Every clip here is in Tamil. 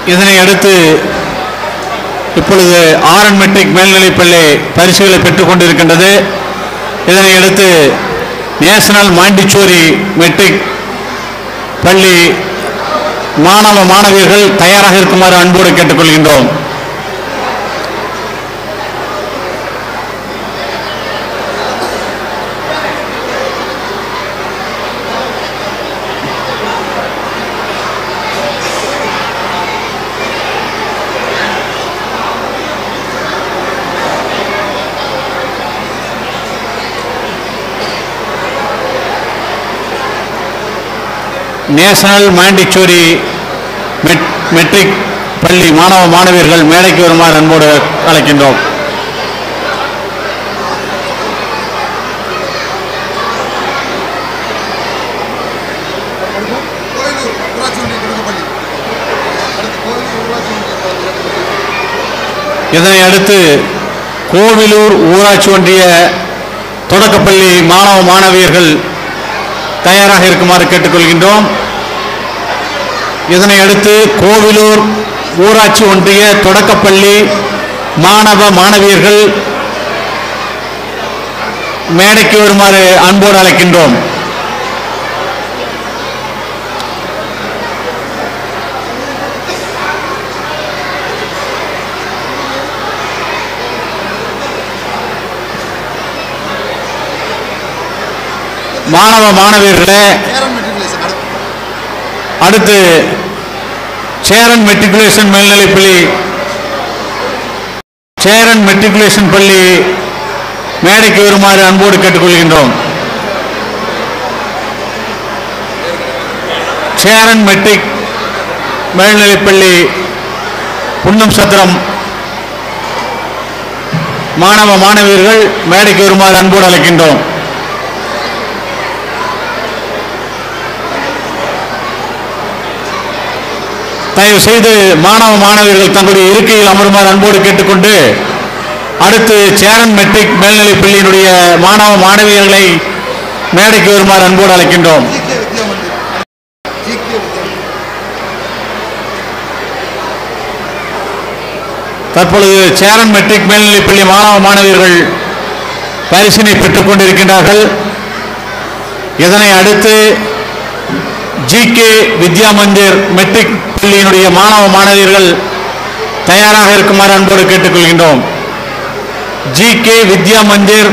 இதனை அடுத்து இப்பொழுது ஆர்என் மெட்ரிக் மேல்நிலைப்பள்ளி பரிசுகளை பெற்றுக் கொண்டிருக்கின்றது இதனை அடுத்து நேஷனல் மாண்டிச்சோரி மெட்ரிக் பள்ளி மாணவ மாணவியர்கள் தயாராக இருக்குமாறு அன்போடு கேட்டுக்கொள்கின்றோம் நேஷனல் மாண்டிச்சோரி மெட் மெட்ரிக் பள்ளி மாணவ மாணவியர்கள் மேடைக்கு வருமாறு அன்போடு அழைக்கின்றோம் கோயிலூர் ஊராட்சி ஒன்றிய தொடக்கப்பள்ளி அடுத்து கோயிலூர் ஊராட்சி ஒன்றிய இதனை அடுத்து கோவிலூர் ஊராட்சி ஒன்றிய தொடக்கப்பள்ளி மாணவ மாணவியர்கள் தயாராக இருக்குமாறு கேட்டுக்கொள்கின்றோம் இதனை அடுத்து கோவிலூர் ஊராட்சி ஒன்றிய தொடக்கப்பள்ளி மாணவ மாணவியர்கள் மேடைக்கு வருமாறு அன்போடு அழைக்கின்றோம் மாணவ மாணவியர்களே நேரம் மெட்ரிகுலேஷன் அடுத்து அடுத்து சேரன் மெட்ரிகுலேஷன் மேல்நிலைப் பள்ளி சேரன் மெட்ரிகுலேஷன் பள்ளி மேடைக்கு வருமாறு அன்போடு கேட்டுக்கொள்கின்றோம் சேரன் மெட்ரிக் மேல்நிலைப் பள்ளி புன்னம் சத்திரம் மாணவ மாணவியர்கள் மேடைக்கு வருமாறு அன்போடு அழைக்கின்றோம் தயவு செய்து மாணவ மாணவியர்கள் தங்களுடைய இருக்கையில் அமருமாறு அன்போடு கேட்டுக்கொண்டு அடுத்து சேரன் மெட்ரிக் மேல்நிலைப் பள்ளியினுடைய மாணவ மாணவியர்களை மேடைக்கு வருமாறு அன்போடு அழைக்கின்றோம் ஜிகே வித்யா மந்திர் ஜிகே வித்யா மந்திர் தற்பொழுது சேரன் மெட்ரிக் மேல்நிலைப் பள்ளி மாணவ மாணவியர்கள் பரிசினை பெற்றுக் கொண்டிருக்கின்றார்கள் இதனை அடுத்து ஜிகே வித்யா மந்திர் மெட்ரிக் பள்ளியினுடைய மாணவ மாணவியர்கள் தயாராக இருக்குமாறு அன்போடு கேட்டுக்கொள்கின்றோம் ஜிகே வித்யா மந்திர்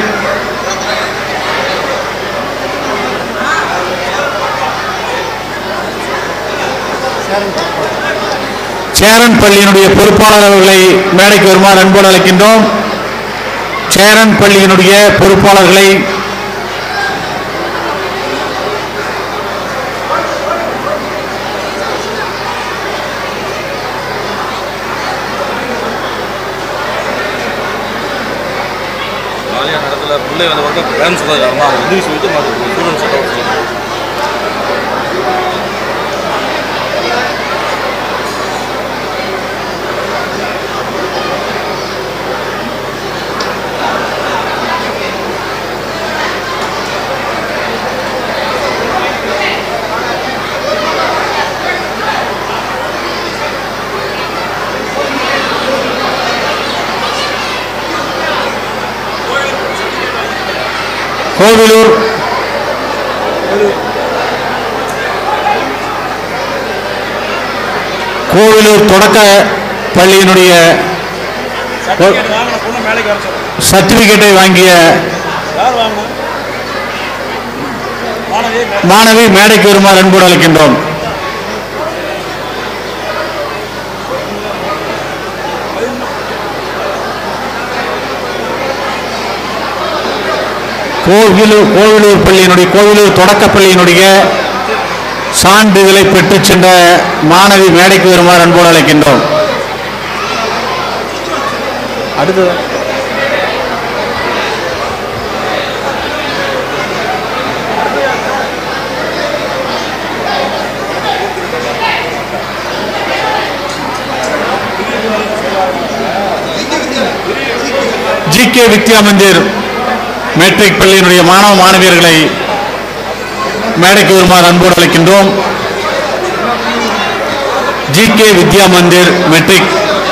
சேரன் பள்ளியினுடைய பொறுப்பாளர் அவர்களை மேடைக்கு வருமாறு அன்போடு அழைக்கின்றோம் சேரன் பள்ளியினுடைய பொறுப்பாளர்களை ஜாலியாக நடத்துல பிள்ளை வந்து வந்து பேரண்ட்ஸ் தான் அம்மா உதவி சொல்லிட்டு மற்ற ஸ்டூடெண்ட்ஸ் சொல்லுவாங்க கோவிலூர் கோவிலூர் தொடக்க பள்ளியினுடைய சர்டிஃபிகேட் வாங்கின பொண்ணு மேலைக்கு வர சொல்லுங்க சர்டிபிகேட்டை வாங்கிய யார் வாங்கினா மாணவி மாணவி மேடைக்கு வருமாறு அன்போடு அழைக்கின்றோம் கோவிலூர் கோவிலூர் பள்ளியினுடைய கோவிலூர் தொடக்கப் பள்ளியினுடைய சான்றிதழை பெற்றுச் சென்ற மாணவி மேடைக்கு வருமாறு அன்போடு அழைக்கின்றோம் அடுத்தது G K Vidya Mandir matric பள்ளியினுடைய மாணவ மாணவியர்களை மேடைக்கு வருமாறு அன்போடு அழைக்கின்றோம் GK Vidya Mandir matric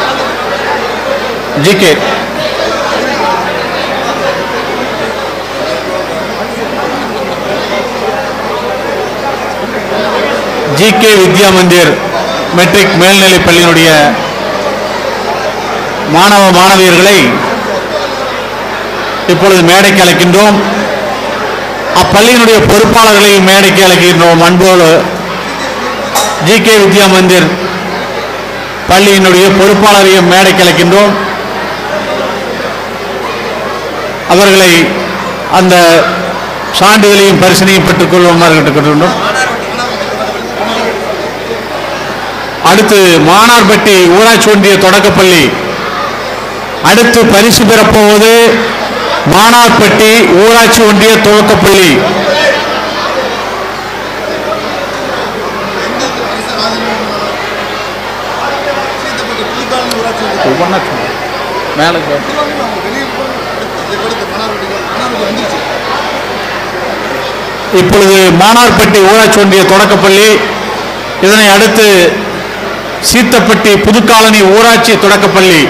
GK GK Vidya Mandir matric மேல்நிலைப் பள்ளியினுடைய மாணவ மாணவியர்களை இப்பொழுது மேடைக்கு அழைக்கின்றோம் அப்பள்ளியினுடைய பொறுப்பாளர்களை மேடைக்கு அழைக்கின்றோம் அன்போடு ஜிகே வித்யா மந்திர் பள்ளியினுடைய பொறுப்பாளரையும் மேடைக்கு அழைக்கின்றோம் அவர்களை அந்த சான்றிதழையும் பரிசனையும் பெற்றுக் கொள்ளுமாறு கேட்டுக்கொள்கின்றோம் அடுத்து மானார்பட்டி ஊராட்சி ஒன்றிய தொடக்கப்பள்ளி அடுத்து பரிசு பெறப்போவது மானார்பட்டி ஊராட்சி ஒன்றிய துவக்கப்பள்ளி சீத்தப்பட்டு புதுக்காலனி ஊராட்சி ஒன்றியம். மேலே புதுக்காலனி அவங்க வெளியில் போய் இதை கொடுத்து மணார்வட்டிகள் மணார்வட்டி வந்துருச்சு இப்பொழுது மானார்பட்டி ஊராட்சி ஒன்றிய தொடக்கப்பள்ளி இதனை அடுத்து சீத்தப்பட்டி புதுக்காலனி ஊராட்சி தொடக்கப்பள்ளி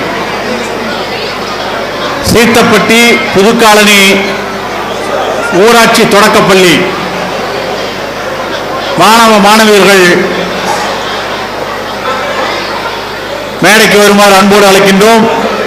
சீத்தப்பட்டி புதுக்காலனி ஊராட்சி தொடக்கப்பள்ளி மாணவ மாணவியர்கள் மேடைக்கு வருமாறு அன்போடு அழைக்கின்றோம்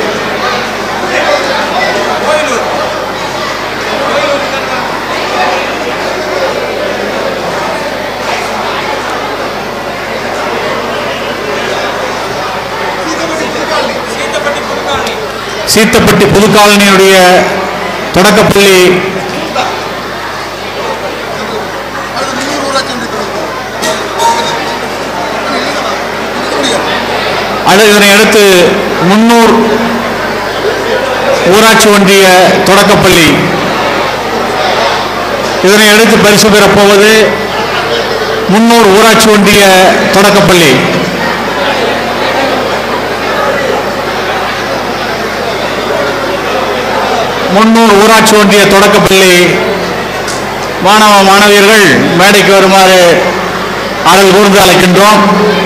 சீத்தப்பட்டி புதுக்காலனியுடைய தொடக்கப்பள்ளி அடுத்து முன்னூறு ஊராட்சி ஒன்றிய தொடக்கம் அடு இதனை அடுத்து முன்னூர் ஊராட்சி ஒன்றிய தொடக்கப்பள்ளி இதனை அடுத்து பரிசு பெறப்போவது முன்னூர் ஊராட்சி ஒன்றிய தொடக்கப்பள்ளி முன்னூர் ஊராட்சி ஒன்றிய தொடக்கப்பள்ளி மாணவ மாணவியர்கள் மேடைக்கு வருமாறு அடல் கூர்ந்து அழைக்கின்றோம்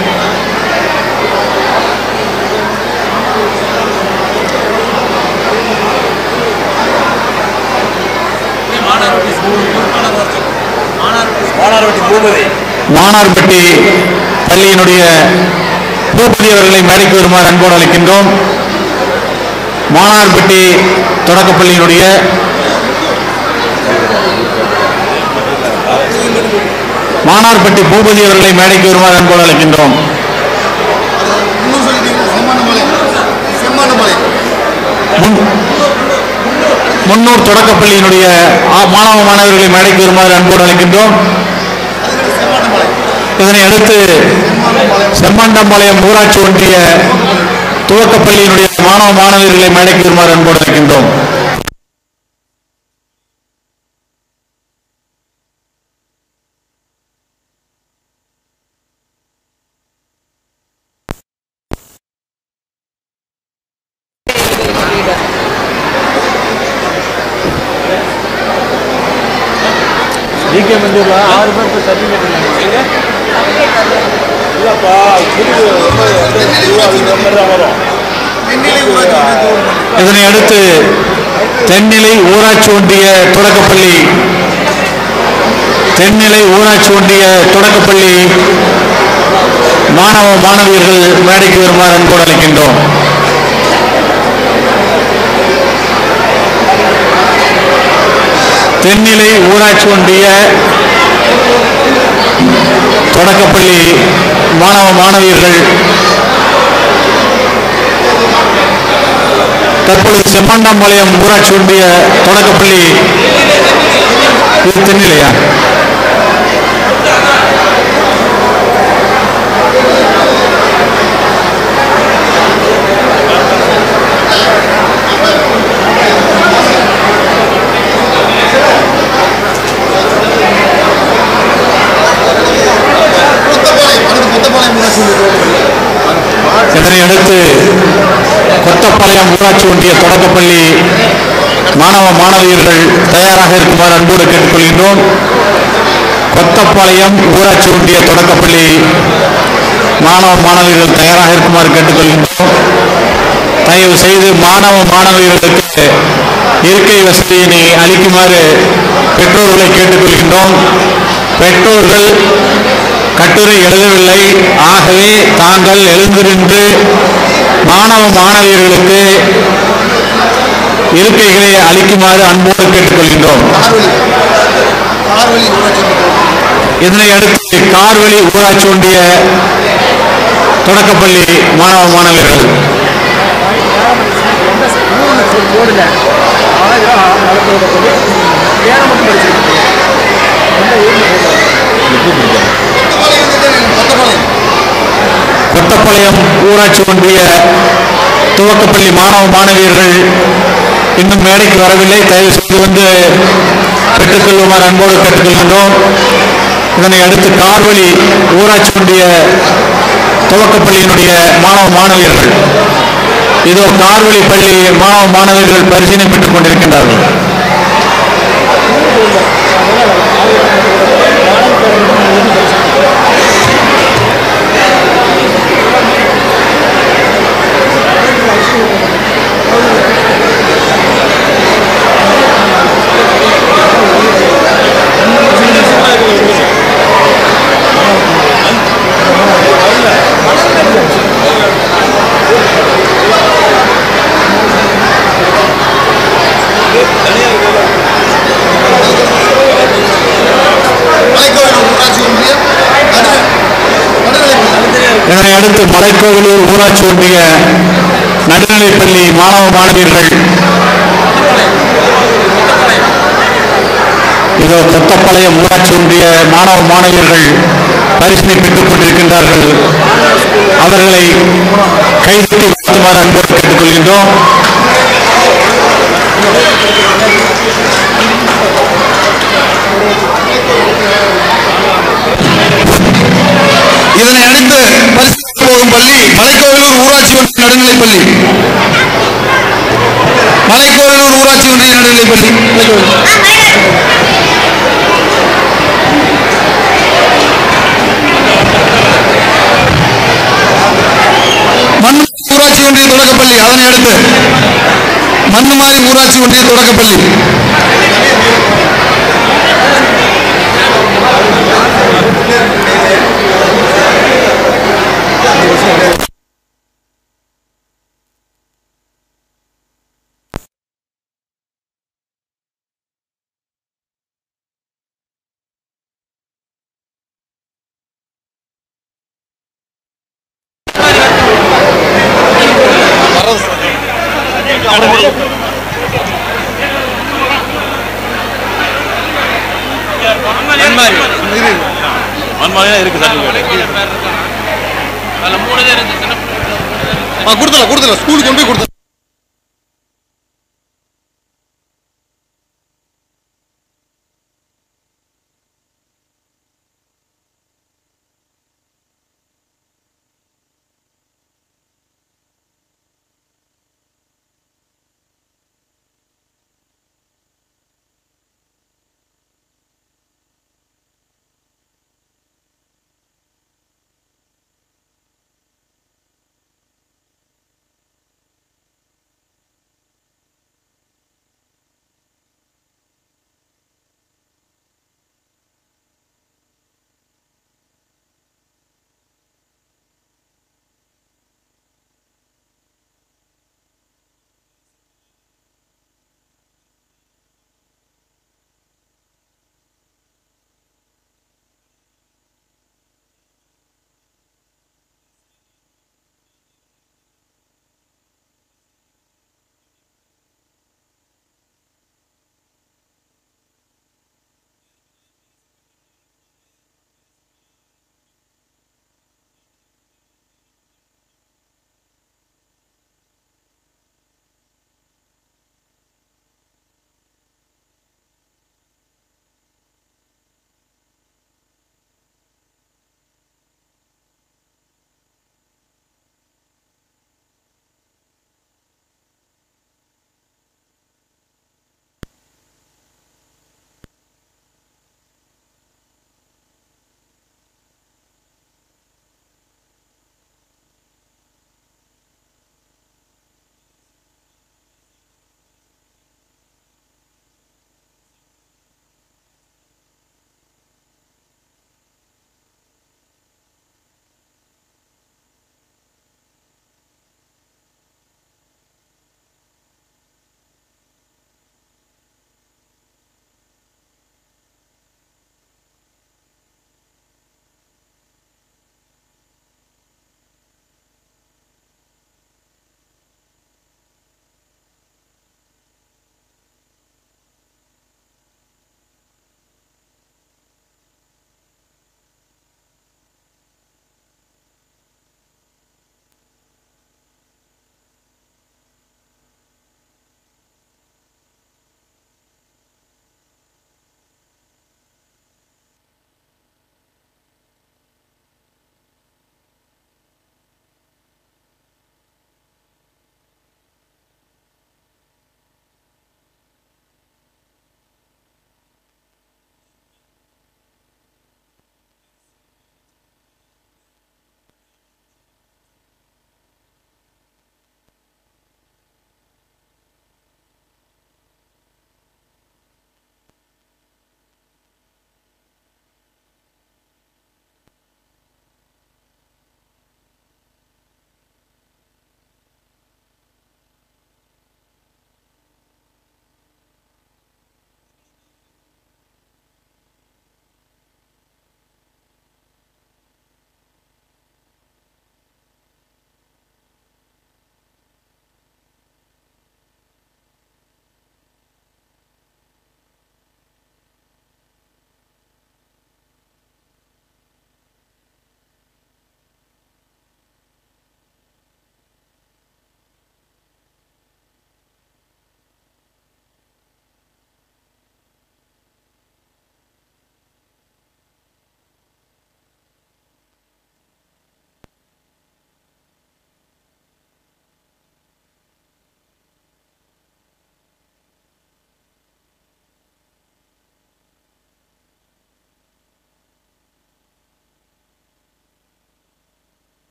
மானார்வட்டி பூபதி மானார்பட்டி பள்ளியினுடைய பூபதி அவர்களை மேடைக்கு வருமாறு அன்போடு அழைக்கின்றோம் மானார்பட்டி தொடக்கப்பள்ளியினுடைய மானார்பட்டி பூபதி அவர்களை மேடைக்கு வருமாறு அன்போடு அழைக்கின்றோம் இன்னும் சொல்லிட்டீங்கன்னா செம்மானமலை செம்மானமலை முன்- முன்னூர் தொடக்கப்பள்ளியினுடைய ஆ- மாணவ மாணவர்களை மேடைக்கு வருமாறு அன்போடு அழைக்கின்றோம் அதுக்கு செம்மானமலை இதனை அடுத்து செம்மானமலை செம்மண்டம்பாளையம் ஊராட்சி ஒன்றிய துவக்கப்பள்ளியினுடைய மாணவ மாணவியர்களை மேடைக்கு வருமாறு அன்போடு அழைக்கின்றோம் ஜிகே மந்திரில் ஆறு பேருக்கு சர்டிஃபிகேட் இல்லைப்பா புது ரொம்ப வந்து தான் வரும் தென்னிலை ஊராட்சி ஒன்றிய தொடக்கப்பள்ளி இதனை அடுத்து தென்னிலை ஊராட்சி ஒன்றிய தொடக்கப்பள்ளி தென்னிலை ஊராட்சி ஒன்றிய தொடக்கப்பள்ளி மாணவ மாணவியர்கள் மேடைக்கு வருமாறு அன்போடு அழைக்கின்றோம் தென்னிலை ஊராட்சி ஒன்றிய தொடக்கப்பள்ளி மாணவ மாணவியர்கள் தற்பொழுது செம்மண்டாம்பாளையம் ஊராட்சி ஒன்றிய தொடக்கப்பள்ளி இது தென்னிலையா கொத்தப்பாளையம் அடுத்து கொத்தப்பாளையம் ஊராட்சி ஒன்றிய தொடக்கப்பள்ளி இதனை அடுத்து கொத்தப்பாளையம் ஊராட்சி ஒன்றிய தொடக்கப்பள்ளி மாணவ மாணவியர்கள் தயாராக இருக்குமாறு அன்போடு கேட்டுக்கொள்கின்றோம் கொத்தப்பாளையம் ஊராட்சி ஒன்றிய தொடக்கப்பள்ளி மாணவ மாணவியர்கள் தயாராக இருக்குமாறு கேட்டுக்கொள்கின்றோம் தயவு செய்து மாணவ மாணவியர்களுக்கு இருக்கை வசதியினை அளிக்குமாறு பெற்றோர்களை கேட்டுக்கொள்கின்றோம் பெற்றோர்கள் கட்டுரை எழுதவில்லை ஆகவே தாங்கள் எழுந்திருந்து மாணவ மாணவியர்களுக்கு இருக்கைகளை அளிக்குமாறு அன்போடு கேட்டுக்கொள்கின்றோம் கார்வழி கார்வழி ஊராட்சி ஒன்றிய இதனை அடுத்து கார்வழி ஊராட்சி ஒன்றிய தொடக்கப்பள்ளி மாணவ மாணவியர்கள் போடல ஆயிரம் நடக்கிறத சொல்லி வேற மட்டும் படிச்சிருக்கேன் எந்த ஊரில் கொத்தப்பாளையம் வந்து கொத்தப்பாளையம் கொத்தப்பாளையம் ஊராட்சி ஒன்றிய துவக்கப்பள்ளி மாணவ மாணவியர்கள் இன்னும் மேடைக்கு வரவில்லை தயவு செய்து வந்து பெற்றுக்கொள்ளுமாறு அன்போடு கேட்டுக்கொள்கின்றோம் இதனை அடுத்து கார்வழி ஊராட்சி ஒன்றிய துவக்கப்பள்ளியினுடைய மாணவ மாணவியர்கள் இதோ கார்வழி பள்ளி மாணவ மாணவியர்கள் பரிசீலனை பெற்றுக் கொண்டிருக்கின்றார்கள் மலைக்கோவில் ஊராட்சி ஒன்றிய நடு- நடுநிலைப்பள்ளி இதனை அடுத்து மலைக்கோவிலூர் ஊராட்சி ஒன்றிய நடுநிலைப்பள்ளி மாணவ மாணவியர்கள் இதோ கொத்தப்பாளையம் ஊராட்சி ஒன்றிய மாணவ மாணவியர்கள் பரிசினை பெற்றுக் கொண்டிருக்கின்றார்கள் அவர்களை கைதட்டி வாழ்த்துமாறு அன்போடு கேட்டுக்கொள்கின்றோம் இதனை அடுத்து பரிசு போகும் பள்ளி மலைக்கோவிலூர் ஊராட்சி ஒன்றிய நடுநிலைப்பள்ளி மலைக்கோவிலூர் ஊராட்சி ஒன்றிய நடுநிலைப்பள்ளி மண் ஊராட்சி ஒன்றிய தொடக்கப்பள்ளி அதனை அடுத்து மண்ணுமாரி ஊராட்சி ஒன்றிய தொடக்கப்பள்ளி மண்மாதிரி இருக்கு சர்டிஃபிகேட் கொடுத்தல கொடுத்தல ஸ்கூலுக்கு கொண்டு போய் கொடுத்தல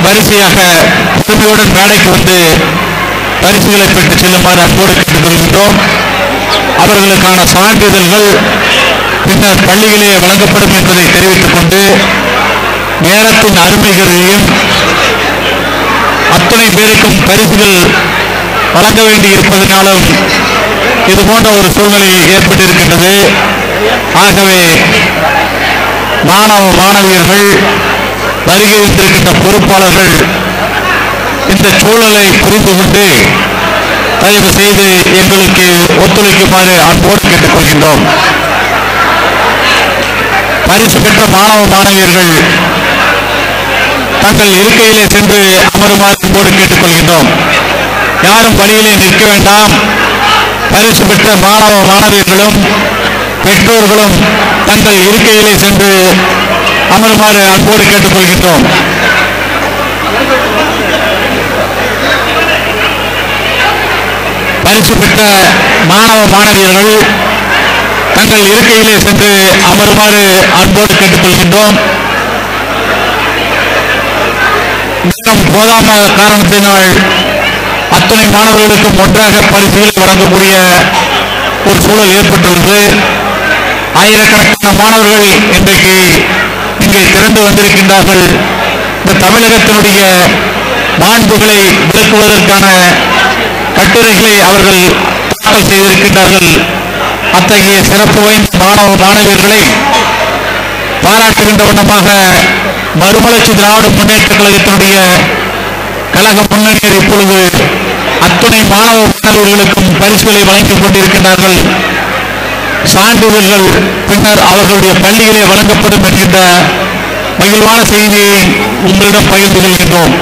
வரிசையாக பொறுமையுடன் மேடைக்கு வந்து பரிசுகளை பெற்று செல்லுமாறு அன்போடு கேட்டுக்கொள்கின்றோம் அவர்களுக்கான சான்றிதழ்கள் பின்னர் பள்ளியிலே வழங்கப்படும் என்பதை தெரிவித்துக் கொண்டு நேரத்தின் அருமைகளையும் அத்தனை பேருக்கும் பரிசுகள் வழங்க வேண்டி இருப்பதனாலும் இது போன்ற ஒரு சூழ்நிலை ஏற்பட்டிருக்கின்றது ஆகவே மாணவ மாணவியர்கள் வருகை இருந்திருக்கின்ற பொறுப்பாளர்கள் இந்த சூழலை புரிந்து கொண்டு தயவு செய்து எங்களுக்கு ஒத்துழைக்குமாறு அன்போடு கேட்டுக்கொள்கின்றோம் பரிசு பெற்ற மாணவ மாணவியர்கள் தங்கள் இருக்கையிலே சென்று அமருமாறு அன்போடு கேட்டுக்கொள்கின்றோம் யாரும் வழியிலே நிற்க வேண்டாம் பரிசு பெற்ற மாணவ மாணவியர்களும் பெற்றோர்களும் தங்கள் இருக்கையிலே சென்று அமருமாறு அன்போடு கேட்டுக்கொள்கின்றோம் பரிசு பெற்ற மாணவ மாணவியர்கள் தங்கள் இருக்கையிலே சென்று அமருமாறு அன்போடு கேட்டுக்கொள்கின்றோம் நேரம் போதாம காரணத்தினால் அத்தனை மாணவர்களுக்கும் ஒன்றாக பரிசுகளை வழங்கக்கூடிய ஒரு சூழல் ஏற்பட்டுள்ளது ஆயிரக்கணக்கான மாணவர்கள் இன்றைக்கு இங்கே திரண்டு வந்திருக்கின்றார்கள் இந்த தமிழகத்தினுடைய மாண்புகளை விளக்குவதற்கான கட்டுரைகளை அவர்கள் தாக்கல் செய்திருக்கின்றார்கள் அத்தகைய சிறப்பு வாய்ந்த மாணவ மாணவியர்களை பாராட்டுகின்ற வண்ணமாக மறுமலர்ச்சி திராவிட முன்னேற்ற கழகத்தினுடைய கழக முன்னணியர் இப்பொழுது அத்துணை மாணவ மாணவர்களுக்கும் பரிசுகளை வழங்கிக் கொண்டிருக்கின்றார்கள் சான்றிதழ்கள் பின்னர் அவர்களுடைய பள்ளியிலே வழங்கப்படும் என்கின்ற மகிழ்வான செய்தியை உங்களிடம் பகிர்ந்து கொள்கின்றோம்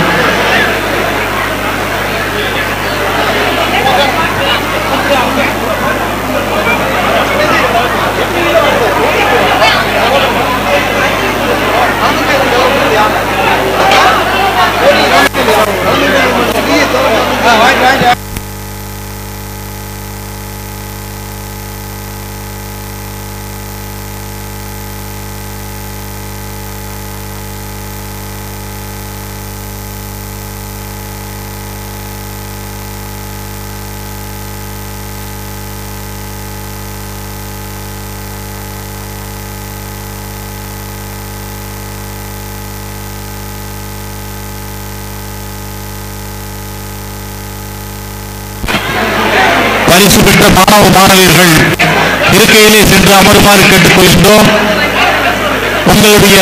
பரிசு பெற்ற மாணவ மாணவியர்கள் இருக்கையிலே சென்று அமருமாறு கேட்டுக்கொள்கின்றோம் உங்களுடைய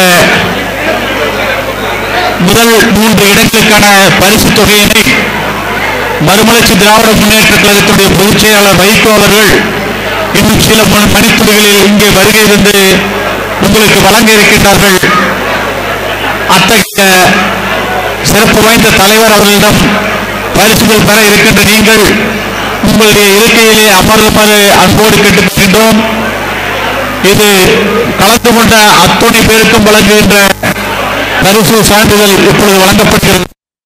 முதல் மூன்று இடங்களுக்கான பரிசு தொகையினை மறுமலர்ச்சி திராவிட முன்னேற்ற கழகத்துடைய பொதுச் செயலாளர் வைகோ அவர்கள் இன்னும் சில மணி- மணித்துளிகளில் இங்கே வருகை இருந்து உங்களுக்கு வழங்க இருக்கின்றார்கள் அத்தகைய சிறப்பு வாய்ந்த தலைவர் அவர்களிடம் பரிசுகள் பெற இருக்கின்ற நீங்கள் உங்களுடைய இருக்கையிலே அமருமாறு அன்போடு கேட்டுக்கொள்கின்றோம் இது கலந்து கொண்ட அத்துணை பேருக்கும் வழங்குகின்ற பரிசு சான்றிதழ் இப்பொழுது வழங்கப்படுகிறது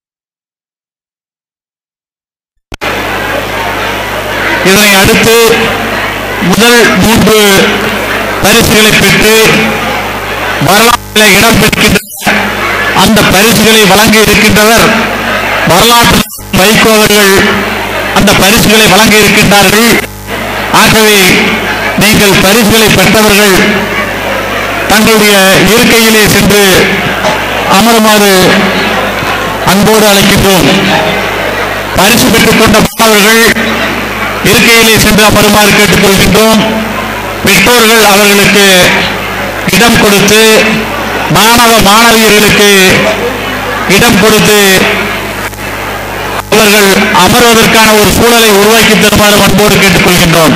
இதனை அடுத்து முதல் மூன்று பரிசுகளை பெற்று வரலாற்றில் இடம்பெறுகின்ற அந்த பரிசுகளை வழங்க இருக்கின்றவர் வரலாற்று வைகோ அவர்கள் அந்த பரிசுகளை வழங்க இருக்கின்றார்கள் ஆகவே நீங்கள் பரிசுகளை பெற்றவர்கள் தங்களுடைய இருக்கையிலே சென்று அமருமாறு அன்போடு அழைக்கின்றோம் பரிசு பெற்றுக் கொண்ட மாணவர்கள் இருக்கையிலே சென்று அமருமாறு கேட்டுக்கொள்கின்றோம் பெற்றோர்கள் அவர்களுக்கு இடம் கொடுத்து மாணவ மாணவியர்களுக்கு இடம் கொடுத்து அவர்கள் அமர்வதற்கான ஒரு சூழலை உருவாக்கி தருமாறு அன்போடு கேட்டுக்கொள்கின்றோம்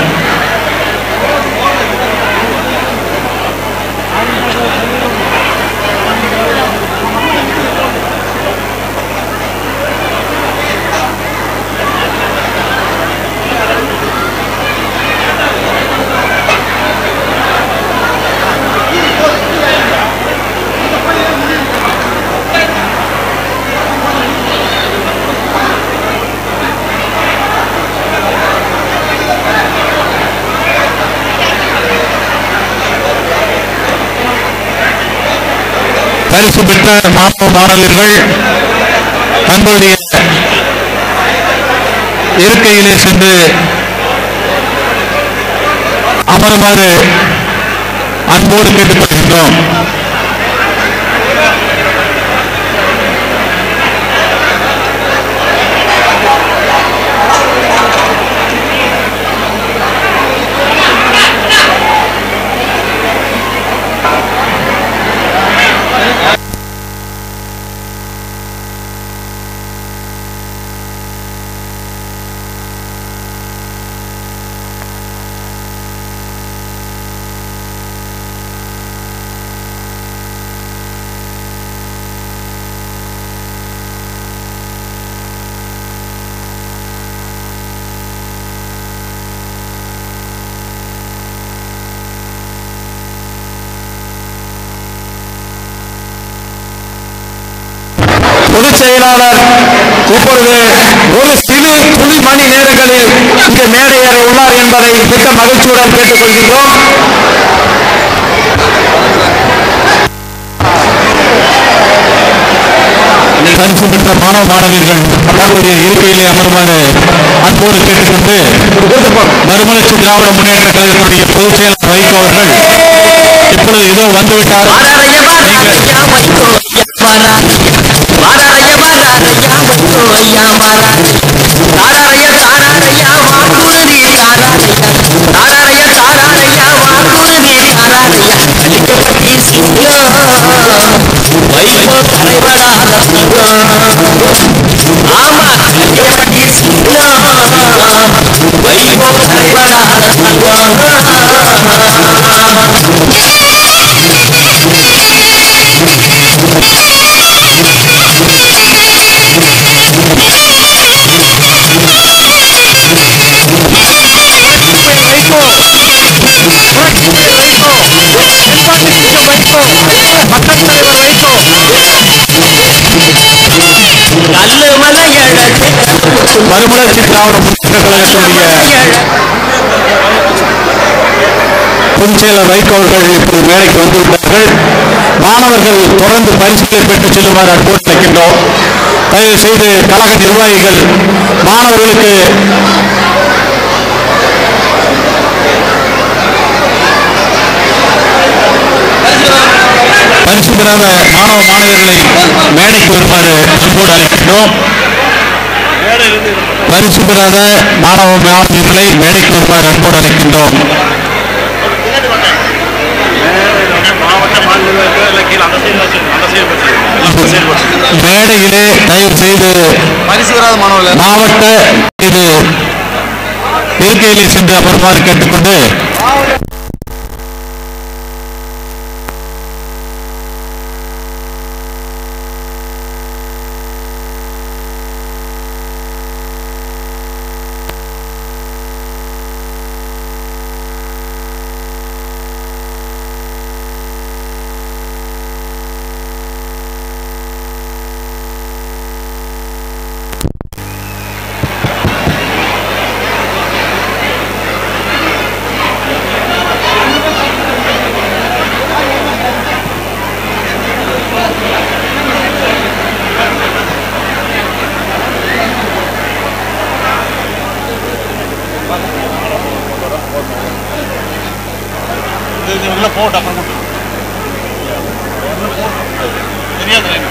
பரிசு பெற்ற மாணவ மாணவர்கள் தங்களுடைய இருக்கையிலே சென்று அமருமாறு அன்போடு கேட்டுக்கொள்கின்றோம் பொதுச் செயலாளர் இப்பொழுது ஒரு சிறு துளி மணி நேரங்களில் இங்கு மேடையேற உள்ளார் என்பதை மிக்க மகிழ்ச்சியுடன் கேட்டுக்கொள்கின்றோம் பரிசு பெற்ற மாணவ மாணவியர்கள் தங்களுடைய இருக்கையிலே அமருமாறு அன்போடு கேட்டுக்கொண்டு மறுமலர்ச்சி திராவிட முன்னேற்ற கழகத்தினுடைய பொதுச் செயலாளர் வைகோ அவர்கள் இப்பொழுது இதோ வந்துவிட்டார் நீங்கள் மறுமலர்ச்சி திராவிட முன்னேற்ற கழகத்தினுடைய பொதுச் செயலர் வைகோ அவர்கள் இப்போது மேடைக்கு வந்துவிட்டார்கள் மாணவர்கள் தொடர்ந்து பரிசுகளை பெற்றுச் செல்லுமாறு அன்போடு அழைக்கின்றோம் தயவு செய்து கழக நிர்வாகிகள் மாணவர்களுக்கு பரிசு பெறாத மாணவ மாணவர்களை மேடைக்கு வருமாறு அன்போடு அழைக்கின்றோம் பரிசு பெறாத மாணவ மாணவியர்களை மேடைக்கு வருமாறு அன்போடு அழைக்கின்றோம் மாவட்ட மாநில கீழே அந்த சைடு வச்சு அந்த சைடு வச்சு அந்த சைடு வச்சு மேடையிலே தயவு செய்து பரிசு வராத மாணவர்கள் மாவட்ட இது இருக்கையிலே சென்று அமருமாறு கேட்டுக்கொண்டு இது உள்ள போட்டு அப்புறம் கூட்டு தெரியாது எனக்கு.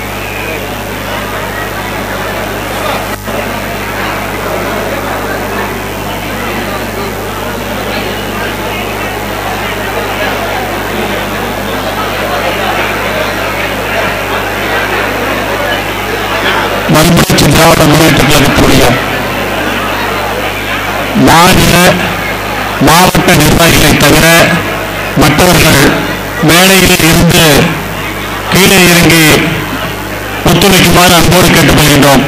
மறுமலர்ச்சி திராவிட முன்னேற்ற கழகத்துடைய மாநில மாவட்ட நிர்வாகிகளை தவிர மற்றவர்கள் மேடையில் இருந்து கீழே இறங்கி ஒத்துழைக்குமாறு அன்போடு கேட்டுக்கொள்கின்றோம்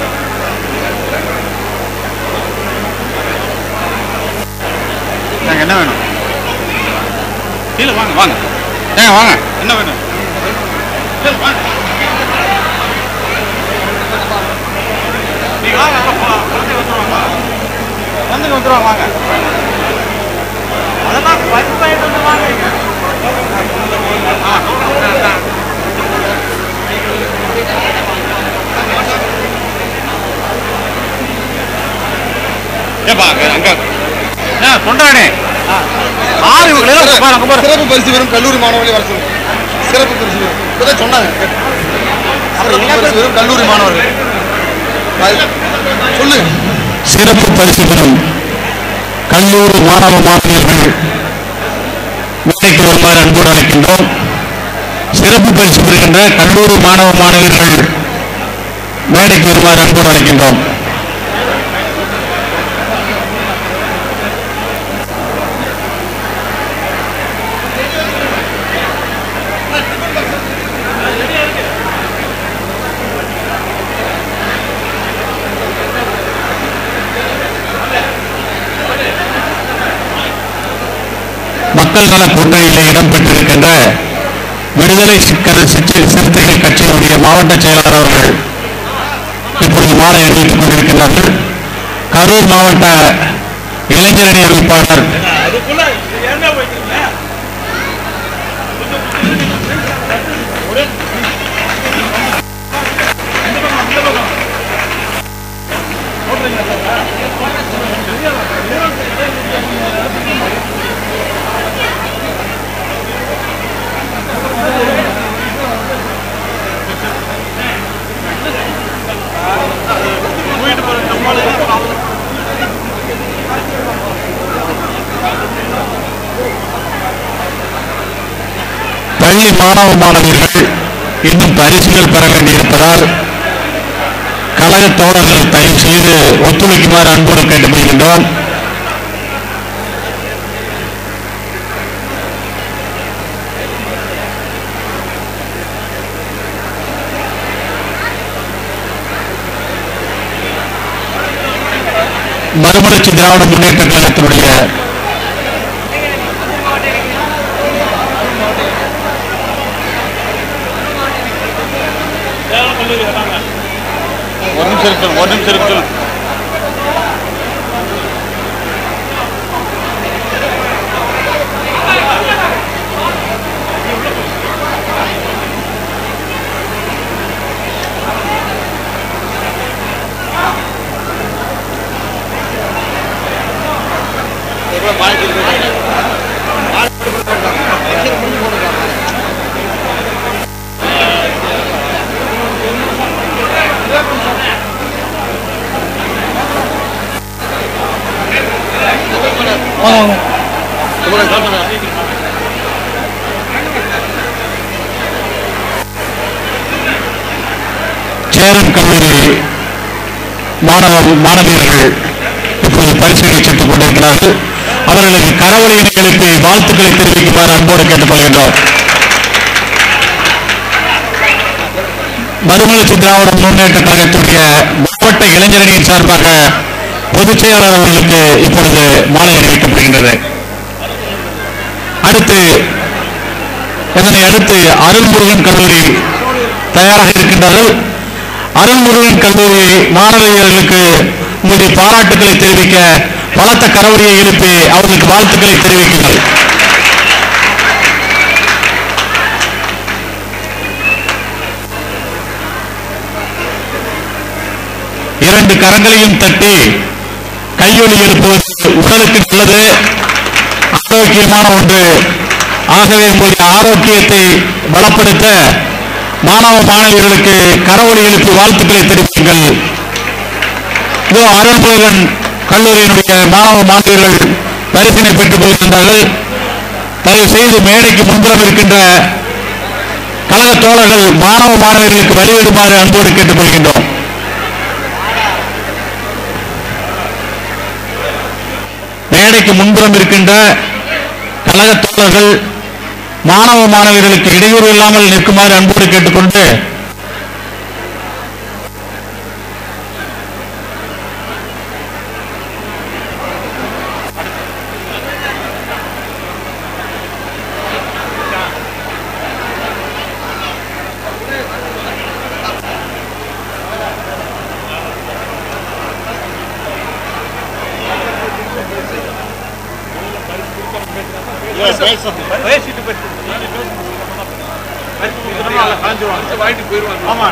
நாங்க என்ன வேணும் கீழே வாங்க வாங்க ஏங்க வாங்க என்ன வேணும் கீழே வாங்க நீங்க வாங்க அப்புறம் போலாம். வந்து வந்துருவாங்க வந்து வந்துருவாங்க வாங்க அதெல்லாம் பரிசாயிட்டு வாங்க இங்க. ஆ ஏப்பா அங்க அங்க ஆ சொல்றானே ஆறு இவங்க எல்லாம் பாரு, அங்க பாரு சிறப்பு பரிசு பெறும் கல்லூரி மாணவர்களை வர சொல்லுங்க சிறப்பு பரிசு பெறும் இப்பதான் சொன்னாங்க சிறப்பு பரிசு பெறும் கல்லூரி மாணவர்கள் அது- சொல்லுங்க சிறப்பு பரிசு பெறும் கல்லூரி மாணவ மாணவியர்கள் மேடைக்கு வருமாறு அன்போடு அழைக்கின்றோம் சிறப்பு பரிசு பெறுகின்ற கல்லூரி மாணவ மாணவியர்கள் மேடைக்கு வருமாறு அன்போடு அழைக்கின்றோம் மக்கள் நல கூட்டணியில் இடம்பெற்றிருக்கின்ற விடுதலை சிக்கல் சிற்றி- சிறுத்தைகள் கட்சியினுடைய மாவட்ட செயலாளர் அவர்கள் இப்பொழுது மாலை அணிவித்துக் கொண்டிருக்கிறார்கள் கரூர் மாவட்ட இளைஞரணி அமைப்பாளர் பள்ளி மாணவ மாணவியர்கள் இன்னும் பரிசுகள் பெற வேண்டியிருப்பதால் கழக தோழர்கள் தயவு செய்து ஒத்துழைக்குமாறு அன்போடு கேட்டுக்கொள்கின்றோம் மறுமலர்ச்சி திராவிட முன்னேற்ற கழகத்தினுடைய ஒரு நிமிஷம் இருக்கு ஒரு நிமிஷம் இருக்கு சேரன் கல்லூரி மாணவ மாணவியர்கள் இப்போது பரிசுகளை சென்றுக் கொண்டிருக்கிறார்கள் அவர்களுக்கு கரவொலியினை எழுப்பி வாழ்த்துக்களை தெரிவிக்குமாறு அன்போடு கேட்டுக்கொள்கின்றோம் மறுமலர்ச்சி திராவிட முன்னேற்ற கழகத்துடைய மாவட்ட இளைஞரணியின் சார்பாக பொதுச் செயலாளர் அவர்களுக்கு இப்பொழுது மாலை அணிவிக்கப்படுகின்றது அடுத்து இதனை அடுத்து அருள்முருகன் கல்லூரி தயாராக இருக்கின்றார்கள் அருள்முருகன் கல்லூரி மாணவியர்களுக்கு உங்களுடைய பாராட்டுக்களை தெரிவிக்க பலத்த கரவரியை எழுப்பி அவர்களுக்கு வாழ்த்துக்களை தெரிவிக்குங்கள் இரண்டு கரங்களையும் தட்டி கையொலி எழுப்புவது உடலுக்கு நல்லது ஆரோக்கியமான ஒன்று ஆகவே உங்களுடைய ஆரோக்கியத்தை பலப்படுத்த மாணவ மாணவியர்களுக்கு கரவொலி எழுப்பி வாழ்த்துக்களை தெரிவிக்குங்கள் இதோ அருள்முருகன் கல்லூரியினுடைய மாணவ மாணவியர்கள் பரிசினை பெற்றுக் கொள்கின்றார்கள் தயவு செய்து மேடைக்கு முன்புறம் இருக்கின்ற கழக தோழர்கள் மாணவ மாணவியர்களுக்கு வழிவிடுமாறு அன்போடு கேட்டுக்கொள்கின்றோம் மேடைக்கு முன்புறம் இருக்கின்ற கழக தோழர்கள் மாணவ மாணவியர்களுக்கு இடையூறு இல்லாமல் நிற்குமாறு அன்போடு கேட்டுக்கொண்டு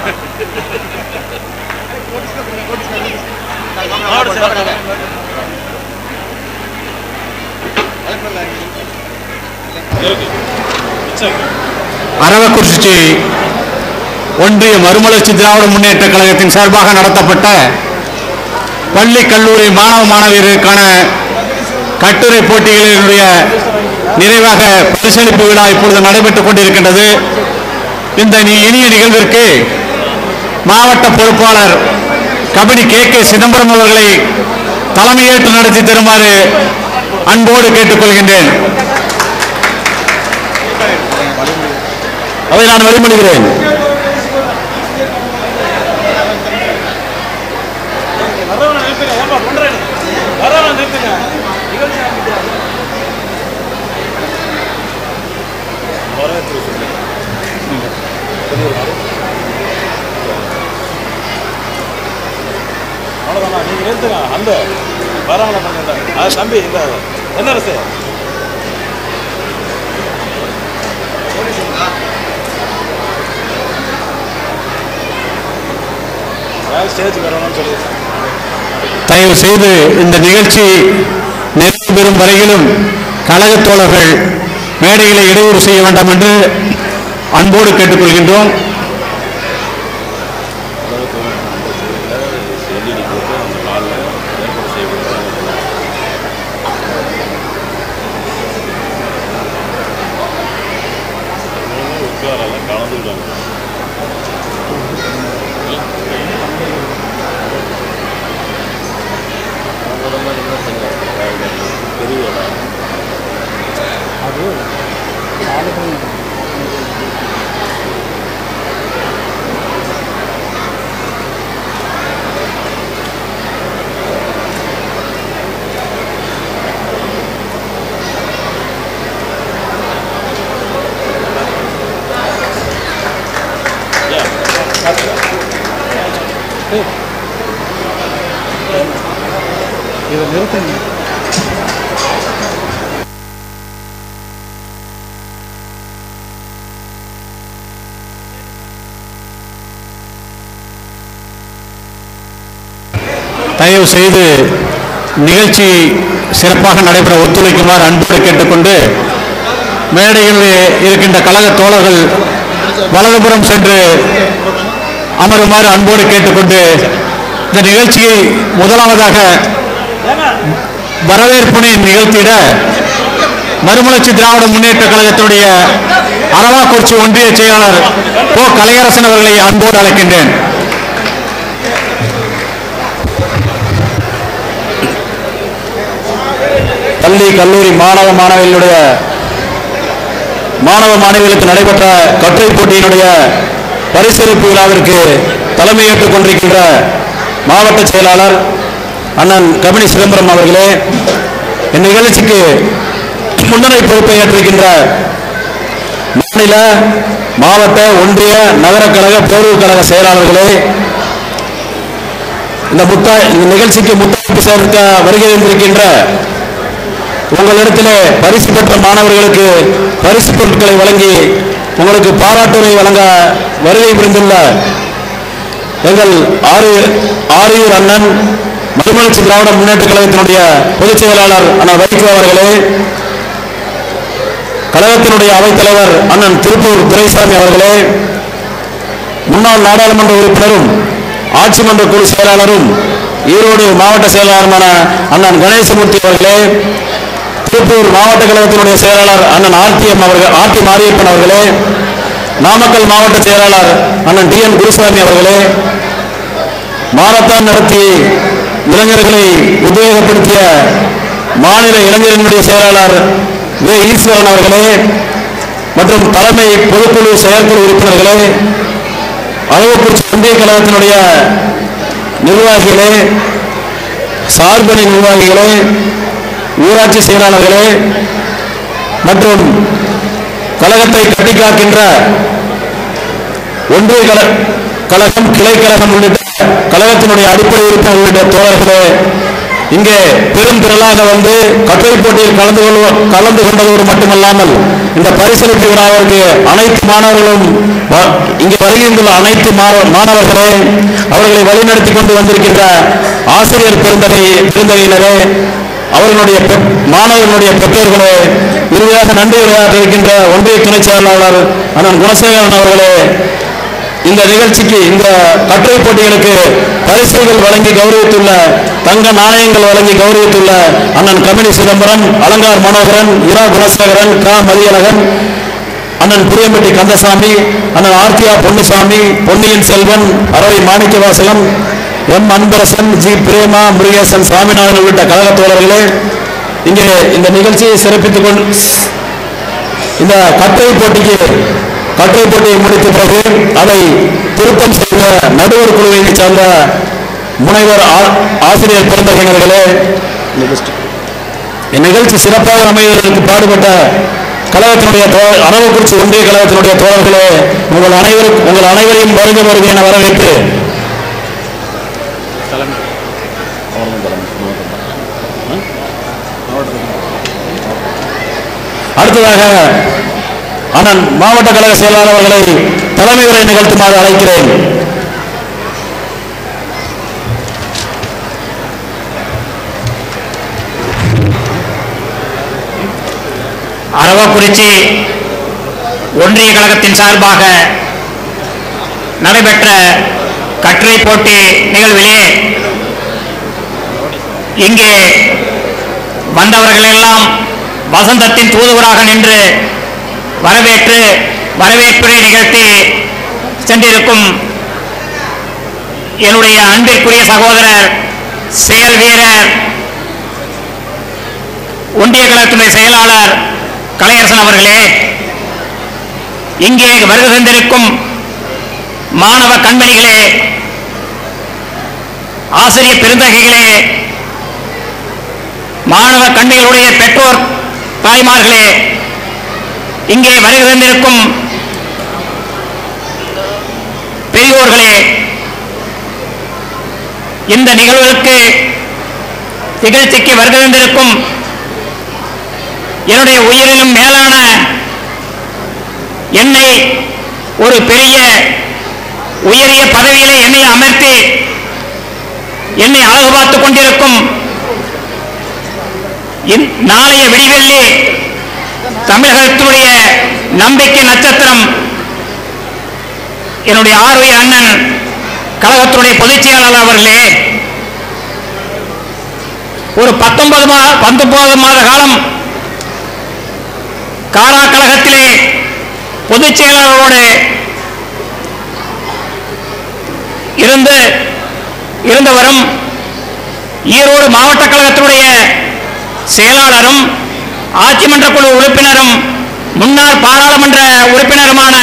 ஆமா அரவக்குறிச்சி ஒன்றிய மறுமலர்ச்சி திராவிட முன்னேற்ற கழகத்தின் சார்பாக நடத்தப்பட்ட பள்ளி கல்லூரி மாணவ மாணவியருக்கான கட்டுரை போட்டிகளினுடைய நிறைவாக பரிசளிப்பு விழா இப்பொழுது நடைபெற்றுக் கொண்டிருக்கின்றது இந்த நி- இனிய நிகழ்விற்கு மாவட்ட பொறுப்பாளர் கபடி கே கே சிதம்பரம் அவர்களை தலைமையேற்று நடத்தி தருமாறு அன்போடு கேட்டுக்கொள்கின்றேன் அதை நான் வழிமொழிகிறேன் அவ்வளோதானா நீங்கள் நிறுத்துங்க அந்த வரவங்கள பண்ணுங்க அது தம்பி இந்த என்ன அரசு ஸ்டேஜுக்கு வரணும்னு சொல்லி தயவு செய்து இந்த நிகழ்ச்சி நிறைவு பெறும் வரையிலும் கழகத் தோழர்கள் மேடைகளை இடையூறு செய்ய வேண்டாம் என்று அன்போடு கேட்டுக்கொள்கின்றோம் இதை நிறுத்துங்க தயவு செய்து நிகழ்ச்சி சிறப்பாக நடைபெற ஒத்துழைக்குமாறு அன்போடு கேட்டுக்கொண்டு மேடையில் இருக்கின்ற கழக தோழர்கள் வலதுபுறம் சென்று அமருமாறு அன்போடு கேட்டுக்கொண்டு இந்த நிகழ்ச்சியை முதலாவதாக வரவேற்பினை நிகழ்த்திட மறுமலர்ச்சி திராவிட முன்னேற்ற கழகத்தினுடைய அரவாக்குறிச்சி ஒன்றிய செயலாளர் ஓ கலையரசன் அவர்களை அன்போடு அழைக்கின்றேன் பள்ளி கல்லூரி மாணவ மாணவிகளுடைய மாணவ மாணவிகளுக்கு நடைபெற்ற கட்டுரை போட்டியினுடைய பரிசளிப்பு விழாவிற்கு தலைமையேற்றுக் கொண்டிருக்கின்ற மாவட்ட செயலாளர் அண்ணன் கபினி சிதம்பரம் அவர்களே இந்நிகழ்ச்சிக்கு முன்னணி பொறுப்பை ஏற்றிருக்கின்ற மாநில மாவட்ட ஒன்றிய நகர கழக பேரூர் கழக செயலாளர்களே இந்த முத்தா இந்த நிகழ்ச்சிக்கு முத்தாய்ப்பு சேர்க்க வருகை தந்திருக்கின்ற உங்களிடத்திலே பரிசு பெற்ற மாணவர்களுக்கு பரிசு பொருட்களை வழங்கி உங்களுக்கு பாராட்டுரை வழங்க வருகை புரிந்துள்ள எங்கள் ஆறு ஆரியூர் அண்ணன் மறுமலர்ச்சி திராவிட முன்னேற்ற கழகத்தினுடைய பொதுச் செயலாளர் அண்ணன் வைகோ அவர்களே கழகத்தினுடைய அவைத்தலைவர் அண்ணன் திருப்பூர் துரைசாமி அவர்களே முன்னாள் நாடாளுமன்ற உறுப்பினரும் ஆட்சி மன்ற குழு செயலாளரும் ஈரோடு மாவட்ட செயலாளருமான அண்ணன் கணேசமூர்த்தி அவர்களே திருப்பூர் மாவட்ட கழகத்தினுடைய செயலாளர் அண்ணன் ஆர்டிஎம் அவர்கள் ஆர்டி மாரியப்பன் அவர்களே நாமக்கல் மாவட்ட செயலாளர் அண்ணன் டி என் குருசாமி அவர்களே மாரத்தான் நடத்தி இளைஞர்களை உத்வேகப்படுத்திய மாநில இளைஞர்களுடைய செயலாளர் வே ஈஸ்வரன் அவர்களே மற்றும் தலைமை பொதுக்குழு செயற்குழு உறுப்பினர்களே அளவுக்குறிச்சி ஒன்றிய கழகத்தினுடைய நிர்வாகிகளே சார்பணி நிர்வாகிகளே ஊராட்சி செயலாளர்களே மற்றும் கழகத்தை கட்டி காக்கின்ற ஒன்றிய கழ- கழகம் கிளை கழகம் உள்ளிட்ட கழகத்தினுடைய அடிப்படை உறுப்பினர் உள்ளிட்ட தோழர்களே இங்கே பெரும் திரளாக வந்து கட்டுரை போட்டியில் கலந்து கொள்வ கலந்து கொண்டதோடு மட்டுமல்லாமல் இந்த பரிசளிப்பு விழாவிற்கு அனைத்து மாணவர்களும் வ- இங்கே வருகின்ற அனைத்து மாணவ- மாணவர்களே அவர்களை வழிநடத்தி கொண்டு வந்திருக்கின்ற ஆசிரியர் பெருந்தகை பெருந்தகையினரே அவர்களுடைய பெ- மாணவர்களுடைய பெற்றோர்களே இறுதியாக நன்றி உரையாற்ற இருக்கின்ற ஒன்றிய துணை செயலாளர் அண்ணன் குணசேகரன் அவர்களே இந்த நிகழ்ச்சிக்கு இந்த கட்டுரை போட்டிகளுக்கு பரிசுகள் வழங்கி கௌரவித்துள்ள தங்க நாணயங்கள் வழங்கி கௌரவித்துள்ள அண்ணன் கமினி சிதம்பரம் அலங்கார் மனோகரன் இரா குணசேகரன் க மதியழகன் அண்ணன் புரியம்பட்டி கந்தசாமி அண்ணன் ஆர்த்தியா பொன்னுசாமி பொன்னியின் செல்வன் அரவை மாணிக்கவாசகம் எம் அன்பரசன் ஜி பிரேமா முருகேசன் சாமிநாதன் உள்ளிட்ட கழக தோழர்களே இங்கே இந்த நிகழ்ச்சியை சிறப்பித்துக் கொண்டு இந்த கட்டுரை போட்டிக்கு கட்டுரை போட்டியை முடித்த பிறகு அதை திருத்தம் செய்த நடுவர் குழுவை சார்ந்த முனைவர் ஆ- ஆசிரியர் பெருந்தகைஞர்களே இந்நிகழ்ச்சி சிறப்பாக அமைவதற்கு பாடுபட்ட கழகத்தினுடைய தோ- அரவக்குறிச்சி ஒன்றிய கழகத்தினுடைய தோழர்களே உங்கள் அனைவரும் உங்கள் அனைவரையும் வருக வருக என வரவேற்று அடுத்ததாக அண்ணன் மாவட்ட கழக செயலாளர் அவர்களை தலைமை உரை நிகழ்த்துமாறு அழைக்கிறேன் அரவக்குறிச்சி ஒன்றிய கழகத்தின் சார்பாக நடைபெற்ற கட்டுரை போட்டி நிகழ்விலே இங்கே வந்தவர்கள் எல்லாம் வசந்தத்தின் தூதுவராக நின்று வரவேற்று வரவேற்புரை நிகழ்த்தி சென்றிருக்கும் என்னுடைய அன்பிற்குரிய சகோதரர் செயல் வீரர் ஒன்றிய கழகத்தினுடைய செயலாளர் கலையரசன் அவர்களே இங்கே வருகை தந்திருக்கும் மாணவ கண்மணிகளே ஆசிரியர் பெருந்தகைகளே மாணவ கண்ணிகளுடைய பெற்றோர் தாய்மார்களே இங்கே வருகை தந்திருக்கும் பெரியோர்களே இந்த நிகழ்வுக்கு நிகழ்ச்சிக்கு வருகை தந்திருக்கும் என்னுடைய உயிரிலும் மேலான என்னை ஒரு பெரிய உயரிய பதவியிலே என்னை அமர்த்தி என்னை அழகு பார்த்துக் கொண்டிருக்கும் இன்- நாளைய விடிவெள்ளி தமிழகத்தினுடைய நம்பிக்கை நட்சத்திரம் என்னுடைய ஆர்வை அண்ணன் கழகத்தினுடைய பொதுச் செயலாளர் அவர்களே ஒரு பத்தொன்பது மா பத்தொன்பது மாத காலம் காரா கழகத்திலே பொதுச் செயலாளரோடு இருந்து இருந்தவரும் ஈரோடு மாவட்ட கழகத்தினுடைய செயலாளரும் ஆட்சி மன்ற குழு உறுப்பினரும் முன்னாள் பாராளுமன்ற உறுப்பினருமான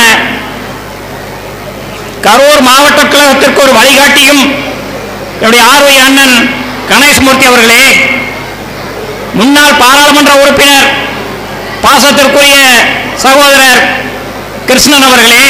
கரூர் மாவட்ட கழகத்திற்கு ஒரு வழிகாட்டியும் என்னுடைய ஆர்வை அண்ணன் கணேஷ்மூர்த்தி அவர்களே முன்னாள் பாராளுமன்ற உறுப்பினர் பாசத்திற்குரிய சகோதரர் கிருஷ்ணன் அவர்களே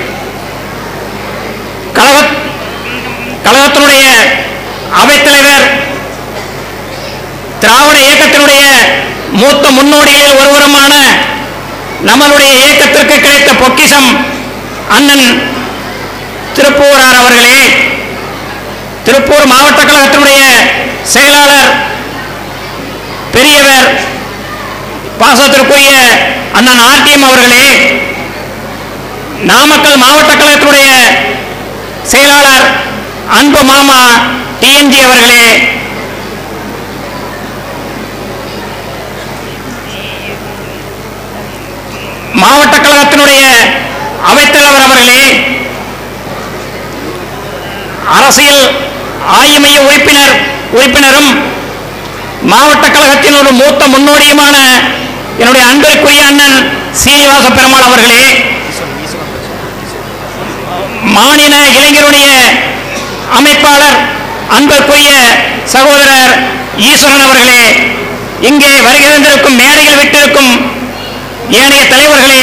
கழக கழகத்தினுடைய அவைத்தலைவர் திராவிட இயக்கத்தினுடைய மூத்த முன்னோடிகளில் ஒருவருமான நம்மளுடைய இயக்கத்திற்கு கிடைத்த பொக்கிஷம் அண்ணன் திருப்பூரார் அவர்களே திருப்பூர் மாவட்ட கழகத்தினுடைய செயலாளர் பெரியவர் பாசத்திற்குரிய அண்ணன் ஆர்டிஎம் அவர்களே நாமக்கல் மாவட்ட கழகத்தினுடைய செயலாளர் அன்பு மாமா டிஎன்ஜி அவர்களே மாவட்ட கழகத்தினுடைய அவைத்தலைவர் அவர்களே அரசியல் ஆய்மைய உறுப்பினர் உறுப்பினரும் மாவட்ட கழகத்தின் ஒரு மூத்த முன்னோடியுமான என்னுடைய அன்பிற்குரிய அண்ணன் சீனிவாச பெருமாள் அவர்களே மாநில இளைஞருடைய அமைப்பாளர் அன்பிற்குரிய சகோதரர் ஈஸ்வரன் அவர்களே இங்கே வருகிறந்திருக்கும் மேடையில் விட்டிருக்கும் ஏனைய தலைவர்களே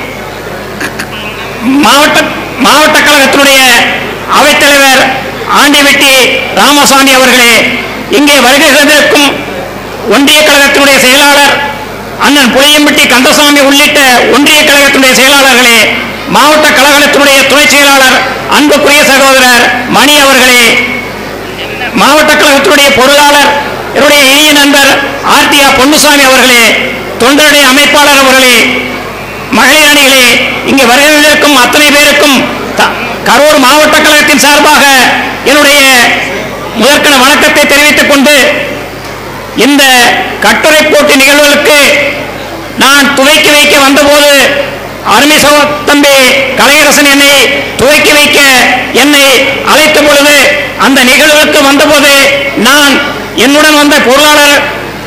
மாவட்ட மாவட்ட கழகத்தினுடைய அவைத்தலைவர் ஆண்டிவெட்டி ராமசாமி அவர்களே இங்கே வருகை தந்திருக்கும் ஒன்றிய கழகத்தினுடைய செயலாளர் அண்ணன் புளியம்பட்டி கந்தசாமி உள்ளிட்ட ஒன்றிய கழகத்தினுடைய செயலாளர்களே மாவட்ட கழகத்தினுடைய துணை செயலாளர் அன்புக்குரிய சகோதரர் மணி அவர்களே மாவட்ட கழகத்தினுடைய பொருளாளர் என்னுடைய இனிய நண்பர் ஆர்டிஆர் பொன்னுசாமி அவர்களே தொண்டருடைய அமைப்பாளர் அவர்களே மகளிர் அணிகளே இங்கு வருகிறதற்கும் அத்தனை பேருக்கும் த- கரூர் மாவட்ட கழகத்தின் சார்பாக என்னுடைய முதற்கன வணக்கத்தை தெரிவித்துக் கொண்டு இந்த கட்டுரை போட்டி நிகழ்வுகளுக்கு நான் துவக்கி வைக்க வந்தபோது அருமை சோ தம்பி கலையரசன் என்னை துவக்கி வைக்க என்னை அழைத்த பொழுது அந்த நிகழ்வுக்கு வந்தபோது நான் என்னுடன் வந்த பொருளாளர்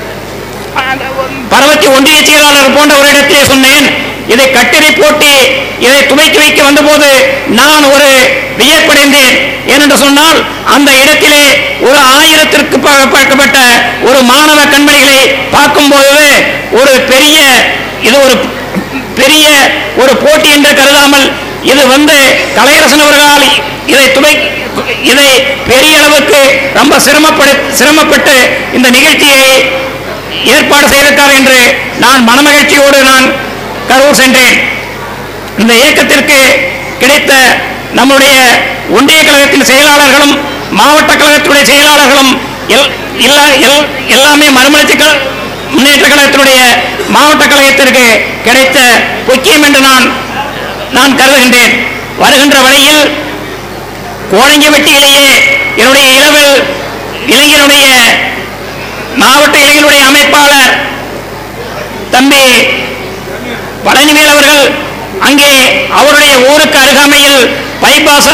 பரவத்தி ஒன்றிய செயலாளர் போன்ற ஒரு இடத்திலே சொன்னேன் இதை கட்டிடை போட்டி இதை துவக்கி வைக்க வந்தபோது நான் ஒரு வியப்படைந்தேன் ஏனென்று சொன்னால் அந்த இடத்திலே ஒரு ஆயிரத்திற்கு ப- பார்க்கப்பட்ட ஒரு மாணவ கண்மணிகளை பார்க்கும்போது ஒரு பெரிய இது ஒரு பெரிய ஒரு போட்டி என்று கருதாமல் இது வந்து கலையரசன் அவர்களால் இதை துவை இதை பெரிய அளவுக்கு ரொம்ப சிரமப்படு சிரமப்பட்டு இந்த நிகழ்ச்சியை ஏற்பாடு செய்திருக்கார் என்று நான் மனமகிழ்ச்சியோடு நான் கரூர் சென்றேன் இந்த இயக்கத்திற்கு கிடைத்த நம்முடைய ஒன்றிய கழகத்தின் செயலாளர்களும் மாவட்ட கழகத்தினுடைய செயலாளர்களும் எல்- எல்லா- எல்- எல்லாமே மறுமலர்ச்சி கழ- முன்னேற்ற கழகத்தினுடைய மாவட்ட கழகத்திற்கு கிடைத்த பொக்கியம் என்று நான் நான் கருதுகின்றேன் வருகின்ற வழியில் கோழங்கிவெட்டியிலேயே என்னுடைய இளவல் இளைஞருடைய மாவட்ட இளைஞருடைய அமைப்பாளர் தம்பி பழனிவேல் அவர்கள் அங்கே அவருடைய ஊருக்கு அருகாமையில் பைபாஸ்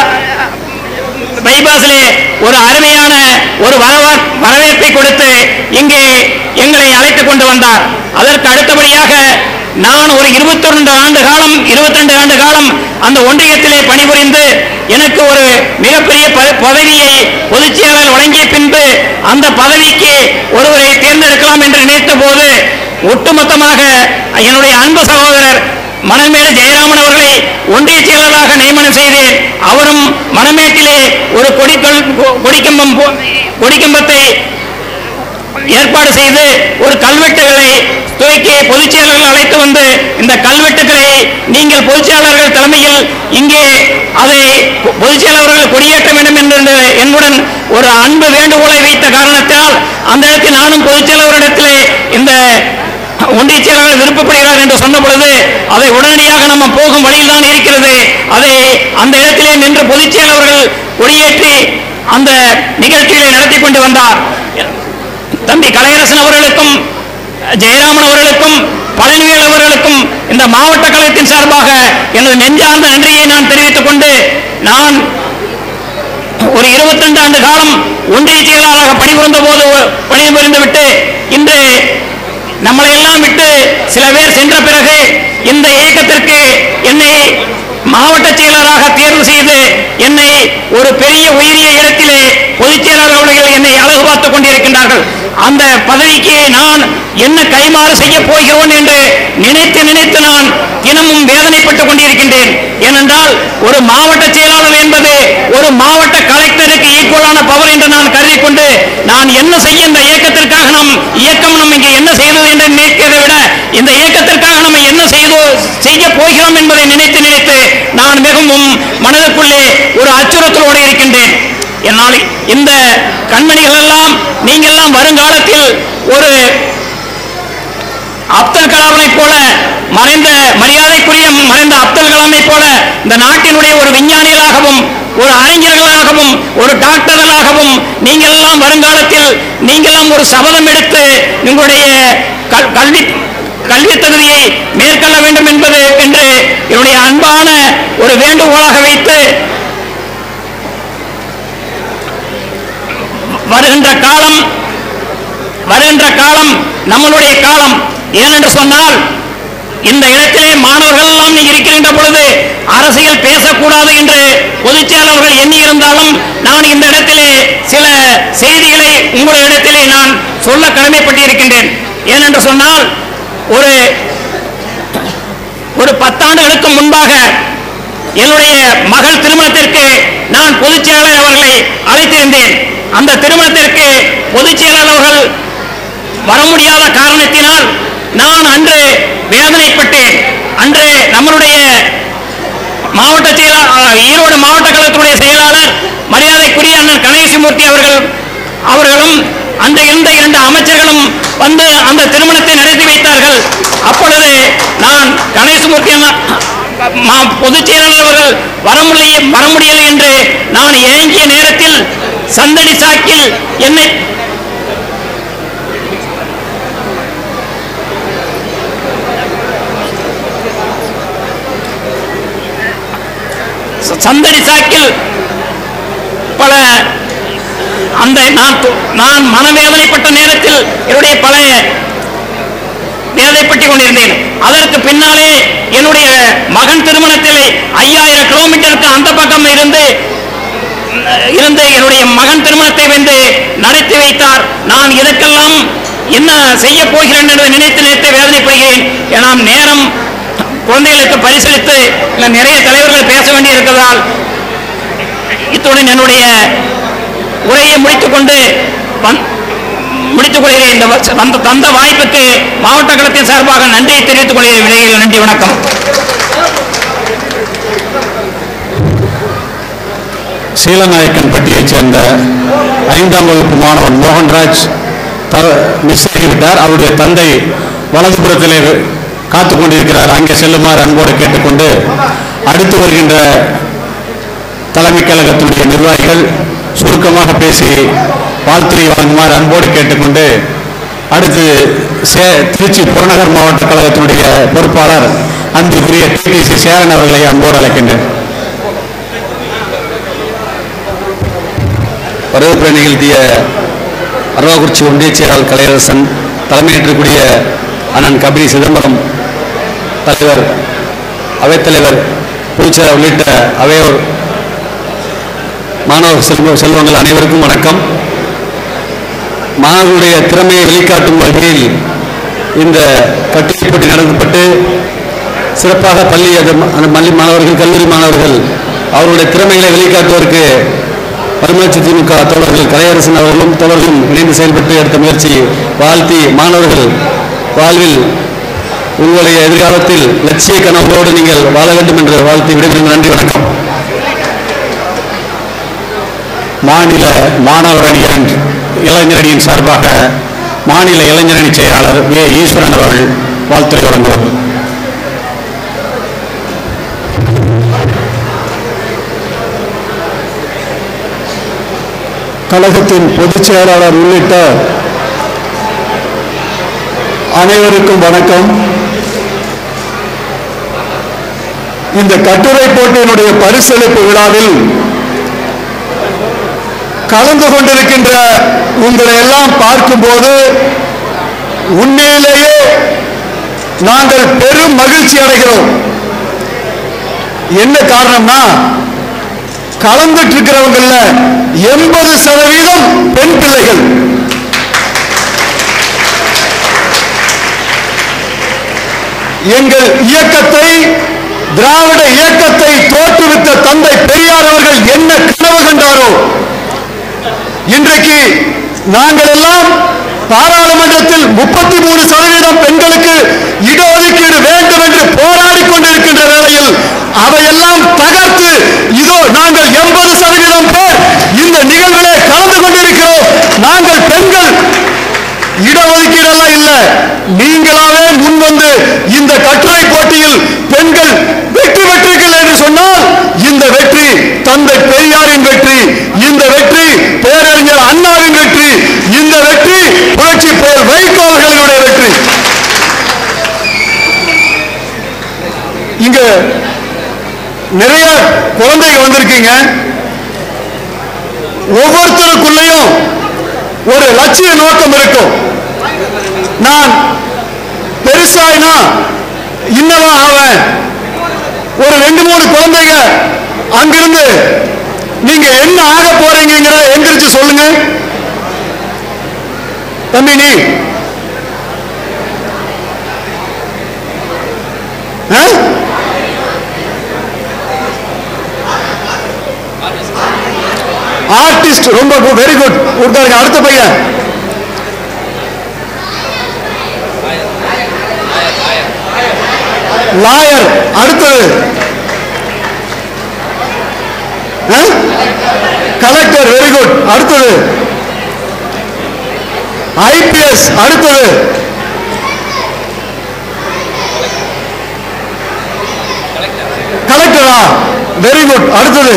பைபாஸிலே ஒரு அருமையான ஒரு வரவா வரவேற்பை கொடுத்து இங்கே எங்களை அழைத்துக் கொண்டு வந்தார் அதற்கு அடுத்தபடியாக நான் ஒரு 22 ஆண்டு காலம் 22 ஆண்டு காலம் அந்த ஒன்றியத்திலே பணிபுரிந்து எனக்கு ஒரு மிகப்பெரிய ப- பதவியை பொதுச் செயலாளர் வழங்கிய பின்பு அந்த பதவிக்கு ஒருவரை தேர்ந்தெடுக்கலாம் என்று நினைத்த போது ஒட்டுமொத்தமாக என்னுடைய அன்பு சகோதரர் மணமேடு ஜெயராமன் அவர்களை ஒன்றிய செயலராக நியமனம் செய்தேன் அவரும் மணமேட்டிலே ஒரு கொடிக்கல் கொடிக்கம்பம் போ- கொடிக்கம்பத்தை ஏற்பாடு செய்து ஒரு கல்வெட்டுகளை துவக்கி பொதுச் செயலாளர்கள் அழைத்து வந்து இந்த கல்வெட்டுகளை நீங்கள் பொதுச் செயலாளர்கள் தலைமையில் இங்கே அதை பொ- பொதுச் செயலாளர்கள் கொடியேற்ற வேண்டும் என்று என்னுடன் ஒரு அன்பு வேண்டுகோளை வைத்த காரணத்தால் அந்த இடத்தில் நானும் பொதுச் செயலாளரிடத்திலே இந்த ஒன்றிய செயலாளர் விருப்பப்படுகிறார் என்று சொன்ன பொழுது அதை உடனடியாக நம்ம போகும் வழியில் தான் இருக்கிறது அதை அந்த இடத்திலே நின்று பொதுச் செயலாளர்கள் கொடியேற்றி அந்த நிகழ்ச்சிகளை நடத்தி கொண்டு வந்தார் தம்பி கலையரசன் அவர்களுக்கும் ஜெயராமன் அவர்களுக்கும் பழனிவேல் அவர்களுக்கும் இந்த மாவட்ட கழகத்தின் சார்பாக எனது நெஞ்சார்ந்த நன்றியை நான் தெரிவித்துக் கொண்டு நான் ஒரு 22 ஆண்டு காலம் ஒன்றிய செயலாளராக பணிபுரிந்த போது பணிபுரிந்து விட்டு இன்று நம்மளை எல்லாம் விட்டு சில பேர் சென்ற பிறகு இந்த இயக்கத்திற்கு என்னை மாவட்ட செயலராக தேர்வு செய்து என்னை ஒரு பெரிய உயரிய இடத்திலே பொதுச் செயலாளர் அவர்கள் என்னை அழகு பார்த்துக் கொண்டிருக்கின்றார்கள் அந்த பதவிக்கு நான் என்ன கைமாறு செய்ய போகிறோம் என்று நினைத்து நினைத்து நான் தினமும் வேதனைப்பட்டுக் கொண்டிருக்கின்றேன் ஏனென்றால் ஒரு மாவட்ட செயலாளர் என்பது ஒரு மாவட்ட கலெக்டருக்கு ஈக்குவலான பவர் என்று நான் கருதி கொண்டு நான் என்ன செய்ய இந்த இயக்கத்திற்காக நாம் இயக்கம் நம்ம இங்கே என்ன செய்தது என்று நினைக்கிறதை விட இந்த இயக்கத்திற்காக நம்ம என்ன செய்து செய்ய போகிறோம் என்பதை நினைத்து நினைத்து நான் மிகவும் மனதுக்குள்ளே ஒரு அச்சுறுத்தலோடு இருக்கின்றேன் என்னால் இந்த கண்மணிகள் எல்லாம் நீங்கெல்லாம் வருங்காலத்தில் ஒரு அப்துல் கலாமை போல மறைந்த மரியாதைக்குரிய மறைந்த அப்துல் கலாமை போல இந்த நாட்டினுடைய ஒரு விஞ்ஞானிகளாகவும் ஒரு அறிஞர்களாகவும் ஒரு டாக்டர்களாகவும் நீங்கள் எல்லாம் வருங்காலத்தில் நீங்களாம் ஒரு சபதம் எடுத்து உங்களுடைய கல்- கல்வி கல்வி தகுதியை மேற்கொள்ள வேண்டும் என்பது என்று என்னுடைய அன்பான ஒரு வேண்டுகோளாக வைத்து வருகின்ற காலம் வருகின்ற காலம் நம்மளுடைய காலம் ஏனென்று சொன்னால் இந்த இடத்திலே மாணவர்கள் எல்லாம் நீ இருக்கின்ற பொழுது அரசியல் பேசக்கூடாது என்று பொதுச் செயலாளர்கள் எண்ணி இருந்தாலும் நான் இந்த இடத்திலே சில செய்திகளை உங்களிடத்திலே நான் சொல்ல கடமைப்பட்டிருக்கின்றேன் ஏனென்று சொன்னால் ஒரு ஒரு பத்தாண்டுகளுக்கு முன்பாக என்னுடைய மகள் திருமணத்திற்கு நான் பொதுச் செயலாளர் அவர்களை அழைத்திருந்தேன் அந்த திருமணத்திற்கு பொதுச் செயலாளர் அவர்கள் வர முடியாத காரணத்தினால் நான் அன்று வேதனைப்பட்டேன் அன்று நம்மளுடைய மாவட்ட செயலாளர் ஈரோடு மாவட்ட கழகத்துடைய செயலாளர் மரியாதைக்குரிய அண்ணன் கணேசமூர்த்தி அவர்கள் அவர்களும் அந்த இருந்த இரண்டு அமைச்சர்களும் வந்து அந்த திருமணத்தை நடத்தி வைத்தார்கள் அப்பொழுது நான் கணேசமூர்த்தி அண்ணா மா- பொதுச் செயலாளர் அவர்கள் வர முடிய வர முடியலை என்று நான் ஏங்கிய நேரத்தில் சந்தடி சாக்கில் என்னை ச- சந்தடி சாக்கில் பல அந்த நான் து- நான் மனவேதனைப்பட்ட நேரத்தில் என்னுடைய பழைய வேதனைப்பட்டுக் கொண்டிருந்தேன் அதற்கு பின்னாலே என்னுடைய மகன் திருமணத்தில் ஐயாயிரம் கிலோமீட்டருக்கு அந்த பக்கம் இருந்து இருந்து என்னுடைய மகன் திருமணத்தை வந்து நடத்தி வைத்தார் நான் இதற்கெல்லாம் என்ன செய்ய போகிறேன் என்று நினைத்து நினைத்து வேதனைப்படுகிறேன் நாம் நேரம் குழந்தைகளுக்கு பரிசளித்து இன்னும் நிறைய தலைவர்கள் பேச வேண்டியிருக்கிறதால் இத்துடன் என்னுடைய உரையை முடித்துக் கொண்டு வந்- முடித்துக் கொள்கிறேன் இந்த வ- வந்த தந்த வாய்ப்புக்கு மாவட்ட கழகத்தின் சார்பாக நன்றியை தெரிவித்துக் கொள்கிறேன் விடையில் நன்றி வணக்கம் சீலநாயக்கன்பட்டியைச் சேர்ந்த ஐந்தாம் வகுப்பு மாணவன் மோகன்ராஜ் த மிஸ் ஆகிவிட்டார் அவருடைய தந்தை வலதுபுறத்திலே காத்துக் கொண்டிருக்கிறார் அங்கே செல்லுமாறு அன்போடு கேட்டுக்கொண்டு அடுத்து வருகின்ற தலைமைக் கழகத்தினுடைய நிர்வாகிகள் சுருக்கமாக பேசி வாழ்த்துறை வழங்குமாறு அன்போடு கேட்டுக்கொண்டு அடுத்து சே திருச்சி புறநகர் மாவட்ட கழகத்தினுடைய பொறுப்பாளர் அன்புக்குரிய டிடிசி சேரன் அவர்களை அன்போடு அழைக்கின்றேன் வரவேற்புரை நிகழ்த்திய அரவாக்குறிச்சி ஒன்றிய செயலாளர் கலையரசன் தலைமையேற்றக்கூடிய அண்ணன் கபிலி சிதம்பரம் தலைவர் அவைத்தலைவர் பொதுச்செயலாளர் உள்ளிட்ட அவையோர் மாணவ செல்வ செல்வங்கள் அனைவருக்கும் வணக்கம் மாணவர்களுடைய திறமையை வெளிக்காட்டும் வகையில் இந்த கட்டுரை போட்டி நடத்தப்பட்டு சிறப்பாக பள்ளி அது அந்த பள்ளி மாணவர்கள் கல்லூரி மாணவர்கள் அவருடைய திறமைகளை வெளிக்காட்டுவதற்கு மறுமலர்ச்சி திமுக தோழர்கள் கலையரசன் அவர்களும் தோழர்களும் இணைந்து செயல்பட்டு எடுத்த முயற்சி வாழ்த்தி மாணவர்கள் வாழ்வில் உங்களுடைய எதிர்காலத்தில் லட்சிய கனவோடு நீங்கள் வாழ வேண்டும் என்று வாழ்த்தி விடைபெறும் நன்றி வணக்கம் மாநில மாணவர் அணியின் இளைஞரணியின் சார்பாக மாநில இளைஞரணி செயலாளர் வே ஈஸ்வரன் அவர்கள் வாழ்த்துறை வழங்குவார் கழகத்தின் பொதுச் செயலாளர் உள்ளிட்ட அனைவருக்கும் வணக்கம் இந்த கட்டுரை போட்டியினுடைய பரிசளிப்பு விழாவில் கலந்து கொண்டிருக்கின்ற உங்களை எல்லாம் பார்க்கும்போது உண்மையிலேயே நாங்கள் பெரும் மகிழ்ச்சி அடைகிறோம் என்ன காரணம்னா கலந்துட்டு இருக்கிறவங்கல்ல எண்பது சதவீதம் பெண் பிள்ளைகள் எங்கள் இயக்கத்தை திராவிட இயக்கத்தை தோற்றுவித்த தந்தை பெரியார் அவர்கள் என்ன கனவு கண்டாரோ இன்றைக்கு நாங்கள் எல்லாம் பாராளுமன்றத்தில் முப்பத்தி மூணு சதவீதம் பெண்களுக்கு இடஒதுக்கீடு வேண்டும் என்று போராடி கொண்டிருக்கின்ற வேளையில் அதையெல்லாம் தகர்த்து இதோ நாங்கள் எண்பது சதவீதம் பேர் இந்த நிகழ்விலே கலந்து கொண்டிருக்கிறோம் நாங்கள் பெண்கள் இடஒதுக்கீடெல்லாம் இல்ல நீங்களாவே முன் வந்து இந்த கட்டுரை போட்டியில் பெண்கள் வெற்றி பெற்றீர்கள் என்று சொன்னால் இந்த வெற்றி தந்தை பெரியாரின் வெற்றி இந்த வெற்றி பேரறிஞர் அண்ணாவின் வெற்றி இந்த வெற்றி புரட்சி போல் வைகோ அவர்களுடைய வெற்றி இங்க நிறைய குழந்தைங்க வந்திருக்கீங்க ஒவ்வொருத்தருக்குள்ளேயும் ஒரு லட்சிய நோக்கம் இருக்கும் நான் பெருசாயினா இன்னவா ஆவேன் ஒரு ரெண்டு மூணு குழந்தைங்க அங்கிருந்து நீங்க என்ன ஆக போறீங்கிற எந்திரிச்சு சொல்லுங்க தம்பி நீ ஆ? ஆர்டிஸ்ட் ரொம்ப வெரி குட் உட்காருங்க அடுத்த பையன் லாயர் அடுத்தது கலெக்டர் வெரி குட் அடுத்தது ஐபிஎஸ் அடுத்தது கலெக்டரா வெரி குட் அடுத்தது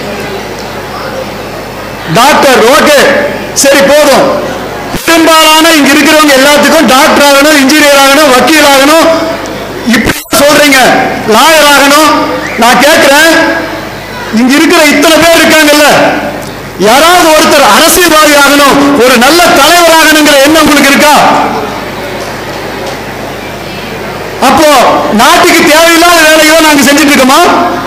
டாக்டர் ஓகே சரி போதும் பெரும்பாலான இங்க இருக்கிறவங்க எல்லாத்துக்கும் டாக்டர் ஆகணும் இன்ஜினியர் ஆகணும் வக்கீல் ஆகணும் இப்படி சொல்றீங்க லாயர் ஆகணும் நான் கேட்கிறேன் இங்க இருக்கிற இத்தனை பேர் இருக்காங்கல்ல யாராவது ஒருத்தர் அரசியல்வாதி ஆகணும் ஒரு நல்ல தலைவர் ஆகணுங்கிற எண்ணம் உங்களுக்கு இருக்கா அப்போ நாட்டுக்கு தேவையில்லாத வேலைகளை நாங்க செஞ்சுட்டு இருக்கோமா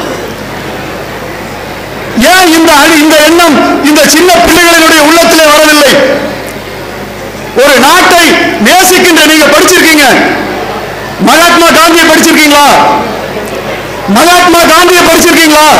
ஏன் இந்த அணி- இந்த எண்ணம் இந்த சின்ன பிள்ளைகளினுடைய உள்ளத்திலே வரவில்லை ஒரு நாட்டை நேசிக்கின்ற நீங்க படிச்சிருக்கீங்க மகாத்மா காந்தியை படிச்சிருக்கீங்களா மகாத்மா காந்தியை படிச்சிருக்கீங்களா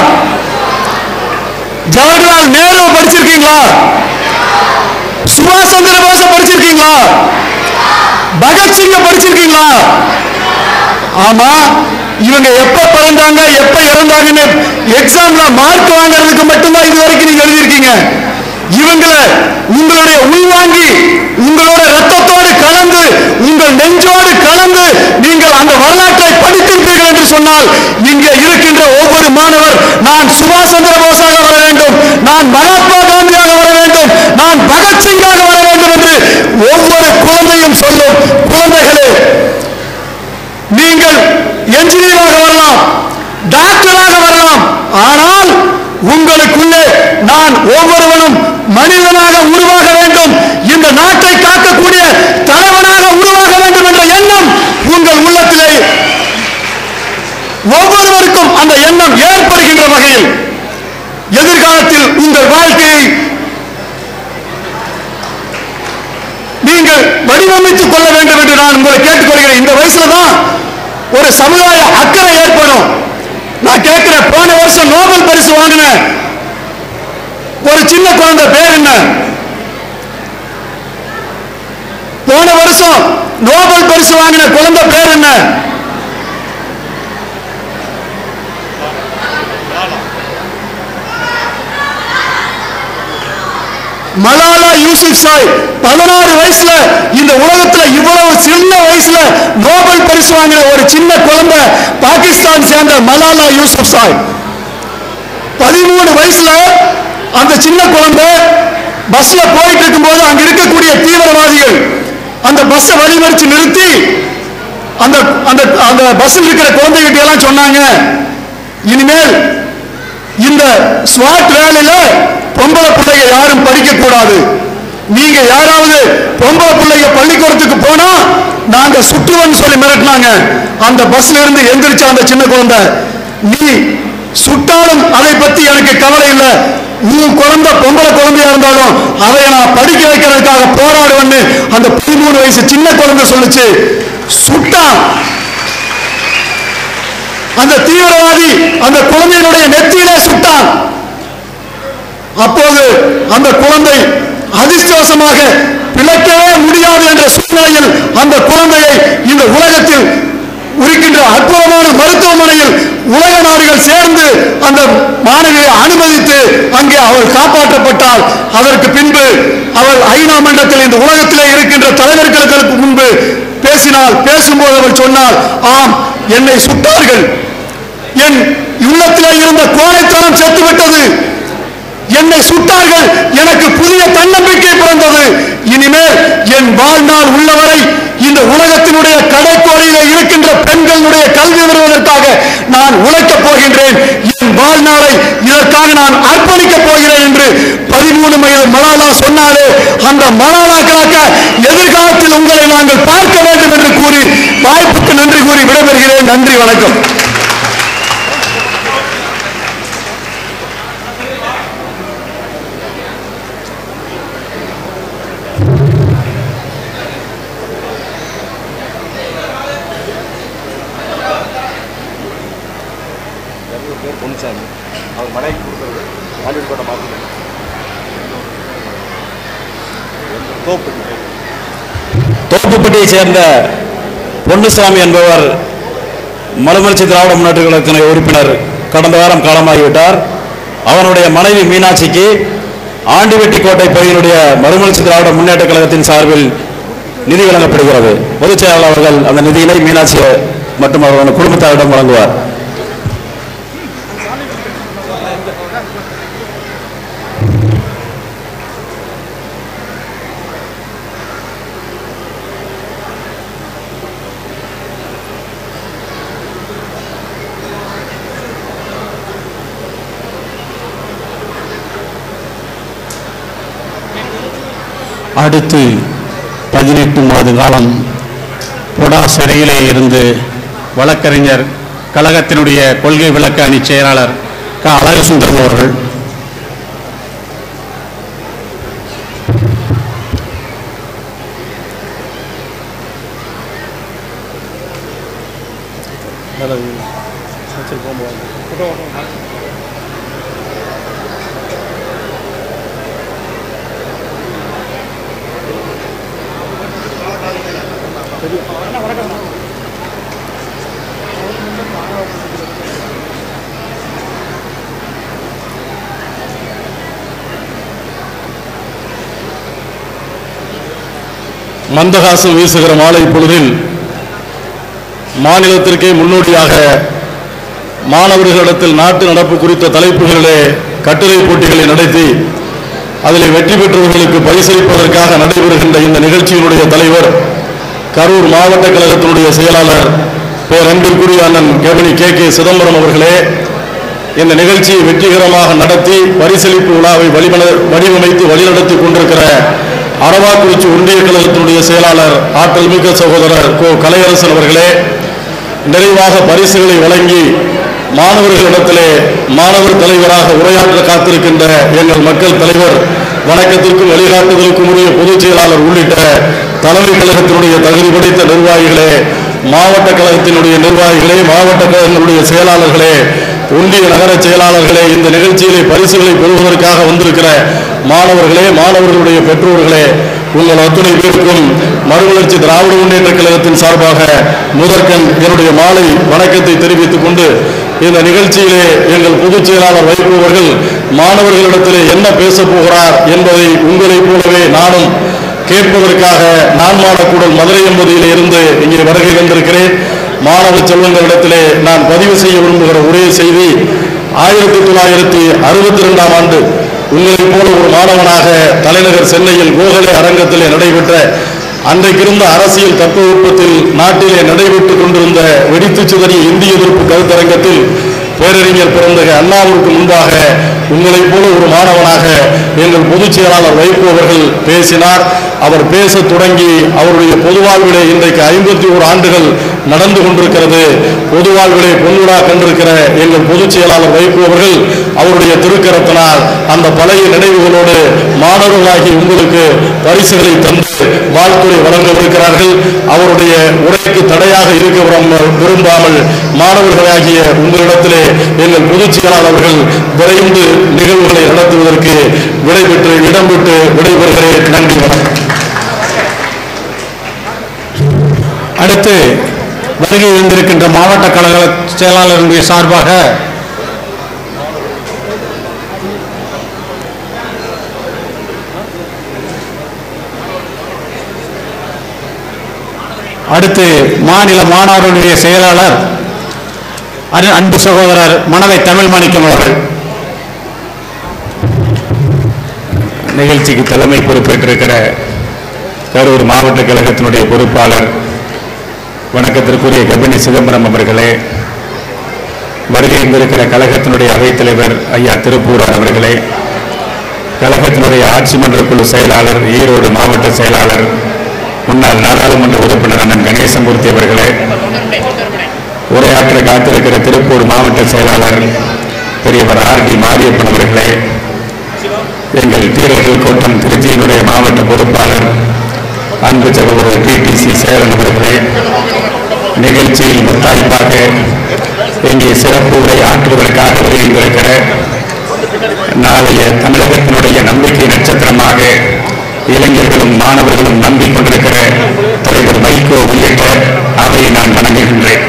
ஜவஹர்லால் நேரு படிச்சிருக்கீங்களா சுபாஷ் சந்திர போஸ படிச்சிருக்கீங்களா பகத்சிங்க படிச்சிருக்கீங்களா ஆமா இவங்க எப்ப பிறந்தாங்க எப்ப இறந்தாங்கன்னு எக்ஸாம்ல மார்க் வாங்குறதுக்கு மட்டும்தான் இது வரைக்கும் நீங்க எழுதியிருக்கீங்க இவங்களை உங்களுடைய உள்வாங்கி உங்களோட ரத்தத்தோடு கலந்து உங்கள் நெஞ்சோடு கலந்து நீங்கள் அந்த வரலாற்றை படித்திருப்பீர்கள் என்று சொன்னால் இங்கே இருக்கின்ற ஒவ்வொரு மாணவர் நான் சுபாஷ் சந்திர போஸாக வர வேண்டும் நான் மகாத்மா காந்தியாக வர வேண்டும் நான் பகத்சிங்காக வர வேண்டும் என்று ஒவ்வொரு குழந்தையும் சொல்லும் குழந்தைகளே நீங்கள் என்ஜினியராக வரலாம் டாக்டராக வரலாம் ஆனால் உங்களுக்குள்ளே நான் ஒவ்வொருவனும் மனிதனாக உருவாக வேண்டும் இந்த நாட்டை காக்கக்கூடிய தலைவனாக உருவாக வேண்டும் என்ற எண்ணம் உங்கள் உள்ளத்திலே ஒவ்வொருவருக்கும் அந்த எண்ணம் ஏற்படுகின்ற வகையில் எதிர்காலத்தில் உங்கள் வாழ்க்கையை நீங்கள் வடிவமைத்துக் கொள்ள வேண்டும் என்று நான் உங்களை கேட்டுக்கொள்கிறேன் இந்த வயசுல தான் ஒரு சமுதாய அக்கறை ஏற்படும் நான் கேட்கிறேன் போன வருஷம் நோபல் பரிசு வாங்கின ஒரு சின்ன குழந்தை பேர் என்ன போன வருஷம் நோபல் பரிசு வாங்கின குழந்தை பேர் என்ன மலாலா யூசுப் சாய் பதினாறு வயசுல இந்த உலகத்துல இவ்வளவு சின்ன வயசுல நோபல் பரிசு வாங்கின ஒரு சின்ன குழந்தை பாகிஸ்தான் சேர்ந்த மலாலா யூசுப் சாய் பதிமூணு வயசுல அந்த சின்ன குழந்தை பஸ்ல போயிட்டு இருக்கும்போது அங்க இருக்கக்கூடிய தீவிரவாதிகள் அந்த பஸ்ஸை வழிமறிச்சு நிறுத்தி அந்த அந்த அந்த பஸ்ஸில் இருக்கிற குழந்தைகிட்ட எல்லாம் சொன்னாங்க இனிமேல் இந்த ஸ்வாட் வேலையில பொம்பளை பிள்ளைங்க யாரும் படிக்க கூடாது நீங்க யாராவது பொம்பளை பிள்ளைங்க பள்ளிக்கூடத்துக்கு போனா நாங்க சுற்றுவோம்னு சொல்லி மிரட்டினாங்க அந்த பஸ்ல இருந்து எந்திரிச்ச அந்த சின்ன குழந்தை நீ சுட்டாலும் அதை பத்தி எனக்கு கவலை இல்லை உன் குழந்தை பொம்பளை குழந்தையா இருந்தாலும் அதை நான் படிக்க வைக்கிறதுக்காக போராடுவேன்னு அந்த பதிமூணு வயசு சின்ன குழந்தை சொல்லுச்சு சுட்டான் அந்த தீவிரவாதி அந்த குழந்தையினுடைய நெத்தியிலே சுட்டான் அப்போது அந்த குழந்தை அதிர்ஷ்டவசமாக பிழைக்கவே முடியாது என்ற சூழ்நிலையில் அந்த குழந்தையை இந்த உலகத்தில் இருக்கின்ற அற்புதமான மருத்துவமனையில் உலக நாடுகள் சேர்ந்து அந்த மாணவியை அனுமதித்து அங்கே அவள் காப்பாற்றப்பட்டால் அதற்கு பின்பு அவள் ஐநா மன்றத்தில் இந்த உலகத்திலே இருக்கின்ற தலைவர்களுக்கு முன்பு பேசினாள் பேசும்போது அவள் சொன்னாள் ஆம் என்னை சுட்டார்கள் என் உள்ளத்திலே இருந்த கோழைத்தனம் செத்துவிட்டது என்னை சுட்டார்கள் எனக்கு புதிய தன்னம்பிக்கை பிறந்தது இனிமேல் என் வாழ்நாள் உள்ளவரை இந்த உலகத்தினுடைய கடைக்கோடியிலே இருக்கின்ற பெண்களுடைய கல்வி வருவதற்காக நான் உழைக்கப் போகின்றேன் என் வாழ்நாளை இதற்காக நான் அர்ப்பணிக்கப் போகிறேன் என்று பதிமூணு வயது மலாலா சொன்னாலே அந்த மலாலாக்களாக எதிர்காலத்தில் உங்களை நாங்கள் பார்க்க வேண்டும் என்று கூறி வாய்ப்புக்கு நன்றி கூறி விடைபெறுகிறேன் நன்றி வணக்கம் பேர் பொன்சாமி அவர் மனைவி கொடுக்குறது ஆண்டிட் கோட்டை மாற்றணும் தோப்பு தோப்புப்பட்டியைச் சேர்ந்த பொன்னுசாமி என்பவர் மறுமலர்ச்சி திராவிட முன்னேற்ற கழகத்தின உறுப்பினர் கடந்த வாரம் காலமாகிவிட்டார் அவனுடைய மனைவி மீனாட்சிக்கு ஆண்டிவெட்டி கோட்டை பகுதியினுடைய மறுமலர்ச்சி திராவிட முன்னேற்ற கழகத்தின் சார்பில் நிதி வழங்கப்படுகிறது பொதுச் செயலாளர் அவர்கள் அந்த நிதியினை மீனாட்சி மற்றும் அவர்கள் குடும்பத்தாரிடம் வழங்குவார் அடுத்து பதினெட்டு மாத காலம் பொடா சிறையிலே இருந்து வழக்கறிஞர் கழகத்தினுடைய கொள்கை விளக்க அணி செயலாளர் க அழகசுந்தரம் அவர்கள் மந்தகாசம் வீசுகிற மாலை பொழுதில் மாநிலத்திற்கே முன்னோடியாக மாணவர்களிடத்தில் நாட்டு நடப்பு குறித்த தலைப்புகளிலே கட்டுரை போட்டிகளை நடத்தி அதில் வெற்றி பெற்றவர்களுக்கு பரிசளிப்பதற்காக நடைபெறுகின்ற இந்த நிகழ்ச்சியினுடைய தலைவர் கரூர் மாவட்ட கழகத்தினுடைய செயலாளர் பேரன்பிற்குரிய அண்ணன் கெவனி கே கே சிதம்பரம் அவர்களே இந்த நிகழ்ச்சியை வெற்றிகரமாக நடத்தி பரிசளிப்பு விழாவை வழிமன வடிவமைத்து வழிநடத்தி கொண்டிருக்கிற அரவாக்குறிச்சி ஒன்றிய கழகத்தினுடைய செயலாளர் ஆற்றல் மிக்க சகோதரர் கோ கலையரசன் அவர்களே நிறைவாக பரிசுகளை வழங்கி மாணவர்களிடத்திலே மாணவர் தலைவராக உரையாற்ற காத்திருக்கின்ற எங்கள் மக்கள் தலைவர் வணக்கத்திற்கும் வழிகாட்டுதலுக்கும் உரிய பொதுச் செயலாளர் உள்ளிட்ட தலைமை கழகத்தினுடைய தகுதி படைத்த நிர்வாகிகளே மாவட்ட கழகத்தினுடைய நிர்வாகிகளே மாவட்ட கழகங்களுடைய செயலாளர்களே ஒன்றிய நகர செயலாளர்களே இந்த நிகழ்ச்சியிலே பரிசுகளை பெறுவதற்காக வந்திருக்கிற மாணவர்களே மாணவர்களுடைய பெற்றோர்களே உங்கள் அத்துணை பேருக்கும் மறுமலர்ச்சி திராவிட முன்னேற்ற கழகத்தின் சார்பாக முதற்கண் என்னுடைய மாலை வணக்கத்தை தெரிவித்துக் கொண்டு இந்த நிகழ்ச்சியிலே எங்கள் பொதுச் செயலாளர் வைகோ அவர்கள் மாணவர்களிடத்திலே என்ன பேசப் போகிறார் என்பதை உங்களைப் போலவே நானும் கேட்பதற்காக நான் மாடக்கூடல் மதுரை என்பதிலே இருந்து இங்கே வருகை வந்திருக்கிறேன் மாணவ செல்வங்களிடத்திலே நான் பதிவு செய்ய விரும்புகிற ஒரே செய்தி ஆயிரத்தி தொள்ளாயிரத்தி அறுபத்தி ரெண்டாம் ஆண்டு உங்களைப் போல ஒரு மாணவனாக தலைநகர் சென்னையில் கோகலே அரங்கத்திலே நடைபெற்ற அன்றைக்கிருந்த அரசியல் தட்பவெப்பத்தில் நாட்டிலே நடைபெற்றுக் கொண்டிருந்த வெடித்து சிதறிய இந்திய எதிர்ப்பு கருத்தரங்கத்தில் பேரறிஞர் பிறந்தக அண்ணாவிற்கு முன்பாக உங்களைப் போல ஒரு மாணவனாக எங்கள் பொதுச் செயலாளர் வைகோ அவர்கள் பேசினார் அவர் பேசத் தொடங்கி அவருடைய பொது வாழ்விலே இன்றைக்கு ஐம்பத்தி ஓரு ஆண்டுகள் நடந்து கொண்டிருக்கிறது பொது வாழ்விலே பொன்விழா கண்டிருக்கிற எங்கள் பொதுச் செயலாளர் வைகோ அவர்கள் அவருடைய திருக்கரத்தினால் அந்த பழைய நினைவுகளோடு மாணவர்களாகி உங்களுக்கு பரிசுகளை தந்து வாழ்த்துறை வழங்கவிருக்கிறார்கள் அவருடைய உரைக்கு தடையாக இருக்க விரும்ப- விரும்பாமல் மாணவர்களாகிய உங்களிடத்திலே எங்கள் பொதுச் செயலாளர் அவர்கள் விரைந்து நிகழ்வுகளை நடத்துவதற்கு விடைபெற்று இடம்பெற்று விடைபெறுகிறேன் நன்றி வணக்கம் அடுத்து வருகை இருந்திருக்கின்ற மாவட்ட கழக செயலாளருடைய சார்பாக அடுத்து மாநில மாணவர்களுடைய செயலாளர் அரு- அன்பு சகோதரர் மனதை தமிழ் மாணிக்கம் அவர்கள் நிகழ்ச்சிக்கு தலைமை பொறுப்பேற்றிருக்கிற கரூர் மாவட்ட கழகத்தினுடைய பொறுப்பாளர் வணக்கத்திற்குரிய கபினி சிதம்பரம் அவர்களே வருகை இருந்திருக்கிற கழகத்தினுடைய அவைத்தலைவர் ஐயா திருப்பூரார் அவர்களே கழகத்தினுடைய ஆட்சி மன்ற குழு செயலாளர் ஈரோடு மாவட்ட செயலாளர் முன்னாள் நாடாளுமன்ற உறுப்பினர் அண்ணன் கணேசமூர்த்தி அவர்களே உரையாற்ற காத்திருக்கிற திருப்பூர் மாவட்ட செயலாளர் பெரியவர் ஆர் டி மாரியப்பன் அவர்களே எங்கள் தீரர்கள் கோட்டம் திருச்சியினுடைய மாவட்ட பொறுப்பாளர் அன்பு சகோதரர் டிடிசி சேரன் அவர்களே நிகழ்ச்சியில் முத்தாய்ப்பாக இங்கே சிறப்பு உரை ஆற்றுவதற்காக வருகின்றிருக்கிற நாளைய தமிழகத்தினுடைய நம்பிக்கை நட்சத்திரமாக இளைஞர்களும் மாணவர்களும் நம்பிக்கொண்டிருக்கிற தலைவர் வைகோ உள்ளிட்ட அவையை நான் வணங்குகின்றேன்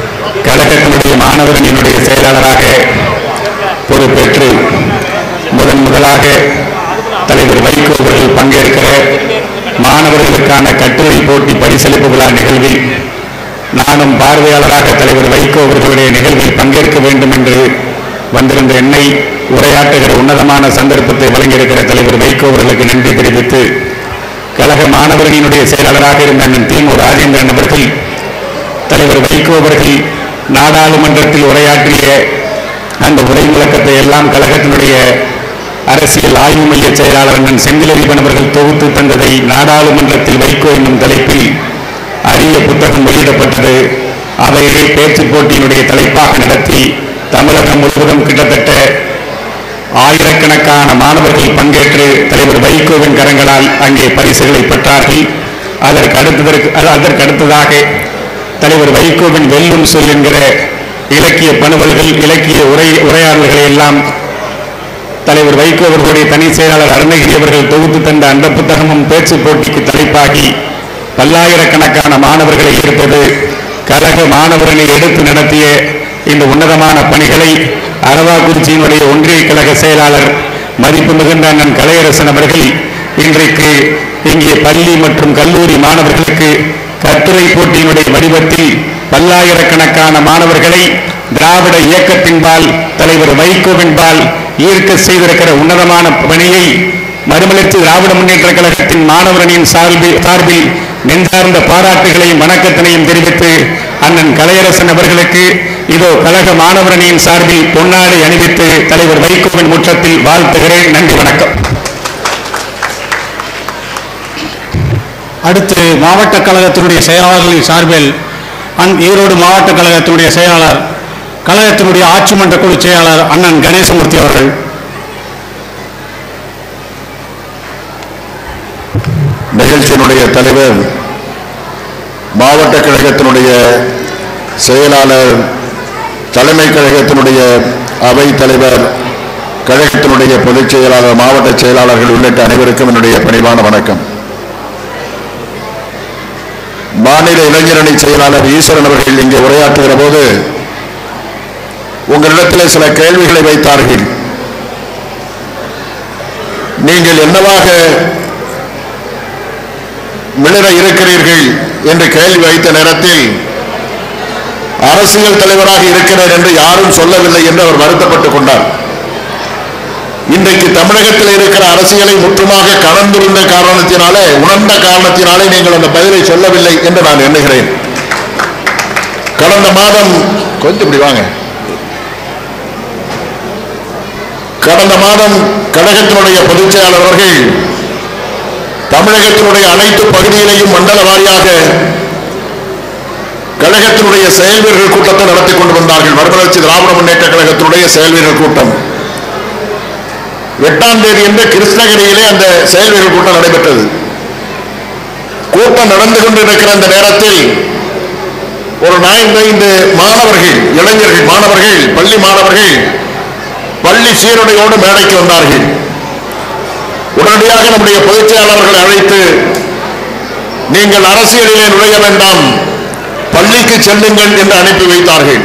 கழகத்தினுடைய மாணவரணியினுடைய செயலாளராக பொறுப்பேற்று முதல் முதன் முதலாக தலைவர் வைகோ அவர்கள் பங்கேற்கிற மாணவர்களுக்கான கட்டுரை போட்டி பரிசளிப்பு விழா நிகழ்வில் நானும் பார்வையாளராக தலைவர் வைகோ அவர்களுடைய நிகழ்வில் பங்கேற்க வேண்டும் என்று வந்திருந்த என்னை உரையாற்றுகிற உன்னதமான சந்தர்ப்பத்தை வழங்கியிருக்கிற தலைவர் வைகோ அவர்களுக்கு நன்றி தெரிவித்து கழக மாணவர்களினுடைய செயலாளராக இருந்த அண்ணன் தீமு ராஜேந்திரன் அவர்கள் தலைவர் வைகோ அவர்கள் நாடாளுமன்றத்தில் உரையாற்றிய அந்த உரை முழக்கத்தை எல்லாம் கழகத்தினுடைய அரசியல் ஆய்வு மைய செயலாளர் அண்ணன் செந்திலதிபன் அவர்கள் தொகுத்து தந்ததை நாடாளுமன்றத்தில் வைகோ என்னும் தலைப்பில் அரிய புத்தகம் வெளியிடப்பட்டது அவையை பேச்சுப் போட்டியினுடைய தலைப்பாக நடத்தி தமிழகம் முழுவதும் கிட்டத்தட்ட ஆயிரக்கணக்கான மாணவர்கள் பங்கேற்று தலைவர் வைகோவின் கரங்களால் அங்கே பரிசுகளை பெற்றார்கள் அதற்கு அடுத்ததற்கு அது- அதற்கு அடுத்ததாக தலைவர் வைகோவின் வெல்லும் சொல் என்கிற இலக்கிய பணுவல்கள் இலக்கிய உரை உரையாடல்களை எல்லாம் தலைவர் வைகோ அவர்களுடைய தனி செயலாளர் அருணகிரி அவர்கள் தொகுத்து தந்த அந்த புத்தகமும் பேச்சு போட்டிக்கு தலைப்பாகி பல்லாயிரக்கணக்கான மாணவர்களை ஈர்த்தது கழக மாணவர்களை எடுத்து நடத்திய இந்த உன்னதமான பணிகளை அரவாக்குறிச்சியினுடைய ஒன்றிய கழக செயலாளர் மதிப்பு மிகுந்த அண்ணன் கலையரசன் அவர்கள் இன்றைக்கு இங்கே பள்ளி மற்றும் கல்லூரி மாணவர்களுக்கு கட்டுரை போட்டியினுடைய வடிவத்தில் பல்லாயிரக்கணக்கான மாணவர்களை திராவிட இயக்கத்தின்பால் தலைவர் வைகோவின்பால் ஈர்க்க செய்திருக்கிற உன்னதமான பணியை மறுமலர்ச்சி திராவிட முன்னேற்ற கழகத்தின் மாணவரணியின் சார்பில் சார்பில் நெஞ்சார்ந்த பாராட்டுகளையும் வணக்கத்தினையும் தெரிவித்து அண்ணன் கலையரசன் அவர்களுக்கு இதோ கழக மாணவரணியின் சார்பில் பொன்னாடை அணிவித்து தலைவர் வைகோவின் முற்றத்தில் வாழ்த்துகிறேன் நன்றி வணக்கம் அடுத்து மாவட்ட கழகத்தினுடைய செயலாளர்களின் சார்பில் அந் ஈரோடு மாவட்ட கழகத்தினுடைய செயலாளர் கழகத்தினுடைய ஆட்சி மன்ற குழு செயலாளர் அண்ணன் கணேசமூர்த்தி அவர்கள் நிகழ்ச்சியினுடைய தலைவர் மாவட்ட கழகத்தினுடைய செயலாளர் தலைமை கழகத்தினுடைய அவை தலைவர் கழகத்தினுடைய பொதுச் செயலாளர் மாவட்ட செயலாளர்கள் உள்ளிட்ட அனைவருக்கும் என்னுடைய பணிவான வணக்கம் மாநில இளைஞரணி செயலாளர் ஈஸ்வரன் அவர்கள் இங்கே உரையாற்றுகிற போது உங்களிடத்தில் சில கேள்விகளை வைத்தார்கள் நீங்கள் என்னவாக மிளர இருக்கிறீர்கள் என்று கேள்வி வைத்த நேரத்தில் அரசியல் தலைவராக இருக்கிறேன் என்று யாரும் சொல்லவில்லை என்று அவர் வருத்தப்பட்டுக் கொண்டார் இன்றைக்கு தமிழகத்தில் இருக்கிற அரசியலை முற்றுமாக கலந்துருந்த காரணத்தினாலே உணர்ந்த காரணத்தினாலே நீங்கள் அந்த பதிலை சொல்லவில்லை என்று நான் எண்ணுகிறேன் கடந்த மாதம் கொஞ்சம் இப்படி வாங்க கடந்த மாதம் கழகத்தினுடைய பொதுச் செயலாளர் அவர்கள் தமிழகத்தினுடைய அனைத்து பகுதியிலையும் மண்டல வாரியாக கழகத்தினுடைய செயல்வீரர்கள் கூட்டத்தை நடத்தி கொண்டு வந்தார்கள் மறுமலர்ச்சி திராவிட முன்னேற்ற கழகத்தினுடைய செயல்வீரர் கூட்டம் எட்டாம் தேதி என்று கிருஷ்ணகிரியிலே அந்த செயல்வீரர் கூட்டம் நடைபெற்றது கூட்டம் நடந்து கொண்டிருக்கிற அந்த நேரத்தில் ஒரு நான்கைந்து மாணவர்கள் இளைஞர்கள் மாணவர்கள் பள்ளி மாணவர்கள் பள்ளி சீருடையோடு மேடைக்கு வந்தார்கள் உடனடியாக நம்முடைய பொதுச் செயலாளர்களை அழைத்து நீங்கள் அரசியலிலே நுழைய வேண்டாம் பள்ளிக்கு செல்லுங்கள் என்று அனுப்பி வைத்தார்கள்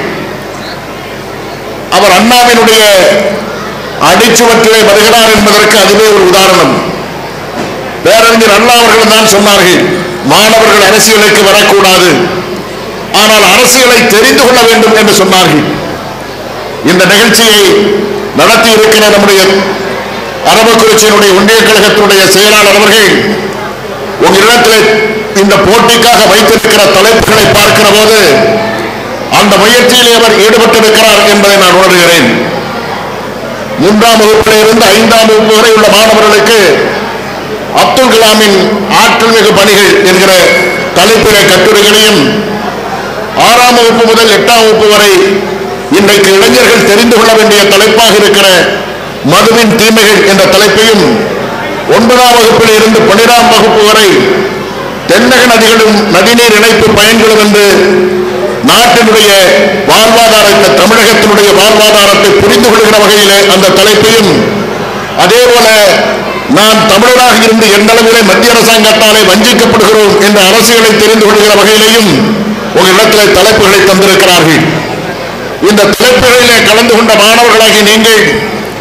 அவர் அண்ணாவினுடைய அடிச்சுவற்றிலே வருகிறார் என்பதற்கு அதுவே ஒரு உதாரணம் பேரறிஞர் அண்ணா அவர்கள் தான் சொன்னார்கள் மாணவர்கள் அரசியலுக்கு வரக்கூடாது ஆனால் அரசியலை தெரிந்து கொள்ள வேண்டும் என்று சொன்னார்கள் இந்த நிகழ்ச்சியை நடத்தி இருக்கிற நம்முடைய அரவக்குறிச்சியினுடைய ஒன்றிய கழகத்தினுடைய செயலாளர் அவர்கள் உங்களிடத்தில் இந்த போட்டிக்காக வைத்திருக்கிற தலைப்புகளை பார்க்கிற போது அந்த முயற்சியிலே அவர் ஈடுபட்டிருக்கிறார் என்பதை நான் உணர்கிறேன் மூன்றாம் வகுப்பில் இருந்து ஐந்தாம் வகுப்பு வரை உள்ள மாணவர்களுக்கு அப்துல் கலாமின் ஆற்றல் மிகு பணிகள் என்கிற தலைப்பிலே கட்டுரைகளையும் ஆறாம் வகுப்பு முதல் எட்டாம் வகுப்பு வரை இன்றைக்கு இளைஞர்கள் தெரிந்து கொள்ள வேண்டிய தலைப்பாக இருக்கிற மதுவின் தீமைகள் என்ற தலைப்பையும் ஒன்பதாம் வகுப்பில் இருந்து பன்னிராம் வகுப்பு வரை தென்னக நதிகளும் நதிநீர் இணைப்பு பயன்களும் என்று நாட்டினுடைய வாழ்வாதாரத்தை தமிழகத்தினுடைய வாழ்வாதாரத்தை புரிந்து கொள்கிற வகையிலே அந்த தலைப்பையும் அதே போல நான் தமிழராக இருந்து எந்த அளவிலே மத்திய அரசாங்கத்தாலே வஞ்சிக்கப்படுகிறோம் என்ற அரசியலை தெரிந்து கொள்கிற வகையிலேயும் உங்களிடத்திலே தலைப்புகளை தந்திருக்கிறார்கள் இந்த தலைப்புகளிலே கலந்து கொண்ட மாணவர்களாகி நீங்கள்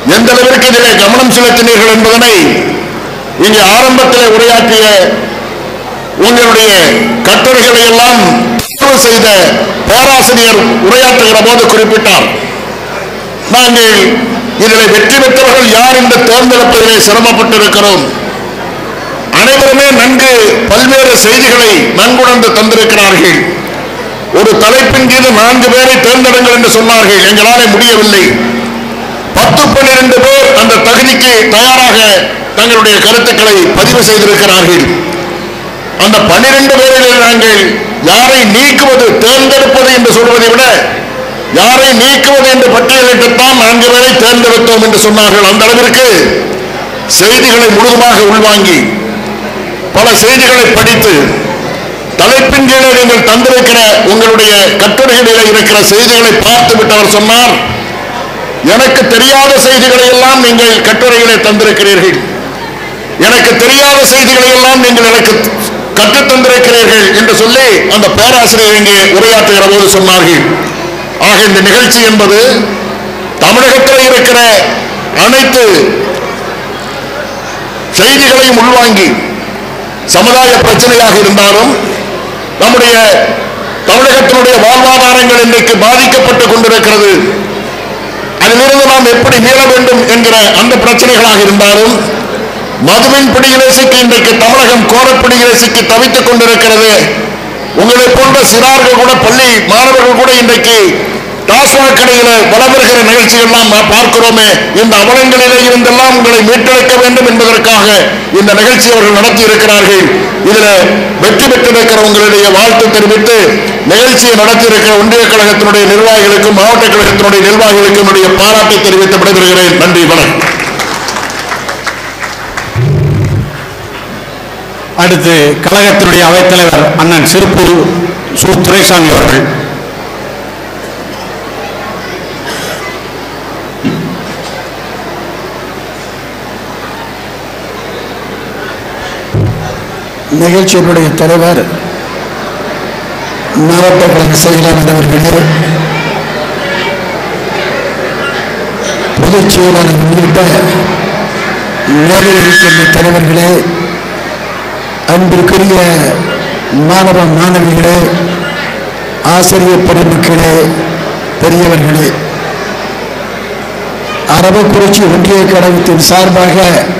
எந்த அளவிற்கு இதிலே கவனம் செலுத்தினீர்கள் என்பதனை இங்கே ஆரம்பத்திலே உரையாற்றிய உங்களுடைய கட்டுரைகளை எல்லாம் தேர்வு செய்த பேராசிரியர் உரையாற்றுகிற போது குறிப்பிட்டார் நாங்கள் இதில் வெற்றி பெற்றவர்கள் யார் என்று தேர்ந்தெடுப்பதிலே சிரமப்பட்டிருக்கிறோம் அனைவருமே நன்கு பல்வேறு செய்திகளை நன்குணர்ந்து தந்திருக்கிறார்கள் ஒரு தலைப்பின் கீழ் நான்கு பேரை தேர்ந்தெடுங்கள் என்று சொன்னார்கள் எங்களாலே முடியவில்லை பத்து பன்னிரண்டு பேர் அந்த தகுதிக்கு தயாராக தங்களுடைய கருத்துக்களை பதிவு செய்திருக்கிறார்கள் அந்த பன்னிரண்டு பேரிலே நாங்கள் யாரை நீக்குவது தேர்ந்தெடுப்பது என்று சொல்வதை விட யாரை நீக்குவது என்று பட்டியலிட்டுத்தான் நான்கு பேரை தேர்ந்தெடுத்தோம் என்று சொன்னார்கள் அந்த அளவிற்கு செய்திகளை முழுதுமாக உள்வாங்கி பல செய்திகளை படித்து தலைப்பின் கீழே நீங்கள் தந்திருக்கிற உங்களுடைய கட்டுரைகளில் இருக்கிற செய்திகளை பார்த்து விட்டவர் சொன்னார் எனக்கு தெரியாத செய்திகளை எல்லாம் நீங்கள் கட்டுரைகளை தந்திருக்கிறீர்கள் எனக்கு தெரியாத செய்திகளை எல்லாம் நீங்கள் எனக்கு கற்றுத் தந்திருக்கிறீர்கள் என்று சொல்லி அந்த பேராசிரியர் இங்கே உரையாற்றுகிற போது சொன்னார்கள் ஆக இந்த நிகழ்ச்சி என்பது தமிழகத்தில் இருக்கிற அனைத்து செய்திகளையும் உள்வாங்கி சமுதாய பிரச்சனையாக இருந்தாலும் நம்முடைய தமிழகத்தினுடைய வாழ்வாதாரங்கள் இன்றைக்கு பாதிக்கப்பட்டுக் கொண்டிருக்கிறது அதிலிருந்து நாம் எப்படி மீள வேண்டும் என்கிற அந்த பிரச்சனைகளாக இருந்தாலும் மதுவின் பிடியிலே சிக்கி இன்றைக்கு தமிழகம் கோரப்பிடியிலே சிக்கி தவித்துக் கொண்டிருக்கிறது உங்களை போன்ற சிறார்கள் கூட பள்ளி மாணவர்கள் கூட இன்றைக்கு டாஸ்மாக் கடையில வளர்கிற நிகழ்ச்சிகள்லாம் நாம் பார்க்கிறோமே இந்த அவலங்களிலே இருந்தெல்லாம் உங்களை மீட்டெடுக்க வேண்டும் என்பதற்காக இந்த நிகழ்ச்சி அவர்கள் நடத்தி இருக்கிறார்கள் இதுல வெற்றி பெற்றிருக்கிற உங்களுடைய வாழ்த்து தெரிவித்து நிகழ்ச்சியை நடத்தி இருக்கிற ஒன்றிய கழகத்தினுடைய நிர்வாகிகளுக்கும் மாவட்ட கழகத்தினுடைய நிர்வாகிகளுக்கும் என்னுடைய பாராட்டை தெரிவித்து விடைபெறுகிறேன் நன்றி வணக்கம் அடுத்து கழகத்தினுடைய அவைத்தலைவர் அண்ணன் சிறுப்பூர் சு துரைசாமி அவர்கள் நிகழ்ச்சியினுடைய தலைவர் மாவட்ட கழக செயலாளர் அவர்களே பொதுச் செயலாளர் உள்ளிட்ட மேலில் இருக்கின்ற தலைவர்களே அன்பிற்குரிய மாணவ மாணவிகளே ஆசிரியர் பெருமக்களே பெரியவர்களே அரவக்குறிச்சி ஒன்றிய கழகத்தின் சார்பாக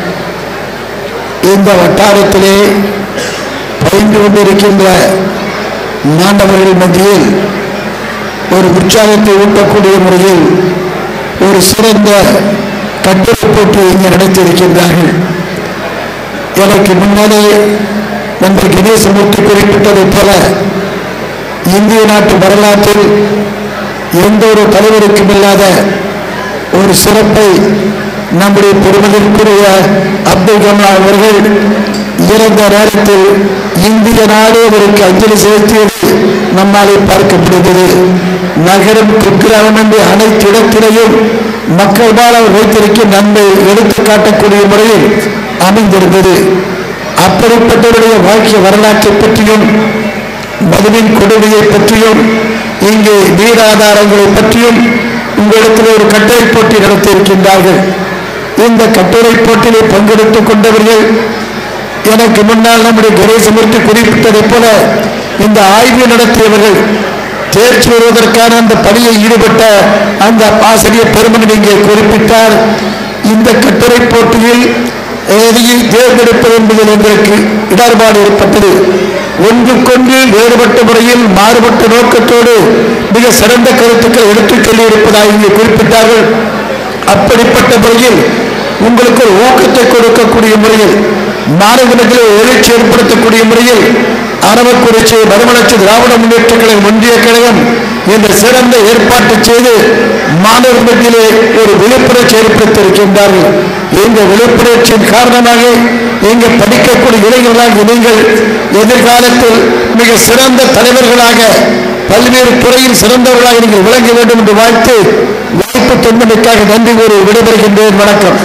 இந்த வட்டாரத்திலே பயின்று கொண்டிருக்கின்ற மாணவர்கள் மத்தியில் ஒரு உற்சாகத்தை ஊட்டக்கூடிய முறையில் ஒரு சிறந்த கட்டுரை போட்டி இங்கே நடத்தியிருக்கின்றார்கள் எனக்கு முன்னாலே நண்பர் கணேசமூர்த்தி குறிப்பிட்டதைப் போல இந்திய நாட்டு வரலாற்றில் எந்த ஒரு தலைவருக்கும் இல்லாத ஒரு சிறப்பை நம்முடைய பெருமதிற்குரிய அப்துல் கலாம் அவர்கள் இறந்த நேரத்தில் இந்திய நாடு அவருக்கு அஞ்சலி செலுத்தியது நம்மாலே பார்க்க முடிந்தது நகரம் குக்கிராமம் என்று அனைத்து இடத்திலையும் மக்கள் மேல் அவர் வைத்திருக்கும் நன்மை எடுத்து காட்டக்கூடிய முறையில் அமைந்திருந்தது அப்படிப்பட்டவருடைய வாழ்க்கை வரலாற்றை பற்றியும் மதுவின் கொடுமையை பற்றியும் இங்கே நீராதாரங்களை பற்றியும் உங்களிடத்தில் ஒரு கட்டுரை போட்டி நடத்தியிருக்கின்றார்கள் இந்த கட்டுரை போட்டியிலே பங்கெடுத்துக் கொண்டவர்கள் எனக்கு முன்னால் நம்முடைய கணேசமூர்த்தி குறிப்பிட்டதைப் போல இந்த ஆய்வு நடத்தியவர்கள் தேர்ச்சி வருவதற்கான அந்த பணியில் ஈடுபட்ட அந்த ஆசிரியர் பெருமன் இங்கே குறிப்பிட்டார் இந்த கட்டுரை போட்டியில் எதையை தேர்ந்தெடுப்பது என்பதில் எங்களுக்கு இடர்பாடு ஏற்பட்டது ஒன்றுக்கொன்று வேறுபட்ட முறையில் மாறுபட்ட நோக்கத்தோடு மிக சிறந்த கருத்துக்கள் எடுத்துச் சொல்லியிருப்பதாக இங்கே குறிப்பிட்டார்கள் அப்படிப்பட்ட முறையில் உங்களுக்கு ஒரு ஊக்கத்தை கொடுக்கக்கூடிய முறையில் மாணவர்களை எழுச்சி ஏற்படுத்தக்கூடிய முறையில் அரவக்குறிச்சி மறுமலர்ச்சி திராவிட முன்னேற்ற கழகம் ஒன்றிய கழகம் இந்த சிறந்த ஏற்பாட்டை செய்து மாணவர் மத்தியிலே ஒரு விழிப்புணர்ச்சி ஏற்படுத்தியிருக்கின்றார்கள் இந்த விழிப்புணர்ச்சியின் காரணமாக இங்கு படிக்கக்கூடிய இளைஞர்களாக நீங்கள் எதிர்காலத்தில் மிக சிறந்த தலைவர்களாக பல்வேறு துறையில் சிறந்தவர்களாக நீங்கள் விளங்க வேண்டும் என்று வாழ்த்து வாய்ப்பு தொண்டனுக்காக நன்றி கூறி விடைபெறுகின்றேன் வணக்கம்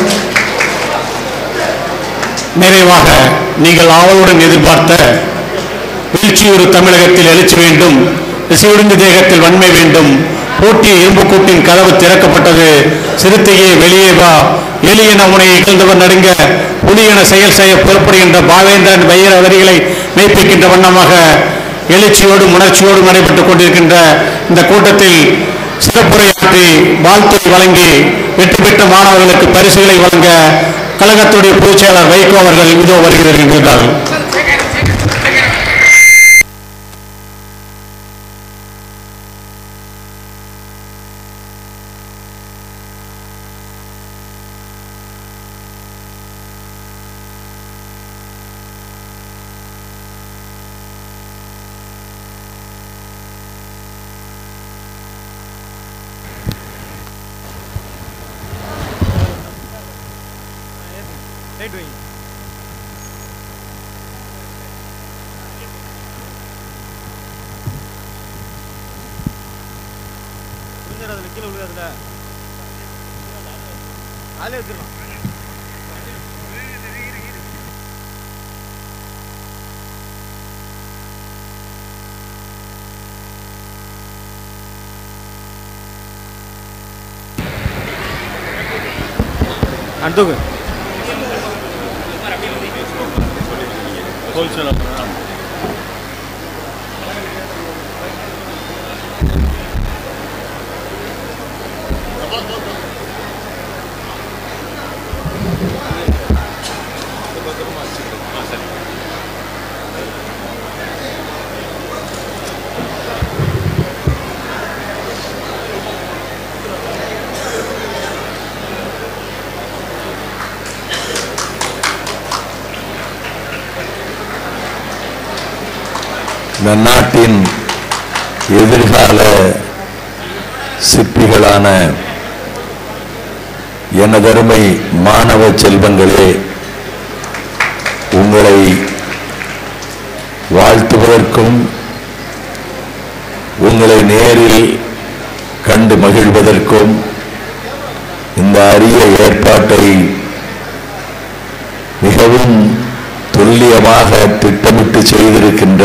நிறைவாக நீங்கள் ஆவலுடன் எதிர்பார்த்த வீழ்ச்சியூறு தமிழகத்தில் எழுச்சி வேண்டும் இசையுடிந்த தேகத்தில் வன்மை வேண்டும் பூட்டிய இரும்புக்கூட்டின் கதவு திறக்கப்பட்டது சிறுத்தையே வெளியே வா எலியென உனை இகழ்ந்தவர் நடுங்க புலியென செயல் செய்ய புறப்படுகின்ற பாவேந்திரன் வைர வரிகளை மெய்ப்பிக்கின்ற வண்ணமாக எழுச்சியோடும் உணர்ச்சியோடும் நடைபெற்றுக் கொண்டிருக்கின்ற இந்த கூட்டத்தில் சிறப்புரையாற்றி வாழ்த்துறை வழங்கி வெற்றி பெற்ற மாணவர்களுக்கு பரிசுகளை வழங்க கழகத்துடைய பொதுச் செயலாளர் வைகோ அவர்கள் இதோ வருகிறார்கள் என்கின்றார்கள் இந்த நாட்டின் எதிர்கால சிற்பிகளான எனதருமை மாணவ செல்வங்களே உங்களை வாழ்த்துவதற்கும் உங்களை நேரில் கண்டு மகிழ்வதற்கும் இந்த அரிய ஏற்பாட்டை மிகவும் துல்லியமாக திட்டமிட்டு செய்திருக்கின்ற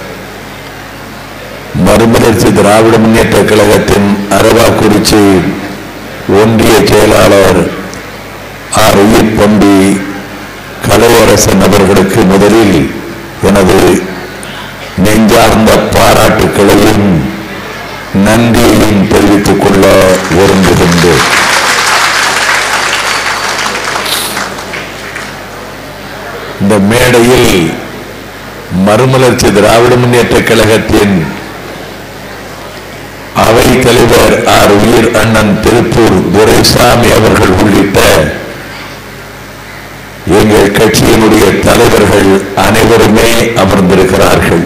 மறுமலர்ச்சி திராவிட முன்னேற்ற கழகத்தின் அரவாக்குறிச்சி ஒன்றிய செயலாளர் ஆர் உயிர் பம்பி கலையரசன் அவர்களுக்கு முதலில் எனது நெஞ்சார்ந்த பாராட்டுக்களையும் நன்றியையும் தெரிவித்துக் கொள்ள விரும்புகின்றேன் இந்த மேடையில் மறுமலர்ச்சி திராவிட முன்னேற்ற கழகத்தின் அவை தலைவர் ஆர் உயிர் அண்ணன் திருப்பூர் துரைசாமி அவர்கள் உள்ளிட்ட எங்கள் கட்சியினுடைய தலைவர்கள் அனைவருமே அமர்ந்திருக்கிறார்கள்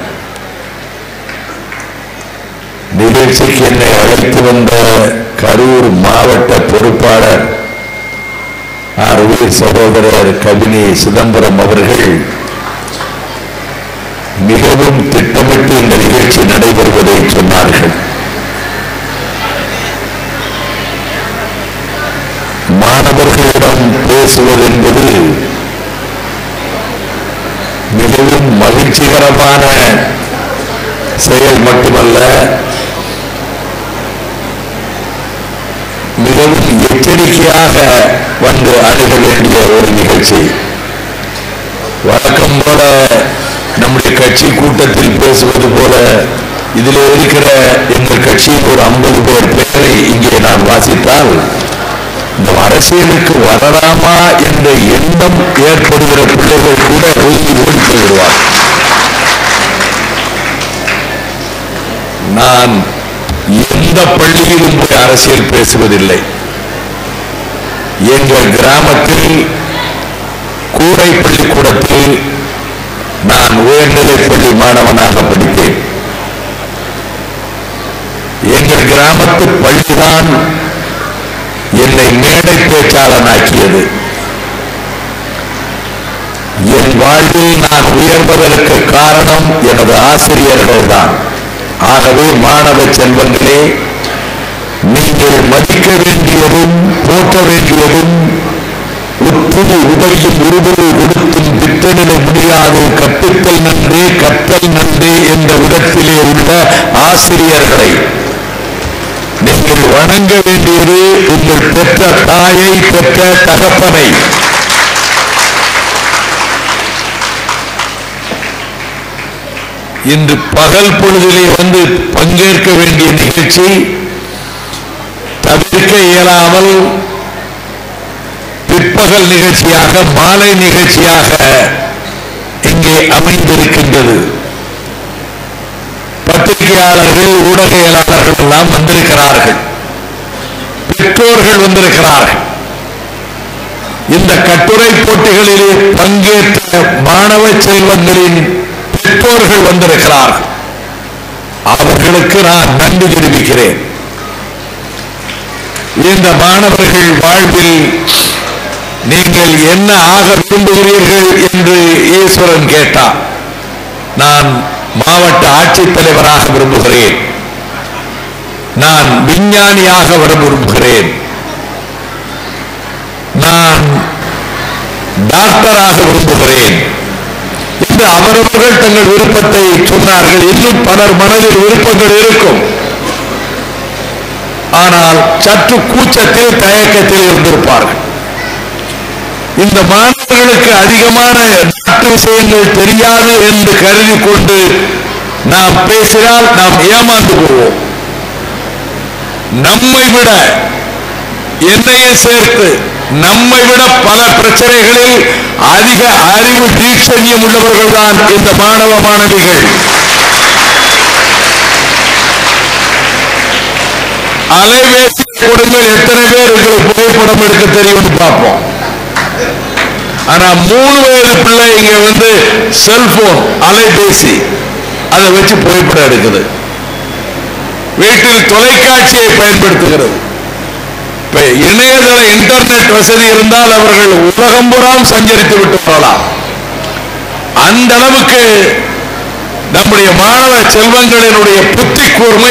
நிகழ்ச்சிக்கு என்னை அழைத்து வந்த கரூர் மாவட்ட பொறுப்பாளர் ஆர் உயிர் சகோதரர் கபினி சிதம்பரம் அவர்கள் மிகவும் திட்டமிட்டு இந்த நிகழ்ச்சி நடைபெறுவதை சொன்னார்கள் மாணவர்களிடம் பேசுவது என்பது மிகவும் மகிழ்ச்சிகரமான செயல் மட்டுமல்ல மிகவும் எச்சரிக்கையாக வந்து அணுக வேண்டிய ஒரு நிகழ்ச்சி வழக்கம் போல நம்முடைய கட்சி கூட்டத்தில் பேசுவது போல இதில் இருக்கிற எங்கள் கட்சியின் ஒரு ஐம்பது பேர் பெயரை இங்கே நான் வாசித்தால் இந்த அரசியலுக்கு வரலாமா என்ற எண்ணம் ஏற்படுகிற பிள்ளைகள் கூட ஒதுங்கி ஓடி போய்விடுவார் நான் எந்த பள்ளியிலும் போய் அரசியல் பேசுவதில்லை எங்கள் கிராமத்தில் கூடை பள்ளிக்கூடத்தில் நான் உயர்நிலைப் பள்ளி மாணவனாக படித்தேன் எங்கள் கிராமத்து பள்ளிதான் என்னை மேடை பேச்சாளனாக்கியது என் வாழ்வில் நான் உயர்வதற்கு காரணம் எனது ஆசிரியர்கள் தான் ஆகவே மாணவ செல்வங்களே நீங்கள் மதிக்க வேண்டியதும் போற்ற வேண்டியதும் உட்புது உதவியும் உருவலை கொடுத்தும் திட்டமிட முடியாது கற்பித்தல் நன்றே கற்றல் நன்றே என்ற விதத்திலே உள்ள ஆசிரியர்களை நீங்கள் நீங்கள் வணங்க வேண்டியது உங்கள் பெற்ற தாயை பெற்ற தகப்பனை இன்று பகல் பொழுதிலே வந்து பங்கேற்க வேண்டிய நிகழ்ச்சி தவிர்க்க இயலாமல் பிற்பகல் நிகழ்ச்சியாக மாலை நிகழ்ச்சியாக இங்கே அமைந்திருக்கின்றது பத்திரிகையாளர்கள் ஊடகையாளர்கள் எல்லாம் வந்திருக்கிறார்கள் பெற்றோர்கள் வந்திருக்கிறார்கள் இந்த கட்டுரை போட்டிகளிலே பங்கேற்ற மாணவ செல்வங்களின் பெற்றோர்கள் வந்திருக்கிறார்கள் அவர்களுக்கு நான் நன்றி தெரிவிக்கிறேன் இந்த மாணவர்கள் வாழ்வில் நீங்கள் என்ன ஆக விரும்புகிறீர்கள் என்று ஈஸ்வரன் கேட்டார் நான் மாவட்ட ஆட்சித்தலைவராக விரும்புகிறேன் நான் விஞ்ஞானியாக வர விரும்புகிறேன் நான் டாக்டராக விரும்புகிறேன் என்று அவரவர்கள் தங்கள் விருப்பத்தை சொன்னார்கள் இன்னும் பலர் மனதில் விருப்பங்கள் இருக்கும் ஆனால் சற்று கூச்சத்தில் தயக்கத்தில் இருந்திருப்பார்கள் இந்த மாணவர்களுக்கு அதிகமான நாட்டு விஷயங்கள் தெரியாது என்று கருதி கொண்டு நாம் பேசினால் நாம் ஏமாந்து போவோம் நம்மை விட என்னையும் சேர்த்து நம்மை விட பல பிரச்சனைகளில் அதிக அறிவு தீட்சண்யம் உள்ளவர்கள் தான் இந்த மாணவ மாணவிகள் அலைபேசி கொடுங்கள் எத்தனை பேர் எங்களுக்கு புகைப்படம் எடுக்க தெரியும்னு பார்ப்போம் ஆனா மூணு வயது பிள்ளை இங்க வந்து செல்போன் அலைபேசி அதை வச்சு புகைப்படம் எடுக்குது வீட்டில் தொலைக்காட்சியை பயன்படுத்துகிறது இப்ப இணையதள இன்டர்நெட் வசதி இருந்தால் அவர்கள் உலகம் புறாம் சஞ்சரித்து விட்டு வரலாம் அந்த அளவுக்கு நம்முடைய மாணவ செல்வங்களினுடைய புத்தி கூர்மை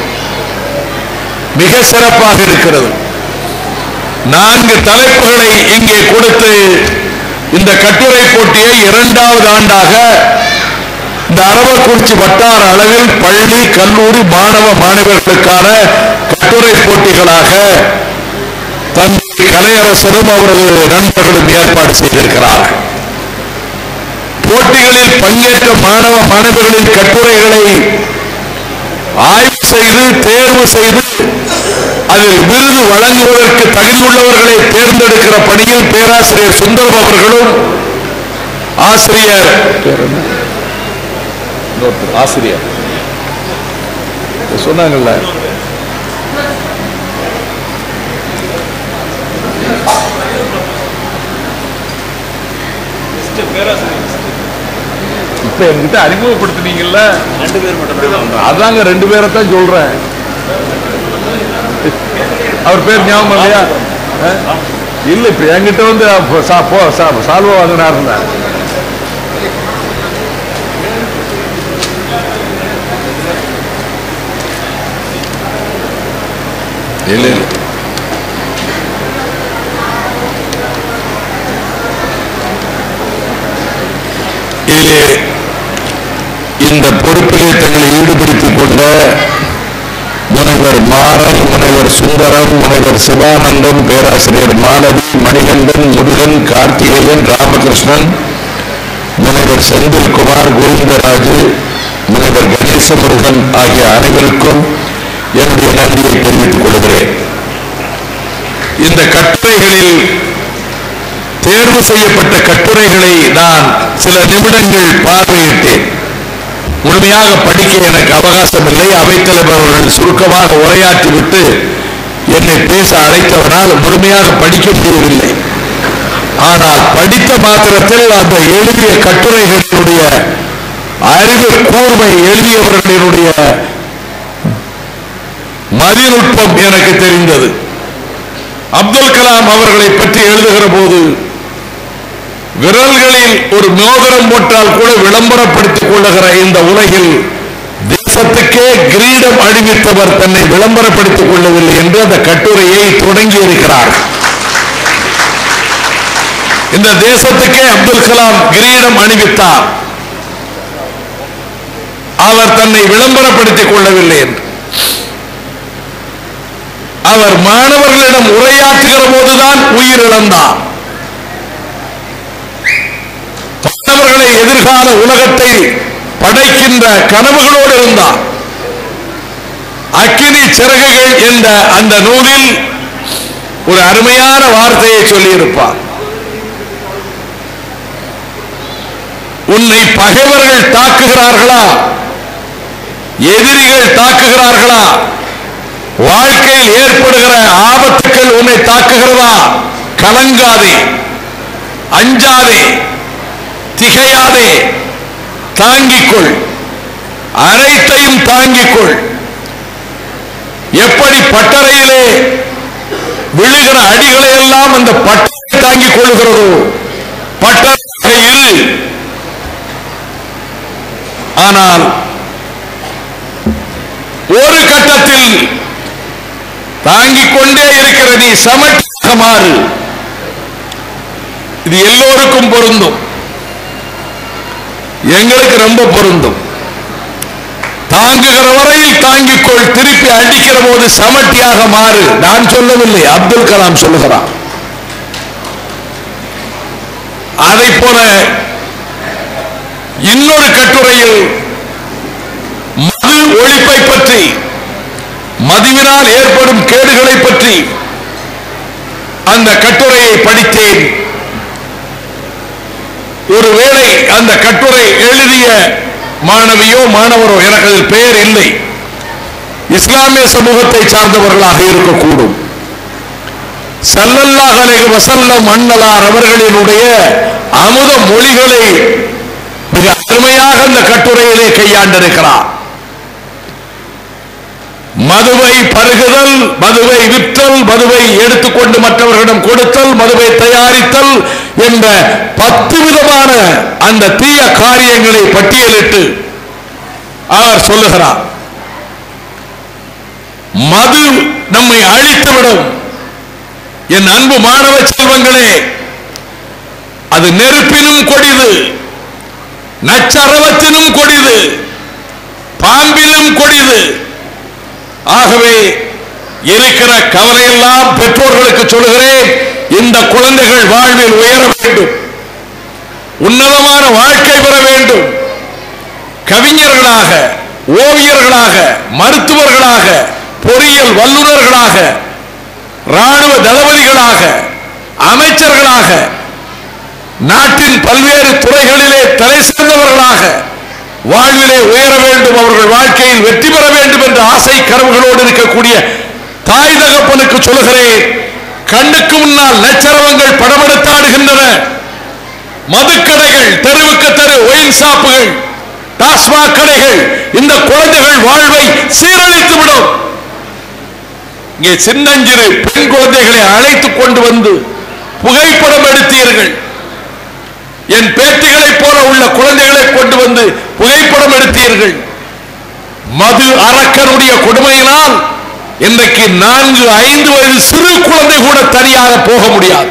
மிக சிறப்பாக இருக்கிறது நான்கு தலைப்புகளை இங்கே கொடுத்து இந்த கட்டுரை போட்டியை இரண்டாவது ஆண்டாக இந்த அரவக்குறிச்சி வட்டார அளவில் பள்ளி கல்லூரி மாணவ மாணவர்களுக்கான கட்டுரை போட்டிகளாக தந்தை கலையரசரும் அவரது நண்பர்களும் ஏற்பாடு செய்திருக்கிறார்கள் போட்டிகளில் பங்கேற்ற மாணவ மாணவர்களின் கட்டுரைகளை ஆய்வு செய்து தேர்வு செய்து அதில் விருது வழங்குவதற்கு தகுதியுள்ளவர்களை தேர்ந்தெடுக்கிற பணியில் பேராசிரியர் சுந்தரம் அவர்களும் ஆசிரியர் பேர் என்ன? இன்னொருத்தர், ஆசிரியர் சொன்னாங்கல்ல இப்ப என்கிட்ட அறிமுகப்படுத்தினீங்கல்ல ரெண்டு பேர் மட்டும் அதாங்க ரெண்டு பேரை தான் சொல்றேன் அவர் பேர் ஞாபகம் இல்லையா அஹ்? இல்ல இப்ப என்கிட்ட வந்து அப்ப சா- போ- சா- சால்வா வாங்கினாருங்க இல்ல இல்ல இதிலே இந்த பொறுப்பிலே தங்களை ஈடுபடுத்திக் கொண்ட முனைவர் மாறன் முனைவர் சுந்தரம் முனைவர் சிவானந்தம் பேராசிரியர் மாணவி மணிகண்டன் முருகன் கார்த்திகேயன் ராமகிருஷ்ணன் முனைவர் செந்தில்குமார் கோவிந்தராஜு முனைவர் கணேச முருகன் ஆகிய அனைவருக்கும் என்னுடைய நன்றியை தெரிவித்துக் கொள்கிறேன் இந்த கட்டுரைகளில் தேர்வு செய்யப்பட்ட கட்டுரைகளை நான் சில நிமிடங்கள் பார்வையிட்டேன் முழுமையாக படிக்க எனக்கு அவகாசம் இல்லை அவைத்தலைவர் அவர்கள் சுருக்கமாக உரையாற்றிவிட்டு என்னை பேச அழைத்தவனால் முழுமையாக படிக்க முடியவில்லை ஆனால் படித்த மாத்திரத்தில் அந்த எழுதிய கட்டுரைகளினுடைய அறிவு கூர்மை எழுதியவர்களினுடைய மதிநுட்பம் எனக்கு தெரிந்தது அப்துல் கலாம் அவர்களை பற்றி எழுதுகிற போது விரல்களில் ஒரு மோதிரம் போட்டால் கூட விளம்பரப்படுத்திக் கொள்ளுகிற இந்த உலகில் தேசத்துக்கே கிரீடம் அணிவித்தவர் தன்னை விளம்பரப்படுத்திக் கொள்ளவில்லை என்று அந்த கட்டுரையை தொடங்கி இருக்கிறார் இந்த தேசத்துக்கே அப்துல் கலாம் கிரீடம் அணிவித்தார் அவர் தன்னை விளம்பரப்படுத்திக் கொள்ளவில்லை என்று அவர் மாணவர்களிடம் உரையாற்றுகிற போதுதான் உயிரிழந்தார் மாணவர்களை எதிர்கால உலகத்தை படைக்கின்ற கனவுகளோடு இருந்தார் அக்கினி சிறகுகள் என்ற அந்த நூலில் ஒரு அருமையான வார்த்தையை சொல்லியிருப்பார் உன்னை பகைவர்கள் தாக்குகிறார்களா எதிரிகள் தாக்குகிறார்களா வாழ்க்கையில் ஏற்படுகிற ஆபத்துக்கள் உன்னை தாக்குகிறதா கலங்காதே அஞ்சாதே திகையாதே தாங்கிக்கொள் அனைத்தையும் தாங்கிக்கொள் எப்படி பட்டறையிலே விழுகிற அடிகளை எல்லாம் அந்த பட்டறை தாங்கிக் கொள்கிறதோ பட்டறையாக இரு ஆனால் ஒரு கட்டத்தில் தாங்கிக் கொண்டே இருக்கிற நீ சமட்டாக மாறு இது எல்லோருக்கும் பொருந்தும் எங்களுக்கு ரொம்ப பொருந்தும் தாங்குகிற வரையில் தாங்கிக்கொள் திருப்பி அடிக்கிற போது சமட்டியாக மாறு நான் சொல்லவில்லை அப்துல் கலாம் சொல்லுகிறான் அதை போல இன்னொரு கட்டுரையில் மது ஒழிப்பை பற்றி மதுவினால் ஏற்படும் கேடுகளை பற்றி அந்த கட்டுரையை படித்தேன் ஒருவேளை அந்த கட்டுரை எழுதிய மாணவியோ மாணவரோ எனக்கு அதில் பெயர் இல்லை இஸ்லாமிய சமூகத்தை சார்ந்தவர்களாக இருக்கக்கூடும் சல்லல்லாஹ் அலைஹி வஸல்லம் அண்ணலார் அவர்களினுடைய அமுத மொழிகளை மிக அருமையாக அந்த கட்டுரையிலே கையாண்டிருக்கிறார் மதுவை பருகுதல் மதுவை விற்றல் மதுவை எடுத்துக்கொண்டு மற்றவர்களிடம் கொடுத்தல் மதுவை தயாரித்தல் என்ற பத்து விதமான அந்த தீய காரியங்களை பட்டியலிட்டு அவர் சொல்லுகிறார் மது நம்மை அழித்துவிடும் என் அன்பு மாணவ செல்வங்களே அது நெருப்பினும் கொடிது நச்சரவத்தினும் கொடிது பாம்பிலும் கொடிது ஆகவே இருக்கிற கவலையெல்லாம் பெற்றோர்களுக்கு சொல்லுகிறேன் இந்த குழந்தைகள் வாழ்வில் உயர வேண்டும் உன்னதமான வாழ்க்கை பெற வேண்டும் கவிஞர்களாக ஓவியர்களாக மருத்துவர்களாக பொறியியல் வல்லுநர்களாக ராணுவ தளபதிகளாக அமைச்சர்களாக நாட்டின் பல்வேறு துறைகளிலே தலை சிறந்தவர்களாக வாழ்விலே உயர வேண்டும் அவர்கள் வாழ்க்கையில் வெற்றி பெற வேண்டும் என்ற ஆசை கனவுகளோடு இருக்கக்கூடிய தாய் தகப்பனுக்கு சொல்லுகிறேன் கண்ணுக்கு முன்னால் நச்சரவங்கள் படமெடுத்தாடுகின்றன மதுக்கடைகள் தெருவுக்கு தெரு ஒயின் ஷாப்புகள் டாஸ்மாக் கடைகள் இந்த குழந்தைகள் வாழ்வை சீரழித்து விடும் இங்கே சின்னஞ்சிறு பெண் குழந்தைகளை அழைத்துக் கொண்டு வந்து புகைப்படம் எடுத்தீர்கள் என் பேத்திகளைப் போல உள்ள குழந்தைகளை கொண்டு வந்து புகைப்படம் எடுத்தீர்கள் மது அரக்கனுடைய கொடுமையினால் இன்றைக்கு நான்கு ஐந்து வயது சிறு குழந்தை கூட தனியாக போக முடியாது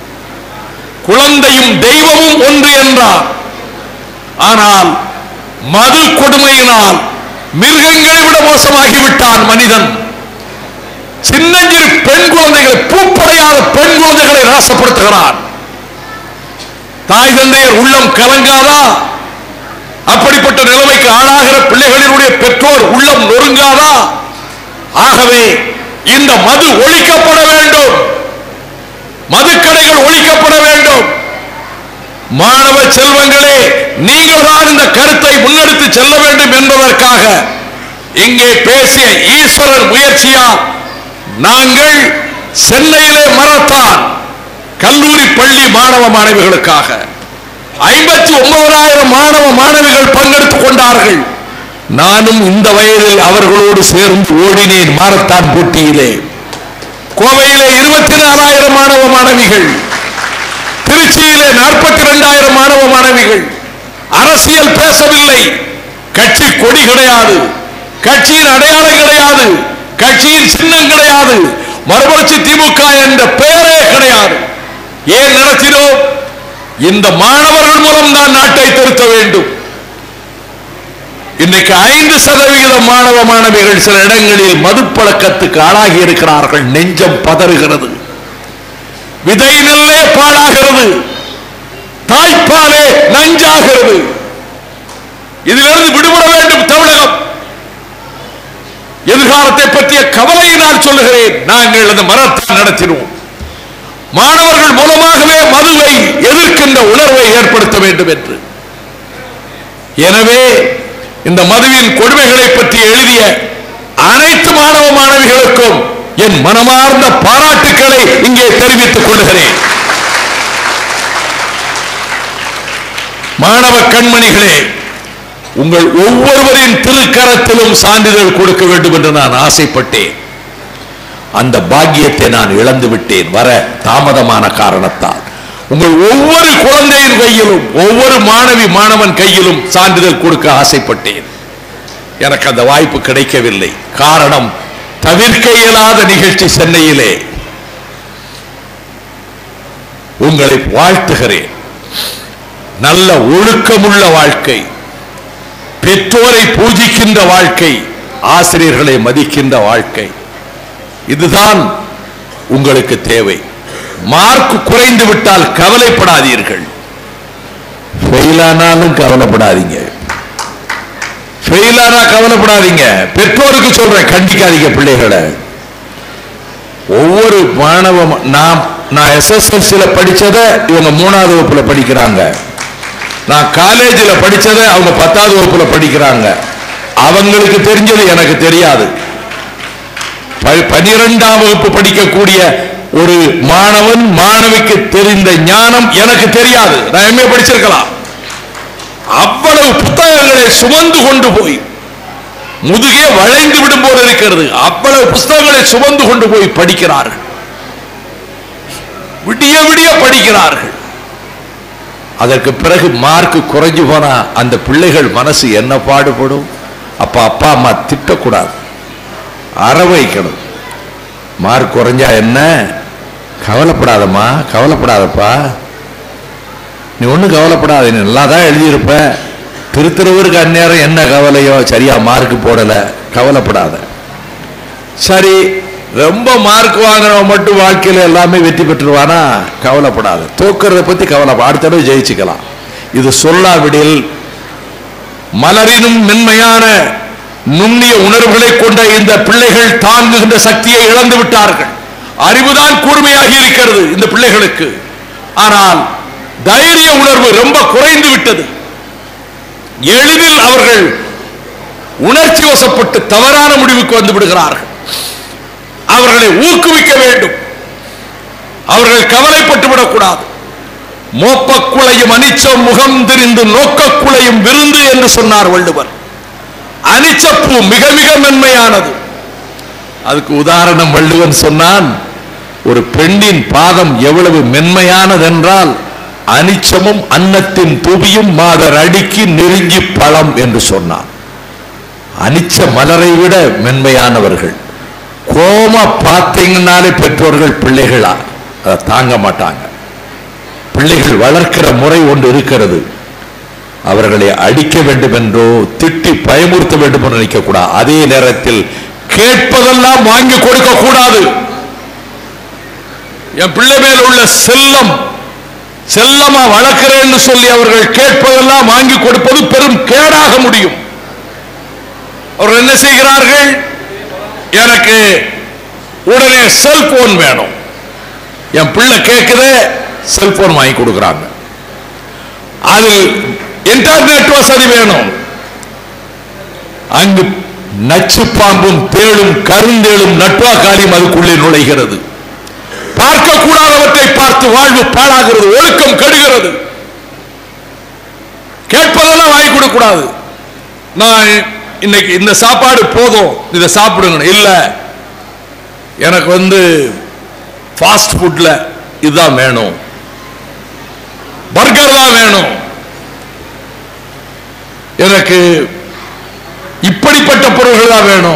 குழந்தையும் தெய்வமும் ஒன்று என்றார் ஆனால் மது கொடுமையினால் மிருகங்களை விட மோசமாகிவிட்டான் மனிதன் சின்னஞ்சிறு பெண் குழந்தைகளை பூப்படையாத பெண் குழந்தைகளை நாசப்படுத்துகிறான் தாய் தந்தையர் உள்ளம் கலங்காதா அப்படிப்பட்ட நிலைமைக்கு ஆளாகிற பிள்ளைகளினுடைய பெற்றோர் உள்ளம் நொறுங்காதா ஆகவே இந்த மது ஒழிக்கப்பட வேண்டும் மதுக்கடைகள் ஒழிக்கப்பட வேண்டும் மாணவ செல்வங்களே நீங்கள் தான் இந்த கருத்தை முன்னெடுத்து செல்ல வேண்டும் என்பதற்காக இங்கே பேசிய ஈஸ்வரன் முயற்சியால் நாங்கள் சென்னையிலே மரத்தான் கல்லூரி பள்ளி மாணவ மாணவிகளுக்காக ஐம்பத்தி ஒன்பதாயிரம் மாணவ மாணவிகள் பங்கெடுத்துக் கொண்டார்கள் நானும் இந்த வயதில் அவர்களோடு சேர்ந்து ஓடினேன் மாரத்தான் போட்டியிலே கோவையிலே இருபத்தி நாலாயிரம் மாணவ மாணவிகள் திருச்சியிலே நாற்பத்தி இரண்டாயிரம் மாணவ மாணவிகள் அரசியல் பேசவில்லை கட்சி கொடி கிடையாது கட்சியின் அடையாளம் கிடையாது கட்சியின் சின்னம் கிடையாது மறுமலர்ச்சி திமுக என்ற பெயரே கிடையாது ஏன் நடத்தினோம் இந்த மாணவர்கள் மூலம் தான் நாட்டை திருத்த வேண்டும் இன்றைக்கு ஐந்து சதவிகித மாணவ மாணவிகள் சில இடங்களில் மதுப்பழக்கத்துக்கு ஆளாகி இருக்கிறார்கள் நெஞ்சம் பதறுகிறது விதை நெல்லே பாழாகிறது தாய்ப்பாலே நஞ்சாகிறது இதிலிருந்து விடுபட வேண்டும் தமிழகம் எதிர்காலத்தை பற்றிய கவலையை நான் சொல்லுகிறேன் நாங்கள் அந்த மரத்தை நடத்தினோம் மாணவர்கள் மூலமாகவே மதுவை எதிர்க்கின்ற உணர்வை ஏற்படுத்த வேண்டும் என்று எனவே இந்த மதுவின் கொடுமைகளை பற்றி எழுதிய அனைத்து மாணவ மாணவிகளுக்கும் என் மனமார்ந்த பாராட்டுக்களை இங்கே தெரிவித்துக் கொள்கிறேன் மாணவ கண்மணிகளே உங்கள் ஒவ்வொருவரின் திருக்கரத்திலும் சான்றிதழ் கொடுக்க வேண்டும் என்று நான் ஆசைப்பட்டேன் அந்த பாக்கியத்தை நான் இழந்து விட்டேன் வர தாமதமான காரணத்தால் உங்கள் ஒவ்வொரு குழந்தையின் கையிலும் ஒவ்வொரு மாணவி மாணவன் கையிலும் சான்றிதழ் கொடுக்க ஆசைப்பட்டேன் எனக்கு அந்த வாய்ப்பு கிடைக்கவில்லை காரணம் தவிர்க்க இயலாத நிகழ்ச்சி சென்னையிலே உங்களை வாழ்த்துகிறேன் நல்ல ஒழுக்கமுள்ள வாழ்க்கை பெற்றோரை பூஜிக்கின்ற வாழ்க்கை ஆசிரியர்களை மதிக்கின்ற வாழ்க்கை இதுதான் உங்களுக்கு தேவை மார்க் குறைந்து விட்டால் கவலைப்படாதீர்கள் ஃபெயிலானாலும் கவலைப்படாதீங்க ஃபெயிலானா கவலைப்படாதீங்க பெற்றோருக்கு சொல்றேன் கண்டிக்காதீங்க பிள்ளைகளை ஒவ்வொரு மாணவ நான் நான் எஸ்எஸ்எல்சியில படிச்சதை இவங்க மூணாவது வகுப்புல படிக்கிறாங்க நான் காலேஜில் படிச்சதை அவங்க பத்தாவது வகுப்புல படிக்கிறாங்க அவங்களுக்கு தெரிஞ்சது எனக்கு தெரியாது ப- பனிரெண்டாம் வகுப்பு படிக்கக்கூடிய ஒரு மாணவன் மாணவிக்கு தெரிந்த ஞானம் எனக்கு தெரியாது நான் எம்ஏ படிச்சிருக்கலாம் அவ்வளவு புத்தகங்களை சுமந்து கொண்டு போய் முதுகே வளைந்து விடும் போல இருக்கிறது அவ்வளவு புஸ்தகங்களை சுமந்து கொண்டு போய் படிக்கிறார்கள் விடிய விடிய படிக்கிறார்கள் அதற்கு பிறகு மார்க் குறைஞ்சு போனா அந்த பிள்ளைகள் மனசு என்ன பாடுபடும் அப்ப அப்பா அம்மா திட்டக்கூடாது அரவைக்கணும் மார்க் குறைஞ்சா என்ன கவலைப்படாதம்மா கவலைப்படாதப்பா நீ ஒன்றும் கவலைப்படாத நீ நல்லா தான் எழுதியிருப்ப திருத்துறவருக்கு அந்நேரம் என்ன கவலையோ சரியா மார்க் போடல கவலைப்படாத சரி ரொம்ப மார்க் வாங்குறவன் மட்டும் வாழ்க்கையில எல்லாமே வெற்றி பெற்றுருவானா கவலைப்படாத தோக்கிறத பத்தி கவலை அடுத்த தடவை ஜெயிச்சுக்கலாம் இது சொல்லாவிடில் மலரினும் மென்மையான நுண்ணிய உணர்வுகளை கொண்ட இந்த பிள்ளைகள் தாங்குகின்ற சக்தியை இழந்து விட்டார்கள் அறிவுதான் கூர்மையாகி இருக்கிறது இந்த பிள்ளைகளுக்கு ஆனால் தைரிய உணர்வு ரொம்ப குறைந்து விட்டது எளிதில் அவர்கள் உணர்ச்சி வசப்பட்டு தவறான முடிவுக்கு வந்து விடுகிறார்கள் அவர்களை ஊக்குவிக்க வேண்டும் அவர்கள் கவலைப்பட்டு விடக்கூடாது மோப்பக்குளையும் அனிச்சம் முகம் திரிந்து நோக்கக்குளையும் விருந்து என்று சொன்னார் வள்ளுவர் அனிச்சப்பூ மிக மிக மென்மையானது அதுக்கு உதாரணம் வள்ளுவன் சொன்னான் ஒரு பெண்ணின் பாதம் எவ்வளவு மென்மையானதென்றால் அனிச்சமும் அன்னத்தின் துபியும் மாதர் அடுக்கி நெருங்கி பழம் என்று சொன்னான் அனிச்ச மலரை விட மென்மையானவர்கள் கோமா பார்த்தீங்கன்னாலே பெற்றோர்கள் பிள்ளைகளா அதை தாங்க மாட்டாங்க பிள்ளைகள் வளர்க்கிற முறை ஒன்று இருக்கிறது அவர்களை அடிக்க வேண்டும் என்றோ திட்டி பயமுறுத்த வேண்டும் என்று நினைக்க கூடாது அதே நேரத்தில் கேட்பதெல்லாம் வாங்கி கொடுக்க கூடாது என் பிள்ளை மேல் உள்ள செல்லம் செல்லமா வளர்க்கிறேன்னு சொல்லி அவர்கள் கேட்பதெல்லாம் வாங்கி கொடுப்பது பெரும் கேடாக முடியும் அவர்கள் என்ன செய்கிறார்கள் எனக்கு உடனே செல்போன் வேணும் என் பிள்ளை கேட்குது செல்போன் வாங்கி கொடுக்குறாங்க அது இன்டர்நெட் வசதி வேணும் அங்கு நச்சு பாம்பும் தேளும் கருந்தேளும் நட்வாக்காரியும் அதுக்குள்ளே நுழைகிறது பார்க்க கூடாதவற்றை பார்த்து வாழ்வு பாழாகிறது ஒழுக்கம் கெடுகிறது கேட்பதெல்லாம் வாங்கி கொடுக்க கூடாது நான் இன்னைக்கு இந்த சாப்பாடு போதும் இதை சாப்பிடுங்க இல்ல எனக்கு வந்து ஃபாஸ்ட் ஃபுட்ல இதுதான் வேணும் பர்கர் தான் வேணும் எனக்கு இப்படிப்பட்ட பொருள்கள் தான் வேணும்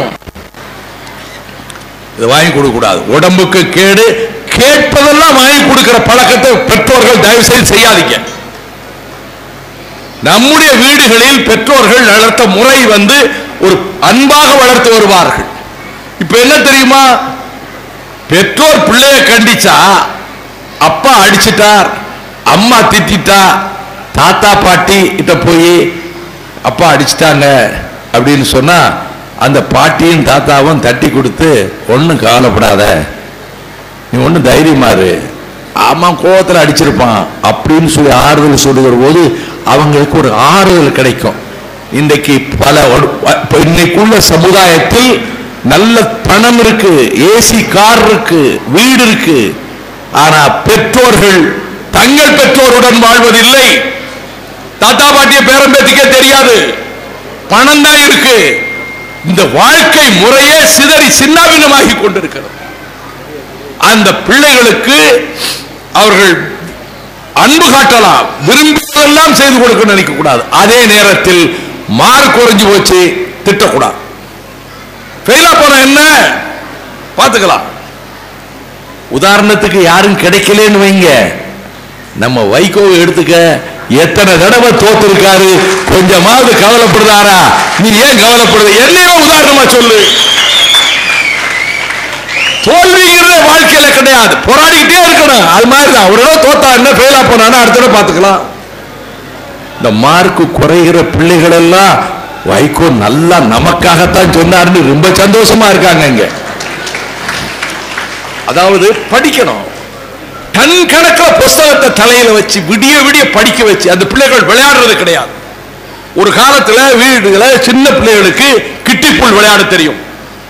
இதை வாங்கி கொடுக்க கூடாது உடம்புக்கு கேடு கேட்பதெல்லாம் வாங்கி கொடுக்கிற பழக்கத்தை பெற்றோர்கள் தயவு செய்து செய்யாதீங்க நம்முடைய வீடுகளில் பெற்றோர்கள் வளர்த்த முறை வந்து ஒரு அன்பாக வளர்த்து வருவார்கள் இப்ப என்ன தெரியுமா பெற்றோர் பிள்ளைய கண்டிச்சா அப்பா அடிச்சிட்டார் அம்மா திட்டிட்டா தாத்தா பாட்டி கிட்ட போய் அப்பா அடிச்சிட்டாங்க அப்படின்னு சொன்னா அந்த பாட்டியும் தாத்தாவும் தட்டி கொடுத்து ஒன்றும் கவலைப்படாத நீ ஒன்றும் தைரியமா இரு ஆமா கோவத்தில் அடிச்சிருப்பான் அப்படின்னு சொல்லி ஆறுதல் சொல்லுகிற போது அவங்களுக்கு ஒரு ஆறுதல் கிடைக்கும் இன்றைக்கு பல ஒரு- இப்ப இன்னைக்குள்ள சமுதாயத்தில் நல்ல பணம் இருக்கு ஏசி கார் இருக்கு வீடு இருக்கு ஆனா பெற்றோர்கள் தங்கள் பெற்றோருடன் வாழ்வதில்லை தாத்தா பாட்டிய பேரம் பேத்திக்கே தெரியாது பணம் தான் இருக்கு இந்த வாழ்க்கை முறையே சிதறி சின்னாபின்னமாகி கொண்டிருக்கிறது அந்த பிள்ளைகளுக்கு அவர்கள் அன்பு காட்டலாம் விரும்பியதெல்லாம் செய்து கொடுக்க நினைக்க கூடாது அதே நேரத்தில் மார்க் குறைஞ்சு போச்சு திட்டக்கூடாது ஃபெயிலா போன என்ன பார்த்துக்கலாம் உதாரணத்துக்கு யாரும் கிடைக்கலன்னு வைங்க நம்ம வைகோவை எடுத்துக்க எத்தனை தடவை தோத்திருக்காரு கொஞ்சமாவது கவலைப்படுறாரா நீ ஏன் கவலைப்படுற என்னையோ உதாரணமா சொல்லு தோல்விங்கிறதே வாழ்க்கையில கிடையாது போராடிக்கிட்டே இருக்கணும் அது மாதிரி தான் ஒரு தடவை தோத்தா என்ன ஃபெயிலா போனானா அடுத்த தடவை பார்த்துக்கலாம் இந்த மார்க் குறைகிற பிள்ளைகள் எல்லாம் வைகோ நல்லா நமக்காகத்தான் சொன்னாருன்னு ரொம்ப சந்தோஷமா இருக்காங்க இங்க அதாவது படிக்கணும் டன் கணக்கில் புஸ்தகத்தை தலையில வச்சு விடிய விடிய படிக்க வச்சு அந்த பிள்ளைகள் விளையாடுறது கிடையாது ஒரு காலத்துல வீடுகளை சின்ன பிள்ளைகளுக்கு கிட்டிப்புள் விளையாட தெரியும்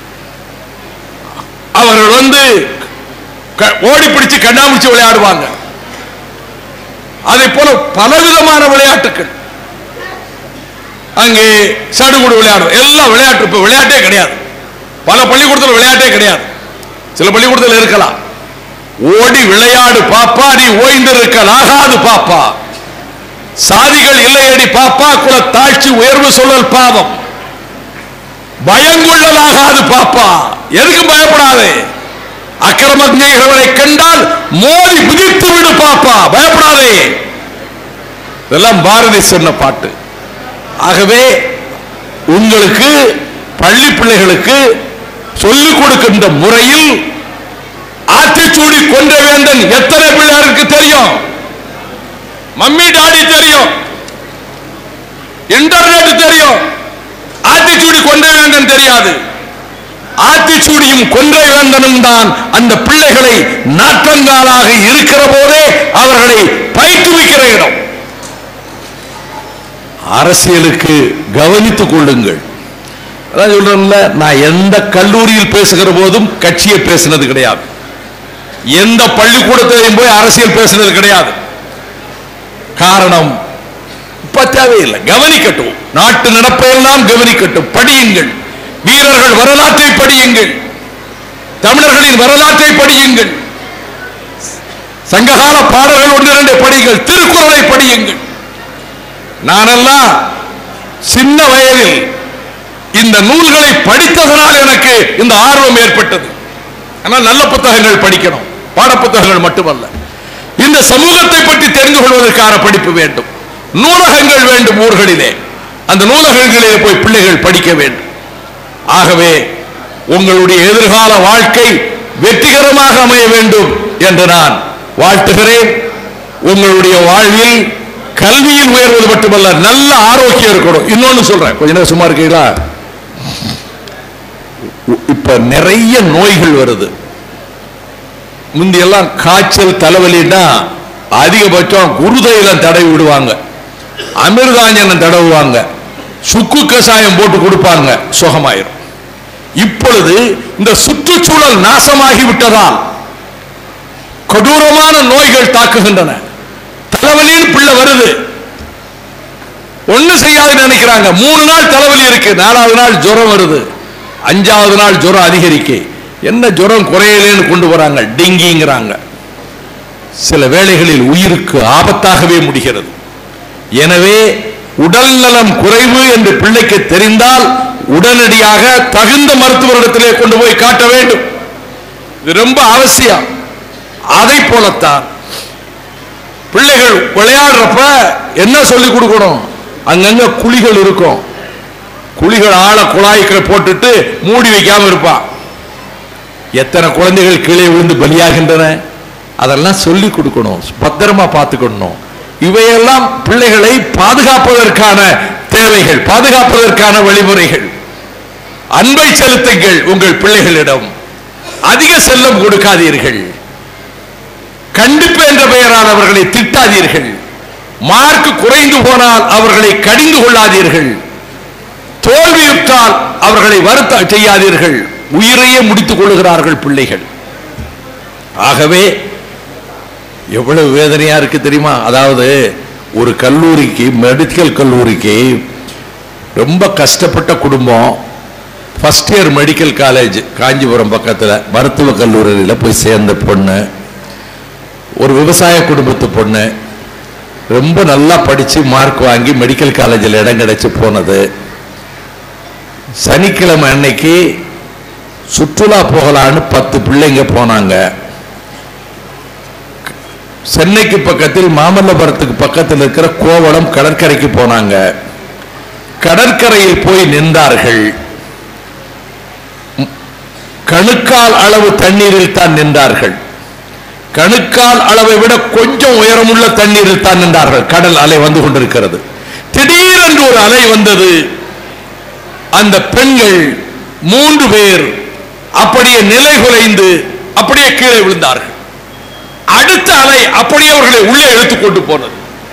அவர்கள் வந்து க- ஓடி பிடிச்சு கண்ணாமூச்சி விளையாடுவாங்க அதே போல பலவிதமான விளையாட்டுகள் அங்கே சடுகுடு விளையாடும் எல்லாம் விளையாட்டு இப்ப விளையாட்டே கிடையாது பல பள்ளிக்கூடத்தில் விளையாட்டே கிடையாது சில பள்ளிக்கூடத்தில் இருக்கலாம் ஓடி விளையாடு பாப்பா நீ ஓய்ந்திருக்கலாகாது பாப்பா சாதிகள் இல்லையடி பாப்பா குல தாழ்ச்சி உயர்வு சொல்லல் பாவம் பயங்கொள்ளலாகாது பாப்பா எதுக்கும் பயப்படாதே அக்கிரமம் செய்கிறவரை கண்டால் மோதி மிதித்து விடு பாப்பா பயப்படாதே இதெல்லாம் பாரதி சொன்ன பாட்டு ஆகவே உங்களுக்கு பள்ளி பிள்ளைகளுக்கு சொல்லிக் கொடுக்கின்ற முறையில் ஆத்திச்சூடி கொன்ற வேந்தன் எத்தனை பிள்ளையாருக்கு தெரியும் மம்மி டாடி தெரியும் இன்டர்நெட் தெரியும் ஆத்திச்சூடி கொன்ற வேந்தன் தெரியாது ஆத்திச்சூடியும் கொன்றை வேந்தனும் தான் அந்த பிள்ளைகளை நாற்றங்காலாக இருக்கிற போதே அவர்களை பயிற்றுவிக்கிற இடம் அரசியலுக்கு கவனித்துக் கொள்ளுங்கள் அதான் சொல்றேன்ல நான் எந்த கல்லூரியில் பேசுகிற போதும் கட்சியை பேசினது கிடையாது எந்த பள்ளிக்கூடத்திலையும் போய் அரசியல் பேசினது கிடையாது காரணம் இப்ப தேவையில்லை கவனிக்கட்டும் நாட்டு நடப்பையெல்லாம் கவனிக்கட்டும் படியுங்கள் வீரர்கள் வரலாற்றை படியுங்கள் தமிழர்களின் வரலாற்றை படியுங்கள் சங்ககால பாடல்கள் ஒன்று இரண்டை படியுங்கள் திருக்குறளை படியுங்கள் நானெல்லாம் சின்ன வயதில் இந்த நூல்களை படித்ததனால் எனக்கு இந்த ஆர்வம் ஏற்பட்டது ஆனால் நல்ல புத்தகங்கள் படிக்கணும் பாடப்புத்தகங்கள் மட்டுமல்ல இந்த சமூகத்தை பற்றி தெரிந்து கொள்வதற்கான படிப்பு வேண்டும் நூலகங்கள் வேண்டும் ஊர்களிலே அந்த நூலகங்களிலே போய் பிள்ளைகள் படிக்க வேண்டும் ஆகவே உங்களுடைய எதிர்கால வாழ்க்கை வெற்றிகரமாக அமைய வேண்டும் என்று நான் வாழ்த்துகிறேன் உங்களுடைய வாழ்வில் கல்வியில் உயர்வது மட்டுமல்ல நல்ல ஆரோக்கியம் இருக்கணும் இன்னொன்னு சொல்றேன் கொஞ்ச நேரம் சும்மா இருக்கீங்களா உ- இப்ப நிறைய நோய்கள் வருது முந்தியெல்லாம் காய்ச்சல் தலைவலின்னா அதிகபட்சம் குருதையிலம் தடவி விடுவாங்க அமிர்தாஞ்சனம் தடவுவாங்க சுக்கு கசாயம் போட்டு கொடுப்பாங்க சுகமாயிரும் இப்பொழுது இந்த சுற்றுச்சூழல் நாசமாகி விட்டதால் கொடூரமான நோய்கள் தாக்குகின்றன தலைவலின்னு பிள்ளை வருது ஒண்ணு செய்யாதுன்னு நினைக்கிறாங்க மூணு நாள் தலைவலி இருக்கு நாலாவது நாள் ஜுரம் வருது அஞ்சாவது நாள் ஜுரம் அதிகரிக்க என்ன ஜுரம் குறையலேன்னு கொண்டு வராங்க டெங்கிங்கிறாங்க சில வேளைகளில் உயிருக்கு ஆபத்தாகவே முடிகிறது எனவே உடல் நலம் குறைவு என்று பிள்ளைக்கு தெரிந்தால் உடனடியாக தகுந்த மருத்துவரிடத்திலே கொண்டு போய் காட்ட வேண்டும் இது ரொம்ப அவசியம் அதை போலத்தான் பிள்ளைகள் விளையாடுறப்ப என்ன சொல்லி கொடுக்கணும் அங்கங்க குழிகள் இருக்கும் குழிகள் ஆழ குழாய்களை போட்டுட்டு மூடி வைக்காம இருப்பான் எத்தனை குழந்தைகள் கீழே விழுந்து பலியாகின்றன அதெல்லாம் சொல்லி கொடுக்கணும் பத்திரமா பார்த்துக்கணும் இவையெல்லாம் பிள்ளைகளை பாதுகாப்பதற்கான தேவைகள் பாதுகாப்பதற்கான வழிமுறைகள் அன்பை செலுத்துங்கள் உங்கள் பிள்ளைகளிடம் அதிக செல்லம் கொடுக்காதீர்கள் கண்டிப்பு என்ற பெயரால் அவர்களை திட்டாதீர்கள் மார்க் குறைந்து போனால் அவர்களை கடிந்து கொள்ளாதீர்கள் தோல்வியுற்றால் அவர்களை வருத்த செய்யாதீர்கள் உயிரையே முடித்துக் கொள்ளுகிறார்கள் பிள்ளைகள் ஆகவே எவ்வளவு வேதனையா இருக்கு தெரியுமா அதாவது ஒரு கல்லூரிக்கு மெடிக்கல் கல்லூரிக்கு ரொம்ப கஷ்டப்பட்ட குடும்பம் first year medical college Kanchipuram பக்கத்தில் மருத்துவ கல்லூரியில் போய் சேர்ந்த பொண்ணு ஒரு விவசாய குடும்பத்து பொண்ணு ரொம்ப நல்லா படித்து மார்க் வாங்கி மெடிக்கல் காலேஜில் இடம் கிடைச்சு போனது சனிக்கிழமை அன்னைக்கு சுற்றுலா போகலான்னு பத்து பிள்ளைங்க போனாங்க சென்னைக்கு பக்கத்தில் மாமல்லபுரத்துக்கு பக்கத்தில் இருக்கிற கோவளம் கடற்கரைக்கு போனாங்க கடற்கரையில் போய் நின்றார்கள் ம், கணுக்கால் அளவு தண்ணீரில் தான் நின்றார்கள் கணுக்கால் அளவை விட கொஞ்சம் உயரமுள்ள தண்ணீரில் தான் நின்றார்கள் கடல் அலை வந்து கொண்டிருக்கிறது திடீரென்று ஒரு அலை வந்தது அந்த பெண்கள் மூன்று பேர் அப்படியே நிலை குலைந்து அப்படியே கீழே விழுந்தார்கள் அடுத்த அலை அப்படியே அவர்களை உள்ளே இழுத்துக் கொண்டு போனது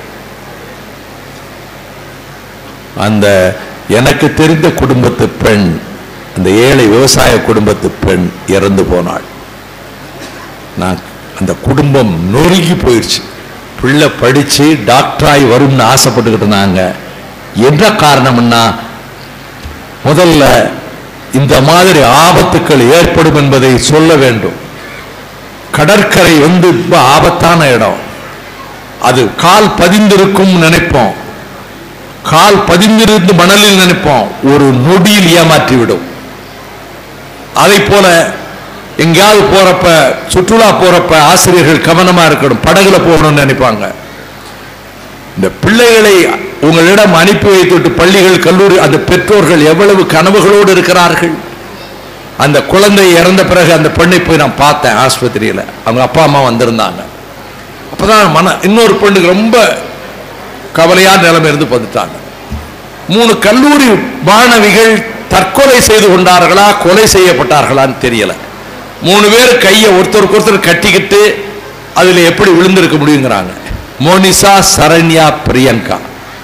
அந்த எனக்கு தெரிந்த குடும்பத்து பெண் அந்த ஏழை விவசாய குடும்பத்து பெண் இறந்து போனாள் நான் அந்த குடும்பம் நொறுங்கி போயிடுச்சு பிள்ளை படிச்சு டாக்டராய் வரும்னு ஆசைப்பட்டுக்கிட்டு இருந்தாங்க என்ன காரணம்னா முதல்ல இந்த மாதிரி ஆபத்துக்கள் ஏற்படும் என்பதை சொல்ல வேண்டும் கடற்கரை வந்து ரொம்ப ஆபத்தான இடம் அது கால் பதிந்திருக்கும் நினைப்போம் கால் பதிந்திருந்து மணலில் நினைப்போம் ஒரு நொடியில் ஏமாற்றி விடும் அதை போல எங்கேயாவது போறப்ப சுற்றுலா போறப்ப ஆசிரியர்கள் கவனமா இருக்கணும் படகுல போகணும்னு நினைப்பாங்க இந்த பிள்ளைகளை உங்களிடம் அனுப்பி வைத்துவிட்டு பள்ளிகள் கல்லூரி அந்த பெற்றோர்கள் எவ்வளவு கனவுகளோடு இருக்கிறார்கள் அந்த குழந்தை இறந்த பிறகு அந்த பெண்ணை போய் நான் பார்த்தேன் ஆஸ்பத்திரியில அவங்க அப்பா அம்மா வந்திருந்தாங்க அப்பதான் மன இன்னொரு பெண்ணுக்கு ரொம்ப கவலையான நிலைமை இருந்து வந்துட்டாங்க மூணு கல்லூரி மாணவிகள் தற்கொலை செய்து கொண்டார்களா கொலை செய்யப்பட்டார்களான்னு தெரியல மூணு பேர் கையை ஒருத்தருக்கு ஒருத்தர் கட்டிக்கிட்டு அதுல எப்படி விழுந்திருக்க முடியுங்கிறாங்க மோனிசா சரண்யா பிரியங்கா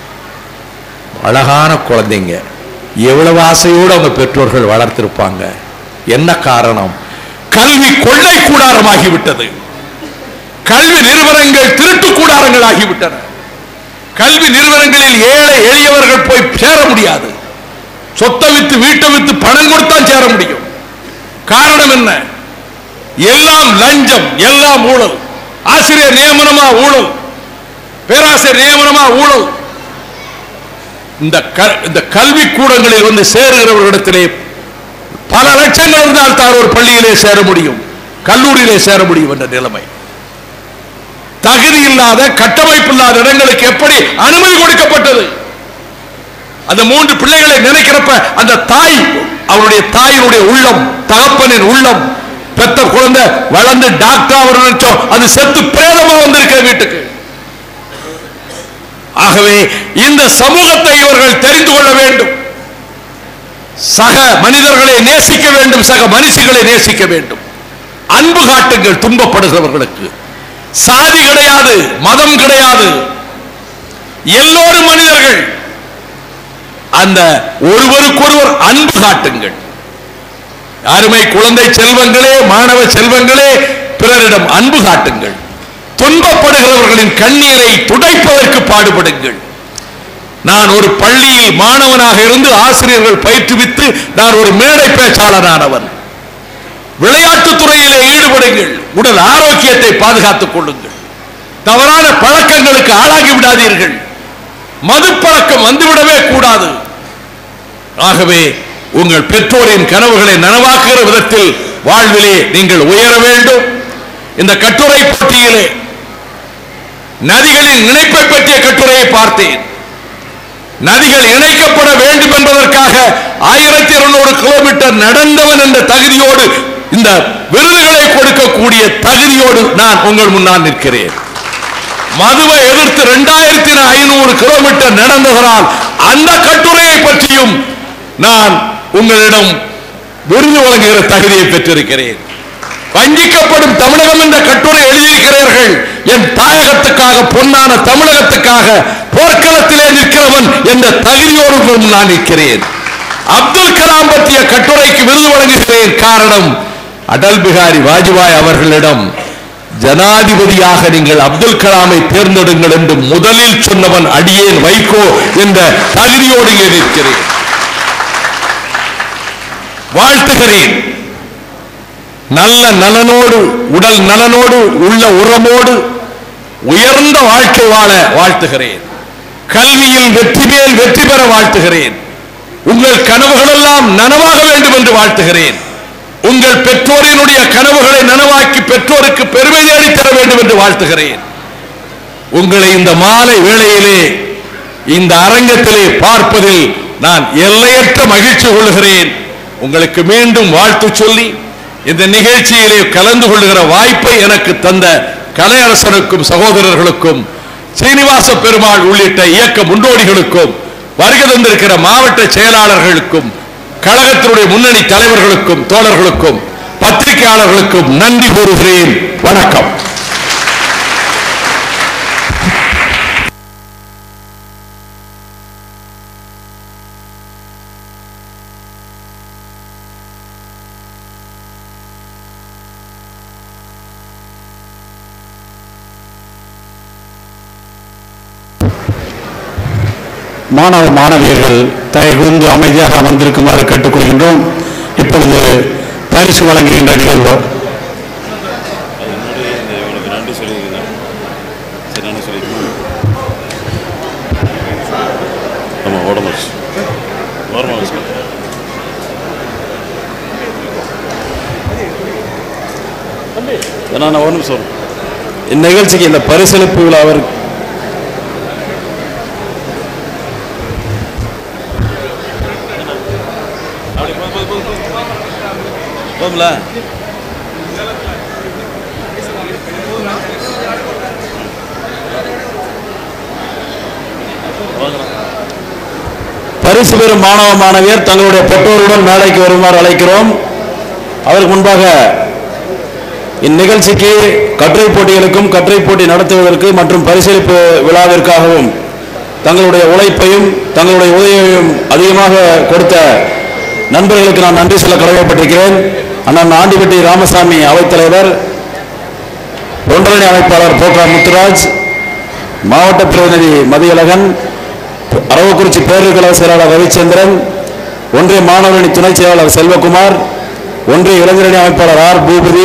அழகான குழந்தைங்க எவ்வளவு ஆசையோடு அவங்க பெற்றோர்கள் வளர்த்திருப்பாங்க என்ன காரணம் கல்வி கொள்ளை கூடாரமாகி விட்டது கல்வி நிறுவனங்கள் திருட்டு கூடாரங்கள் ஆகிவிட்டன கல்வி நிறுவனங்களில் ஏழை எளியவர்கள் போய் சேர முடியாது சொத்தை வித்து வீட்டை வித்து பணம் கொடுத்தான் சேர முடியும் காரணம் என்ன எல்லாம் லஞ்சம் எல்லாம் ஊழல் ஆசிரியர் நியமனமா ஊழல் பேராசிரியர் நியமனமா ஊழல் இந்த க- இந்த கல்வி கூடங்களில் வந்து சேருகிறவர்களிடத்திலே பல லட்சங்கள் இருந்தால் தான் ஒரு பள்ளியிலே சேர முடியும் கல்லூரியிலே சேர முடியும் என்ற நிலைமை தகுதி இல்லாத கட்டமைப்பு இல்லாத இடங்களுக்கு எப்படி அனுமதி கொடுக்கப்பட்டது அந்த மூன்று பிள்ளைகளை நினைக்கிறப்ப அந்த தாய் அவருடைய தாயினுடைய உள்ளம் தகப்பனின் உள்ளம் பெத்த குழந்தை வளர்ந்து டாக்டர் அவர் நினைச்சோம் அது செத்து பிரேதமா வந்திருக்க வீட்டுக்கு ஆகவே இந்த சமூகத்தை இவர்கள் தெரிந்து கொள்ள வேண்டும் சக மனிதர்களை நேசிக்க வேண்டும் சக மனுஷிகளை நேசிக்க வேண்டும் அன்பு காட்டுங்கள் துன்பப்படுகிறவர்களுக்கு சாதி கிடையாது மதம் கிடையாது எல்லோரும் மனிதர்கள் அந்த ஒருவருக்கொருவர் அன்பு காட்டுங்கள் அருமை குழந்தை செல்வங்களே மாணவ செல்வங்களே பிறரிடம் அன்பு காட்டுங்கள் துன்பப்படுகிறவர்களின் கண்ணீரை துடைப்பதற்கு பாடுபடுங்கள் நான் ஒரு பள்ளியில் மாணவனாக இருந்து ஆசிரியர்கள் பயிற்றுவித்து நான் ஒரு மேடை பேச்சாளரானவன் விளையாட்டுத் துறையிலே ஈடுபடுங்கள் உடல் ஆரோக்கியத்தை பாதுகாத்துக் கொள்ளுங்கள் தவறான பழக்கங்களுக்கு ஆளாகி விடாதீர்கள் மது பழக்கம் வந்துவிடவே கூடாது ஆகவே உங்கள் பெற்றோரின் கனவுகளை நனவாக்குகிற விதத்தில் வாழ்விலே நீங்கள் உயர வேண்டும் இந்த கட்டுரை போட்டியிலே நதிகளின் நினைப்பை பற்றிய கட்டுரையை பார்த்தேன் நதிகள் இணைக்கப்பட வேண்டும் என்பதற்காக ஆயிரத்தி இருநூறு கிலோமீட்டர் நடந்தவன் என்ற தகுதியோடு இந்த விருதுகளை கொடுக்கக்கூடிய தகுதியோடு நான் உங்கள் முன்னால் நிற்கிறேன் மதுவை எதிர்த்து இரண்டாயிரத்தி ஐநூறு கிலோமீட்டர் நடந்ததனால் அந்த கட்டுரையை பற்றியும் நான் உங்களிடம் விருது வழங்குகிற தகுதியை பெற்றிருக்கிறேன் வஞ்சிக்கப்படும் தமிழகம் என்ற கட்டுரை எழுதியிருக்கிறீர்கள் என் தாயகத்துக்காக பொன்னான தமிழகத்துக்காக போர்க்களத்திலே நிற்கிறவன் என்ற தகுதியோடு உங்கள் நான் நிற்கிறேன் அப்துல் கலாம் பற்றிய கட்டுரைக்கு விருது வழங்குகிறேன் காரணம் அடல் பிகாரி வாஜ்பாய் அவர்களிடம் ஜனாதிபதியாக நீங்கள் அப்துல் கலாமை தேர்ந்தெடுங்கள் என்று முதலில் சொன்னவன் அடியேன் வைகோ என்ற தகுதியோடு இங்கே நிற்கிறேன் வாழ்த்துகிறேன் நல்ல நலனோடு உடல் நலனோடு உள்ள உரமோடு உயர்ந்த வாழ்க்கை வாழ வாழ்த்துகிறேன் கல்வியில் வெற்றி மேல் வெற்றி பெற வாழ்த்துகிறேன் உங்கள் கனவுகளெல்லாம் நனவாக வேண்டும் என்று வாழ்த்துகிறேன் உங்கள் பெற்றோரினுடைய கனவுகளை நனவாக்கி பெற்றோருக்கு பெருமை தேடி தர வேண்டும் என்று வாழ்த்துகிறேன் உங்களை இந்த மாலை வேளையிலே இந்த அரங்கத்திலே பார்ப்பதில் நான் எல்லையற்ற மகிழ்ச்சி கொள்கிறேன் உங்களுக்கு மீண்டும் வாழ்த்து சொல்லி இந்த நிகழ்ச்சியிலே கலந்து கொள்கிற வாய்ப்பை எனக்கு தந்த கலையரசனுக்கும் சகோதரர்களுக்கும் சீனிவாச பெருமாள் உள்ளிட்ட இயக்க முன்னோடிகளுக்கும் வருகை தந்திருக்கிற மாவட்ட செயலாளர்களுக்கும் கழகத்தினுடைய முன்னணி தலைவர்களுக்கும் தோழர்களுக்கும் பத்திரிகையாளர்களுக்கும் நன்றி கூறுகிறேன் வணக்கம் மாணவ மாணவியர்கள் தயகுந்து அமைதியாக அமர்ந்திருக்குமாறு கேட்டுக்கொள்கின்றோம் இப்பொழுது பரிசு வழங்குகின்ற நிகழ்வு முன்னாடி இந்த இவனுக்கு நன்றி சொல்லியிருக்கேன் சரி நன்றி சொல்லியிருக்கேன் ஆமாம் உடம்பு ஓரமாக சொல்லு நான் ஒரு நிமிஷம் இந்நிகழ்ச்சிக்கு இந்த பரிசளிப்பு விழாவிற்கு போதும்ல பரிசு பெறும் மாணவ மாணவியர் தங்களுடைய பெற்றோருடன் மேடைக்கு வருமாறு அழைக்கிறோம் அதற்கு முன்பாக இந்நிகழ்ச்சிக்கு கட்டுரை போட்டிகளுக்கும் கட்டுரை போட்டி நடத்துவதற்கு மற்றும் பரிசளிப்பு விழாவிற்காகவும் தங்களுடைய உழைப்பையும் தங்களுடைய உதவியையும் அதிகமாக கொடுத்த நண்பர்களுக்கு நான் நன்றி சொல்ல கடமைப்பட்டிருக்கிறேன் அண்ணன் ஆண்டிப்பட்டி ராமசாமி அவைத்தலைவர் ஒன்றரணி அமைப்பாளர் போக்கா முத்துராஜ் மாவட்ட பிரதிநிதி மதியழகன் அரவக்குறிச்சி பேரூர் கழக செயலாளர் ரவிச்சந்திரன் ஒன்றிய மாணவரணி துணைச் செயலாளர் செல்வகுமார் ஒன்றிய இளைஞரணி அமைப்பாளர் ஆர் பூபதி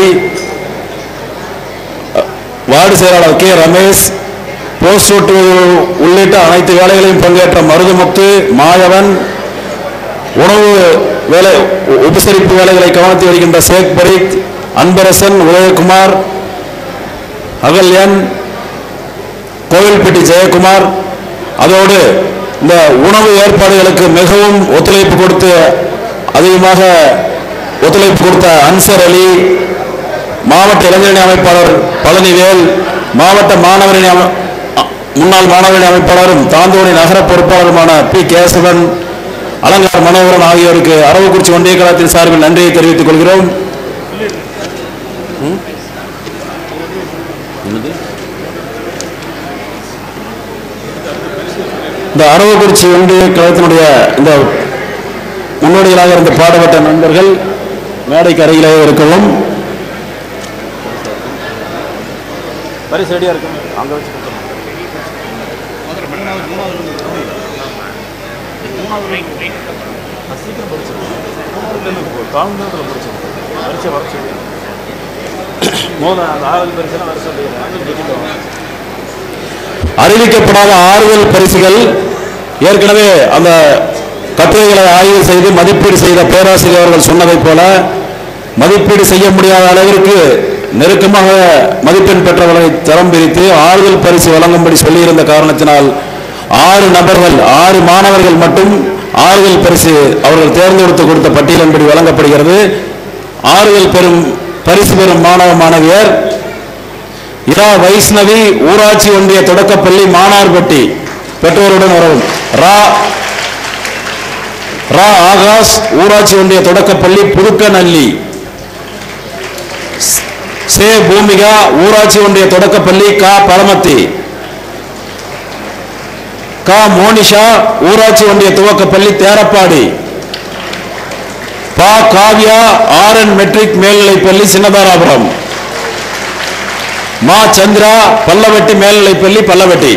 வார்டு செயலாளர் கே ரமேஷ் போஸ்ட் ஓட்டுவது உள்ளிட்ட அனைத்து வேலைகளையும் பங்கேற்ற மருதுமுத்து மாயவன் உணவு வேலை உ- உபசரிப்பு வேலைகளை கவனித்து வருகின்ற சேக் பரீத் அன்பரசன் உதயகுமார் அகல்யன் கோவில்பட்டி ஜெயக்குமார் அதோடு இந்த உணவு ஏற்பாடுகளுக்கு மிகவும் ஒத்துழைப்பு கொடுத்து அதிகமாக ஒத்துழைப்பு கொடுத்த அன்சர் அலி மாவட்ட இளைஞரணி அமைப்பாளர் பழனிவேல் மாவட்ட மாணவரணி அம- அ- முன்னாள் மாணவரணி அமைப்பாளரும் தாந்தோணி நகர பொறுப்பாளருமான பி கேசவன் அலங்கார் மனோகரன் ஆகியோருக்கு அரவக்குறிச்சி ஒன்றிய கழகத்தின் சார்பில் நன்றியை தெரிவித்துக் கொள்கிறோம் ம்? என்னது? இந்த அரவக்குறிச்சி ஒன்றிய கழகத்தினுடைய இந்த முன்னோடிகளாக இருந்த பாடுபட்ட நண்பர்கள் மேடைக்கு அருகிலே இருக்கவும் பரிசு ரெடியாக இருக்கும் அங்கே வச்சு அறிவிக்கப்படாத ஆறுதல் பரிசுகள் ஏற்கனவே அந்த கட்டுரைகளை ஆய்வு செய்து மதிப்பீடு செய்த பேராசிரியர் அவர்கள் சொன்னதைப் போல மதிப்பீடு செய்ய முடியாத அளவிற்கு நெருக்கமாக மதிப்பெண் பெற்றவர்களை தரம் பிரித்து ஆறுதல் பரிசு வழங்கும்படி சொல்லியிருந்த காரணத்தினால் ஆறு நபர்கள் ஆறு மாணவர்கள் மட்டும் ஆறுதல் பரிசு அவர்கள் தேர்ந்தெடுத்து கொடுத்த பட்டியலின்படி வழங்கப்படுகிறது ஆறுதல் பெறும் பரிசு பெறும் மாணவ மாணவியர் இரா வைஷ்ணவி ஊராட்சி ஒன்றிய தொடக்கப்பள்ளி மானார்பட்டி பெற்றோருடன் வரவும் ரா ரா ஆகாஷ் ஊராட்சி ஒன்றிய தொடக்கப்பள்ளி புதுக்கநல்லி சே பூமிகா ஊராட்சி ஒன்றிய தொடக்கப்பள்ளி கா பரமத்தி கா மோனிஷா ஊராட்சி ஒன்றிய துவக்கப்பள்ளி தேரப்பாடி பா காவ்யா ஆர்என் மெட்ரிக் மேல்நிலைப்பள்ளி சின்னதாராபுரம் மா சந்திரா பல்லவட்டி மேல்நிலைப்பள்ளி பல்லவட்டி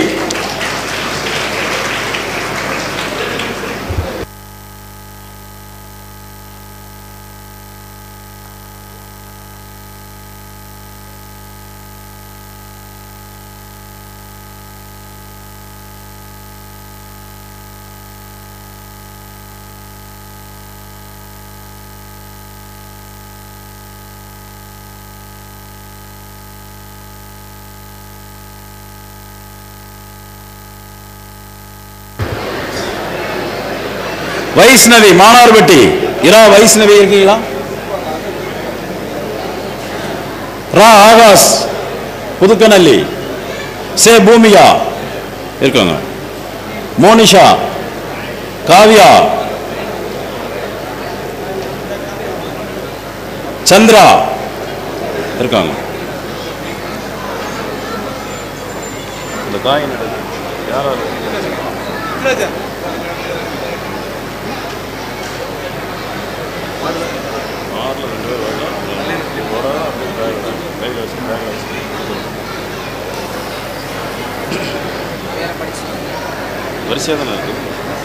வைஷ்ணவி மானார்பட்டி இரா வைஷ்ணவி இருக்கீங்களா ரா ஆகாஷ் புதுக்கநல்லி சே பூமிகா இருக்காங்க மோனிஷா காவ்யா சந்திரா இருக்காங்க இந்த காயின் யாரா வரிசையாக தானே இருக்கு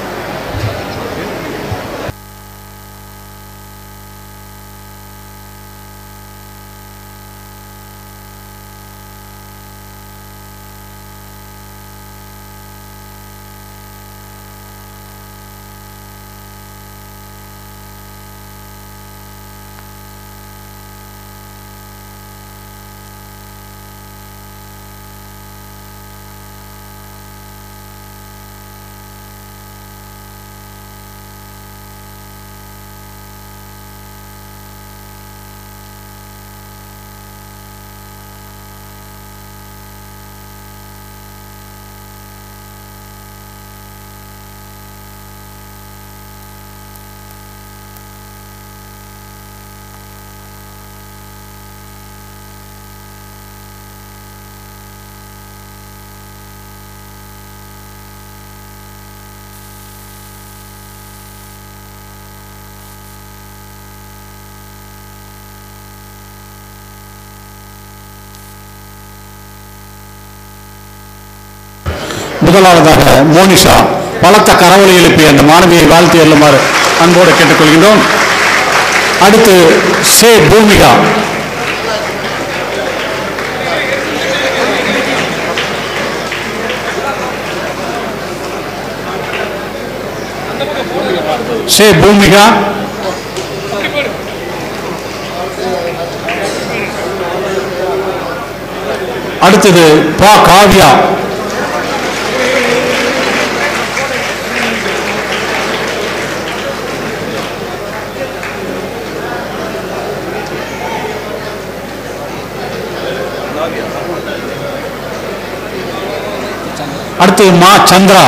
முதலாவதாக மோனிஷா பலத்த கரவொலி எழுப்பி அந்த மாணவியை வாழ்த்தி எழுமாறு அன்போடு கேட்டுக்கொள்கின்றோம் அடுத்து சே பூமிகா சே பூமிகா அடுத்தது பா காவ்யா அடுத்து மா சந்திரா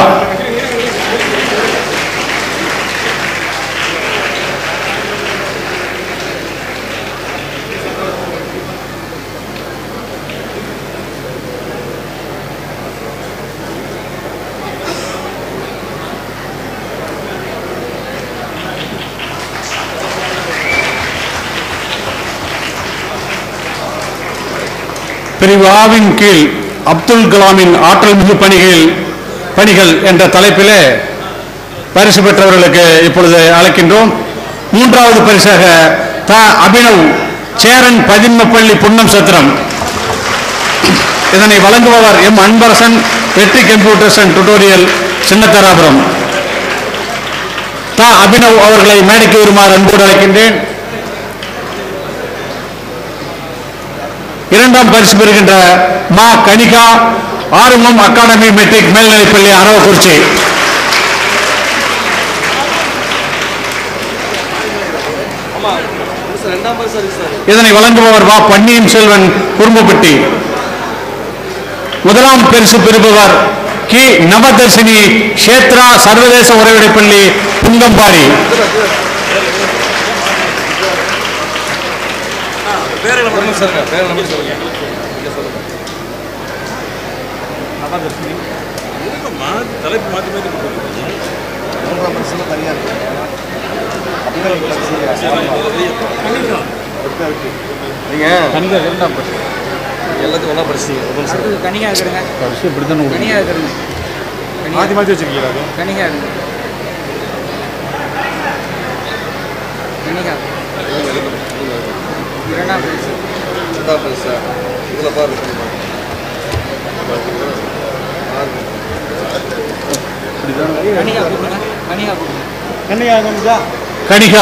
பிரிவு ஆவின் கீழ் அப்துல் கலாமின் ஆற்றல் மிகு பணிகள் பணிகள் என்ற தலைப்பிலே பரிசு பெற்றவர்களுக்கு இப்பொழுது அழைக்கின்றோம் மூன்றாவது பரிசாக த அபினவ் சேரன் பதின்மப்பள்ளி புன்னம் சத்திரம் இதனை வழங்குபவர் M Anbarasan Vetri computers and tutorial Chinnatharapuram த அபினவ் அவர்களை மேடைக்கு வருமாறு அன்போடு அழைக்கின்றேன் இரண்டாம் பரிசு பெறுகின்ற மா கனிகா ஆறுமுகம் அகாடமி மெட்ரிக் மேல்நிலைப்பள்ளி அரவக்குறிச்சி இதனை வழங்குபவர் வா பன்னியின் செல்வன் குறும்பப்பட்டி முதலாம் பரிசு பெறுபவர் கி நவதர்சினி கஷேத்ரா சர்வதேச உறவிடப்பள்ளி புங்கம்பாடி நீங்க எல்லாத்துக்கும் ஒன்றா படிச்சீங்க ஒரு நிமிஷம். கனிகா இருக்கிறேங்க கனிகா இருக்கிறேங்க மாற்றி மாற்றி வச்சிருக்கீங்களா அது கனிகா இருக்கு கனிகா இரண்டாம் பிரைஸ் ரெண்டாம் பரிசா இதில் பாரு கனிகா கூப்பிடுங்க கனிகா கூப்பிடுங்க கனிகா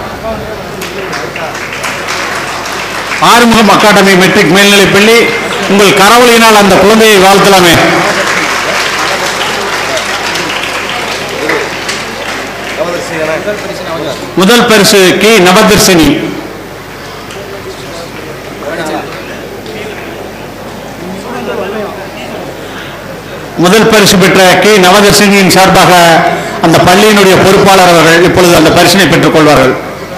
ஆறுமுகம் அகாடமி மெட்ரிக் மேல்நிலைப்பள்ளி உங்கள் கரவொலியினால் அந்த குழந்தையை வாழ்த்தலாமே முதல் பரிசு கி நவதர்சினி முதல் பரிசு பெற்ற கே நவதர்சினியின் சார்பாக அந்த பள்ளியினுடைய பொறுப்பாளர் அவர்கள் இப்பொழுது அந்த பரிசினை பெற்றுக் கொள்வார்கள்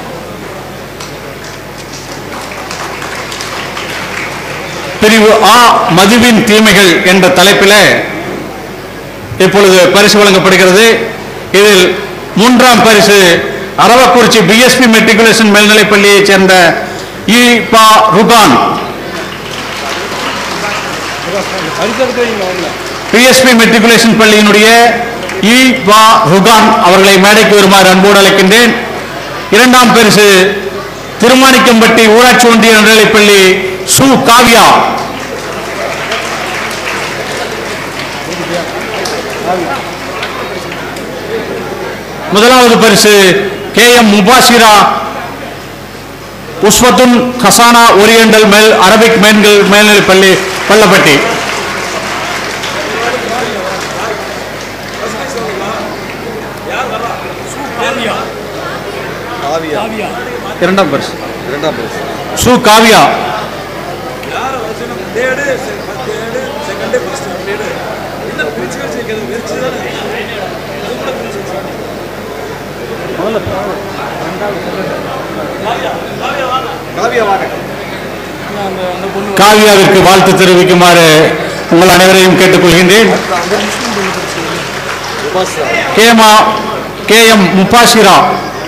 பிரிவு ஆ மதுவின் தீமைகள் என்ற தலைப்பில் இப்பொழுது பரிசு வழங்கப்படுகிறது இதில் மூன்றாம் பரிசு அரவக்குறிச்சி பிஎஸ்பி மெட்ரிகுலேஷன் மேல்நிலைப் பள்ளியைச் சேர்ந்த இ பா ருகான் பிஎஸ்பி மெட்ரிகுலேஷன் பள்ளியினுடைய இ வா ருகான் அவர்களை மேடைக்கு வருமாறு அன்போடு அழைக்கின்றேன் இரண்டாம் பரிசு திருமாணிக்கம்பட்டி ஊராட்சி ஒன்றிய நடுநிலைப்பள்ளி சு காவ்யா முதலாவது பரிசு K M Mubasira Uswathun Hasana oriental மேல் அரபிக் மேன்கள் மேல்நிலைப்பள்ளி பள்ளப்பட்டி காவியா இரண்டாம் பரிசு இரண்டாம் பரிசு சு காவ்யா காவியா வாங்க காவியாவிற்கு வாழ்த்து தெரிவிக்குமாறு உங்கள் அனைவரையும் கேட்டுக்கொள்கின்றேன் கேமா K M Mubasira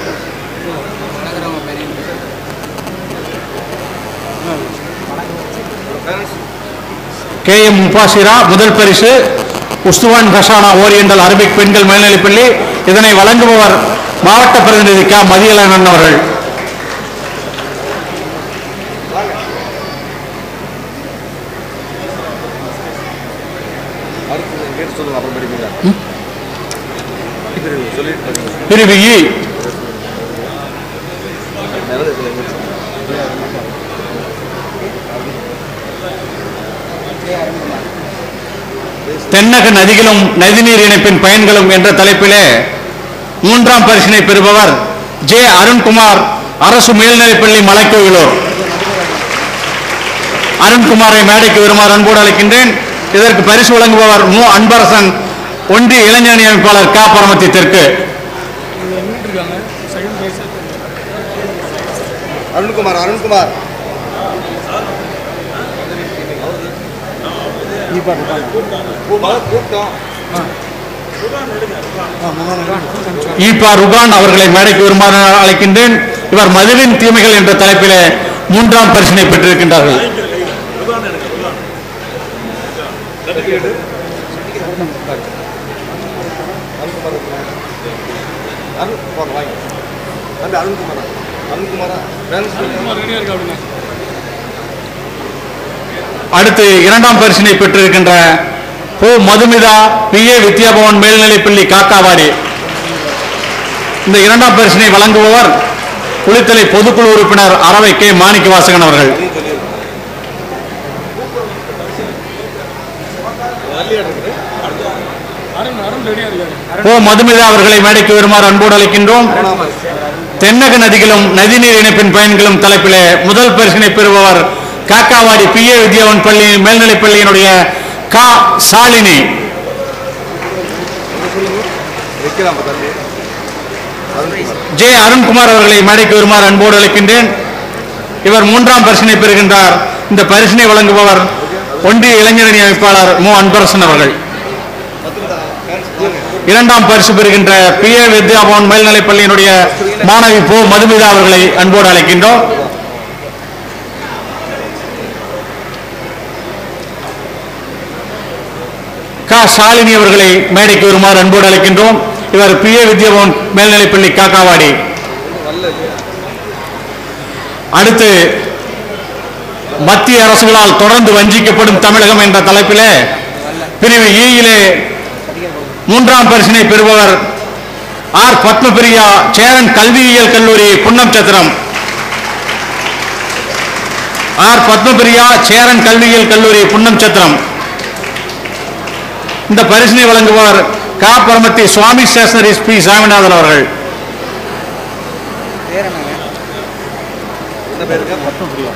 K M Mubasira முதல் பரிசு உஸ்துவான் ஹசானா ஓரியண்டல் அரபிக் பெண்கள் மேல்நிலைப்பள்ளி இதனை வழங்குபவர் மாவட்ட பிரதிநிதி க மதியழகன் அவர்கள் அடுத்து கேட்டு சொல்லுங்க அப்புறம் படிப்பீங்க பிரிவு சொல்லிட்டு படிங்க பிரிவு இ நல்லது சொல்லுங்க தென்னக நதிகளும் நதிநீர் இணைப்பின் பயன்களும் என்ற தலைப்பிலே மூன்றாம் பரிசினை பெறுபவர் ஜே அருண்குமார் அரசு மேல்நிலைப்பள்ளி மலைக்கோவிலூர் அருண்குமாரை மேடைக்கு வருமாறு அன்போடு அழைக்கின்றேன் இதற்கு பரிசு வழங்குபவர் மு அன்பரசன் ஒன்றிய இளைஞரணி அமைப்பாளர் க பரமத்தி தெற்கு அருண்குமார் அருண்குமார் கூப்பிட்டோம் ஈபா ருகான் அவர்களை மேடைக்கு வருமாறு அழைக்கின்றேன் இவர் மதுவின் தீமைகள் என்ற தலைப்பிலே மூன்றாம் பரிசினை பெற்றிருக்கின்றார்கள் அருண் போங்க வாங்க அந்த அருண்குமாரா அருண்குமாரா பேலன்ஸ் அடுத்து இரண்டாம் பரிசினை பெற்றிருக்கின்ற ஓ மதுமிதா பி ஏ வித்யாபவன் மேல்நிலைப்பள்ளி காக்காவாடி இந்த இரண்டாம் பரிசினை வழங்குபவர் குளித்தலை பொதுக்குழு உறுப்பினர் அரவை கே மாணிக்கவாசகன் அவர்கள் ஓ மதுமிதா அவர்களை மேடைக்கு வருமாறு அன்போடு அழைக்கின்றோம் தென்னக நதிகளும் நதிநீர் இணைப்பின் பயன்களும் தலைப்பிலே முதல் பரிசினை பெறுபவர் காக்காவாடி பி ஏ வித்யாவன் பள்ளி மேல்நிலைப் பள்ளியினுடைய கா சாலினி வைக்கலாம் தம்பி ஜே அருண்குமார் அவர்களை மேடைக்கு வருமாறு அன்போடு அழைக்கின்றேன் இவர் மூன்றாம் பரிசினை பெறுகின்றார் இந்த பரிசினை வழங்குபவர் ஒன்றிய இளைஞரணி அமைப்பாளர் மு அன்பரசன் அவர்கள் இரண்டாம் பரிசு பெறுகின்ற பி ஏ வித்யாபவன் மேல்நிலைப் பள்ளியினுடைய மாணவி போ மதுமிதா அவர்களை அன்போடு அழைக்கின்றோம் க ஷாலினி அவர்களை மேடைக்கு வருமாறு அன்போடு அழைக்கின்றோம் இவர் பி ஏ வித்யாபவன் மேல்நிலைப்பள்ளி காக்காவாடி அடுத்து மத்திய அரசுகளால் தொடர்ந்து வஞ்சிக்கப்படும் தமிழகம் என்ற தலைப்பிலே பிரிவு ஈயிலே மூன்றாம் பரிசினை பெறுபவர் ஆர் பத்மபிரியா சேரன் கல்வியியல் கல்லூரி புன்னம் சத்திரம் ஆர் பத்மபிரியா சேரன் கல்வியியல் கல்லூரி புன்னம் சத்திரம் இந்த பரிசினை வழங்குவார் கா பரமத்தி சுவாமி ஸ்டேஷனரிஸ் பி சாமிநாதன் அவர்கள் என்ன பேருங்க பத்மபிரியா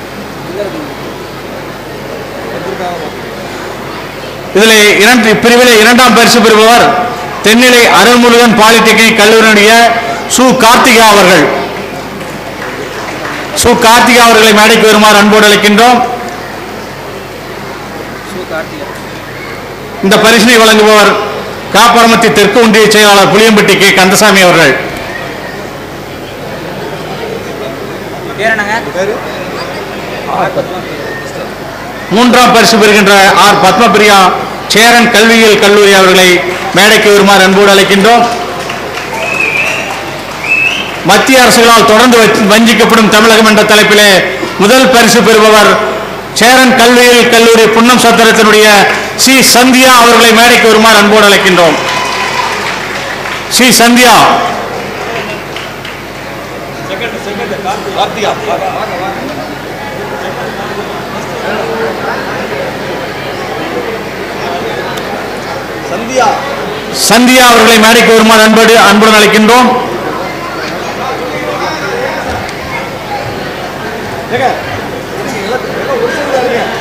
இதில் இரண்டு இப்பிரிவிலே இரண்டாம் பரிசு பெறுபவர் தென்னிலை அருள்முருகன் பாலிடெக்னிக் கல்லூரியினுடைய சு கார்த்திகா அவர்கள் சு கார்த்திகா அவர்களை மேடைக்கு வருமாறு அன்போடு அழைக்கின்றோம் இந்த பரிசினை வழங்குபவர் காப்பரமத்தி தெற்கு ஒன்றிய செயலாளர் புளியம்பட்டி கே கந்தசாமி அவர்கள் மூன்றாம் பரிசு பெறுகின்ற ஆர் பத்மபிரியா சேரன் கல்வியியல் கல்லூரி அவர்களை மேடைக்கு வருமாறு அன்போடு அழைக்கின்றோம் மத்திய அரசுகளால் தொடர்ந்து வஞ்சி- வஞ்சிக்கப்படும் தமிழகம் என்ற தலைப்பிலே முதல் பரிசு பெறுபவர் சேரன் கல்வியியல் கல்லூரி புன்னம் சத்திரத்தினுடைய சி சந்தியா அவர்களை மேடைக்கு வருமாறு அன்போடு அழைக்கின்றோம் சி சந்தியா கார்த்திகா சந்தியா சந்தியா அவர்களை மேடைக்கு வருமாறு அன்போடு அன்புடன் அழைக்கின்றோம் ஏங்க எல்லாம் எல்லாம் ஒரு சைடு தான் இருங்க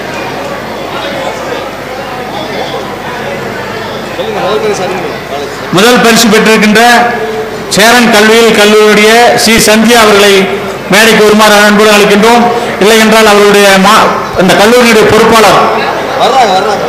சொல்லுங்க முதல் பேர் சரிங்க காலேஜ் முதல் பரிசு பெற்றிருக்கின்ற சேரன் கல்வியியல் கல்லூரியுடைய சி சந்தியா அவர்களை மேடைக்கு வருமாறு அன்புடன் அழைக்கின்றோம் இல்லை என்றால் அவருடைய மா இந்த கல்லூரியுடைய பொறுப்பாளர் வர்றாங்க வர்றாங்க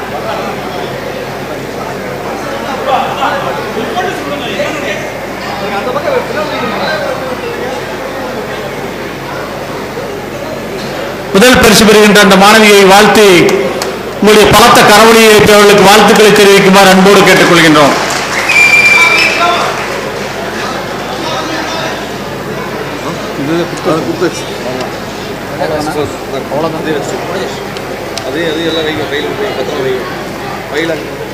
முதல் பரிசு பெறுகின்ற அந்த மாணவியை வாழ்த்தி உங்களுடைய பலத்த கரவொலியை எழுப்பியவர்களுக்கு வாழ்த்துக்களை தெரிவிக்குமாறு அன்போடு கேட்டுக்கொள்கின்றோம் அது கொடுத்தாச்சு அவ்வளோதான் அதே வச்சு அதே அதே எல்லாம் வைங்க கையில் வைங்க பத்திரம் வைங்க கையில்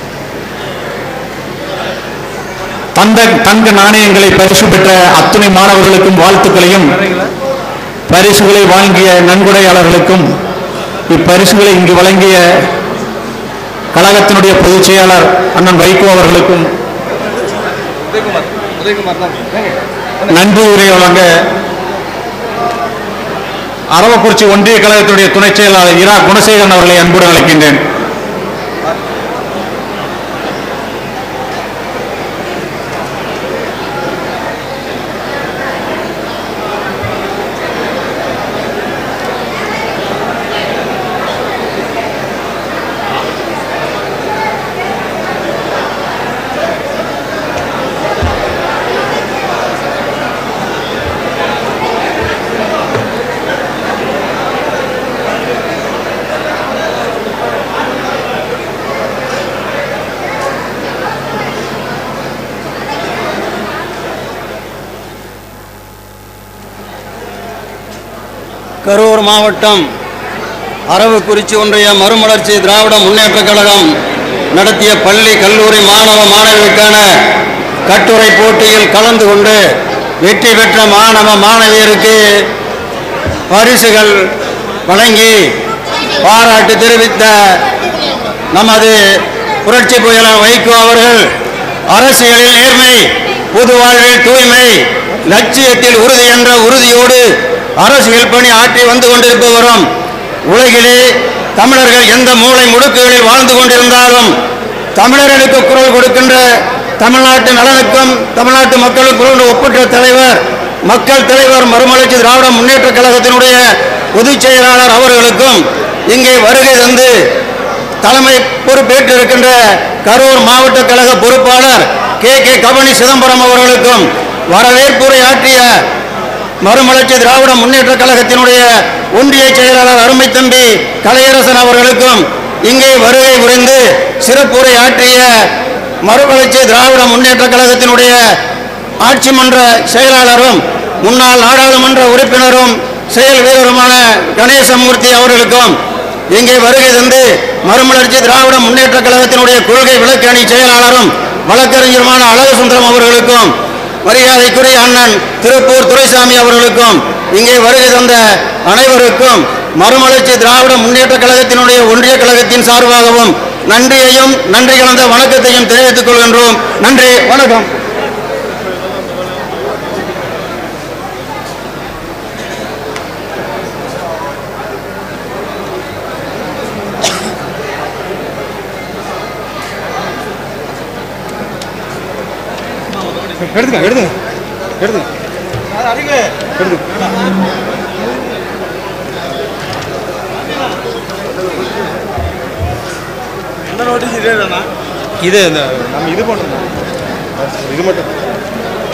தந்த தங்க நாணயங்களை பரிசு பெற்ற அத்துணை மாணவர்களுக்கும் வாழ்த்துக்களையும் பரிசுகளை வாங்கிய நன்கொடையாளர்களுக்கும் இப்பரிசுகளை இங்கு வழங்கிய கழகத்தினுடைய பொதுச் செயலாளர் அண்ணன் வைகோ அவர்களுக்கும் உதயகுமார் உதயகுமார் தான் நன்றி உரை வழங்க அரவக்குறிச்சி ஒன்றிய கழகத்தினுடைய துணைச் செயலாளர் இரா குணசேகரன் அவர்களை அன்புடன் அழைக்கின்றேன் கரூர் மாவட்டம் அரவக்குறிச்சி ஒன்றிய மறுமலர்ச்சி திராவிட முன்னேற்றக் கழகம் நடத்திய பள்ளி கல்லூரி மாணவ மாணவிகளுக்கான கட்டுரை போட்டியில் கலந்து கொண்டு வெற்றி பெற்ற மாணவ மாணவியருக்கு பரிசுகள் வழங்கி பாராட்டு தெரிவித்த நமது புரட்சி புயலாளர் வைகோ அவர்கள் அரசியலில் நேர்மை பொது வாழ்வில் தூய்மை லட்சியத்தில் உறுதி என்ற உறுதியோடு அரசியல் பணி ஆற்றி வந்து கொண்டிருப்பவரும் உலகிலே தமிழர்கள் எந்த மூலை முடுக்குகளில் வாழ்ந்து கொண்டிருந்தாலும் தமிழர்களுக்கு குரல் கொடுக்கின்ற தமிழ்நாட்டு நலனுக்கும் தமிழ்நாட்டு மக்களுக்கு குரல் ஒப்பிட்ட தலைவர் மக்கள் தலைவர் மறுமலர்ச்சி திராவிட முன்னேற்ற கழகத்தினுடைய பொதுச் செயலாளர் அவர்களுக்கும் இங்கே வருகை தந்து தலைமை பொறுப்பேற்றிருக்கின்ற கரூர் மாவட்ட கழக பொறுப்பாளர் கே கே கபனி சிதம்பரம் அவர்களுக்கும் வரவேற்புரை ஆற்றிய மறுமலர்ச்சி திராவிட முன்னேற்ற கழகத்தினுடைய ஒன்றிய செயலாளர் அருமை தம்பி கலையரசன் அவர்களுக்கும் இங்கே வருகை புரிந்து சிறப்புரை ஆற்றிய மறுமலர்ச்சி திராவிட முன்னேற்ற கழகத்தினுடைய ஆட்சி மன்ற செயலாளரும் முன்னாள் நாடாளுமன்ற உறுப்பினரும் செயல் வீரருமான கணேசமூர்த்தி அவர்களுக்கும் இங்கே வருகை தந்து மறுமலர்ச்சி திராவிட முன்னேற்ற கழகத்தினுடைய கொள்கை விளக்கு அணி செயலாளரும் வழக்கறிஞருமான அழகுசுந்தரம் அவர்களுக்கும் மரியாதைக்குரிய அண்ணன் திருப்பூர் துரைசாமி அவர்களுக்கும் இங்கே வருகை தந்த அனைவருக்கும் மறுமலர்ச்சி திராவிட முன்னேற்ற கழகத்தினுடைய ஒன்றிய கழகத்தின் சார்பாகவும் நன்றியையும் நன்றி கலந்த வணக்கத்தையும் தெரிவித்துக் கொள்கின்றோம் நன்றி வணக்கம் எடுத்துங்க எடுத்துங்க எடுத்துங்க இந்த நோட்டீஸ் இதே தானா இது இந்த நம்ம இது பண்ணுறோம் இது மட்டும்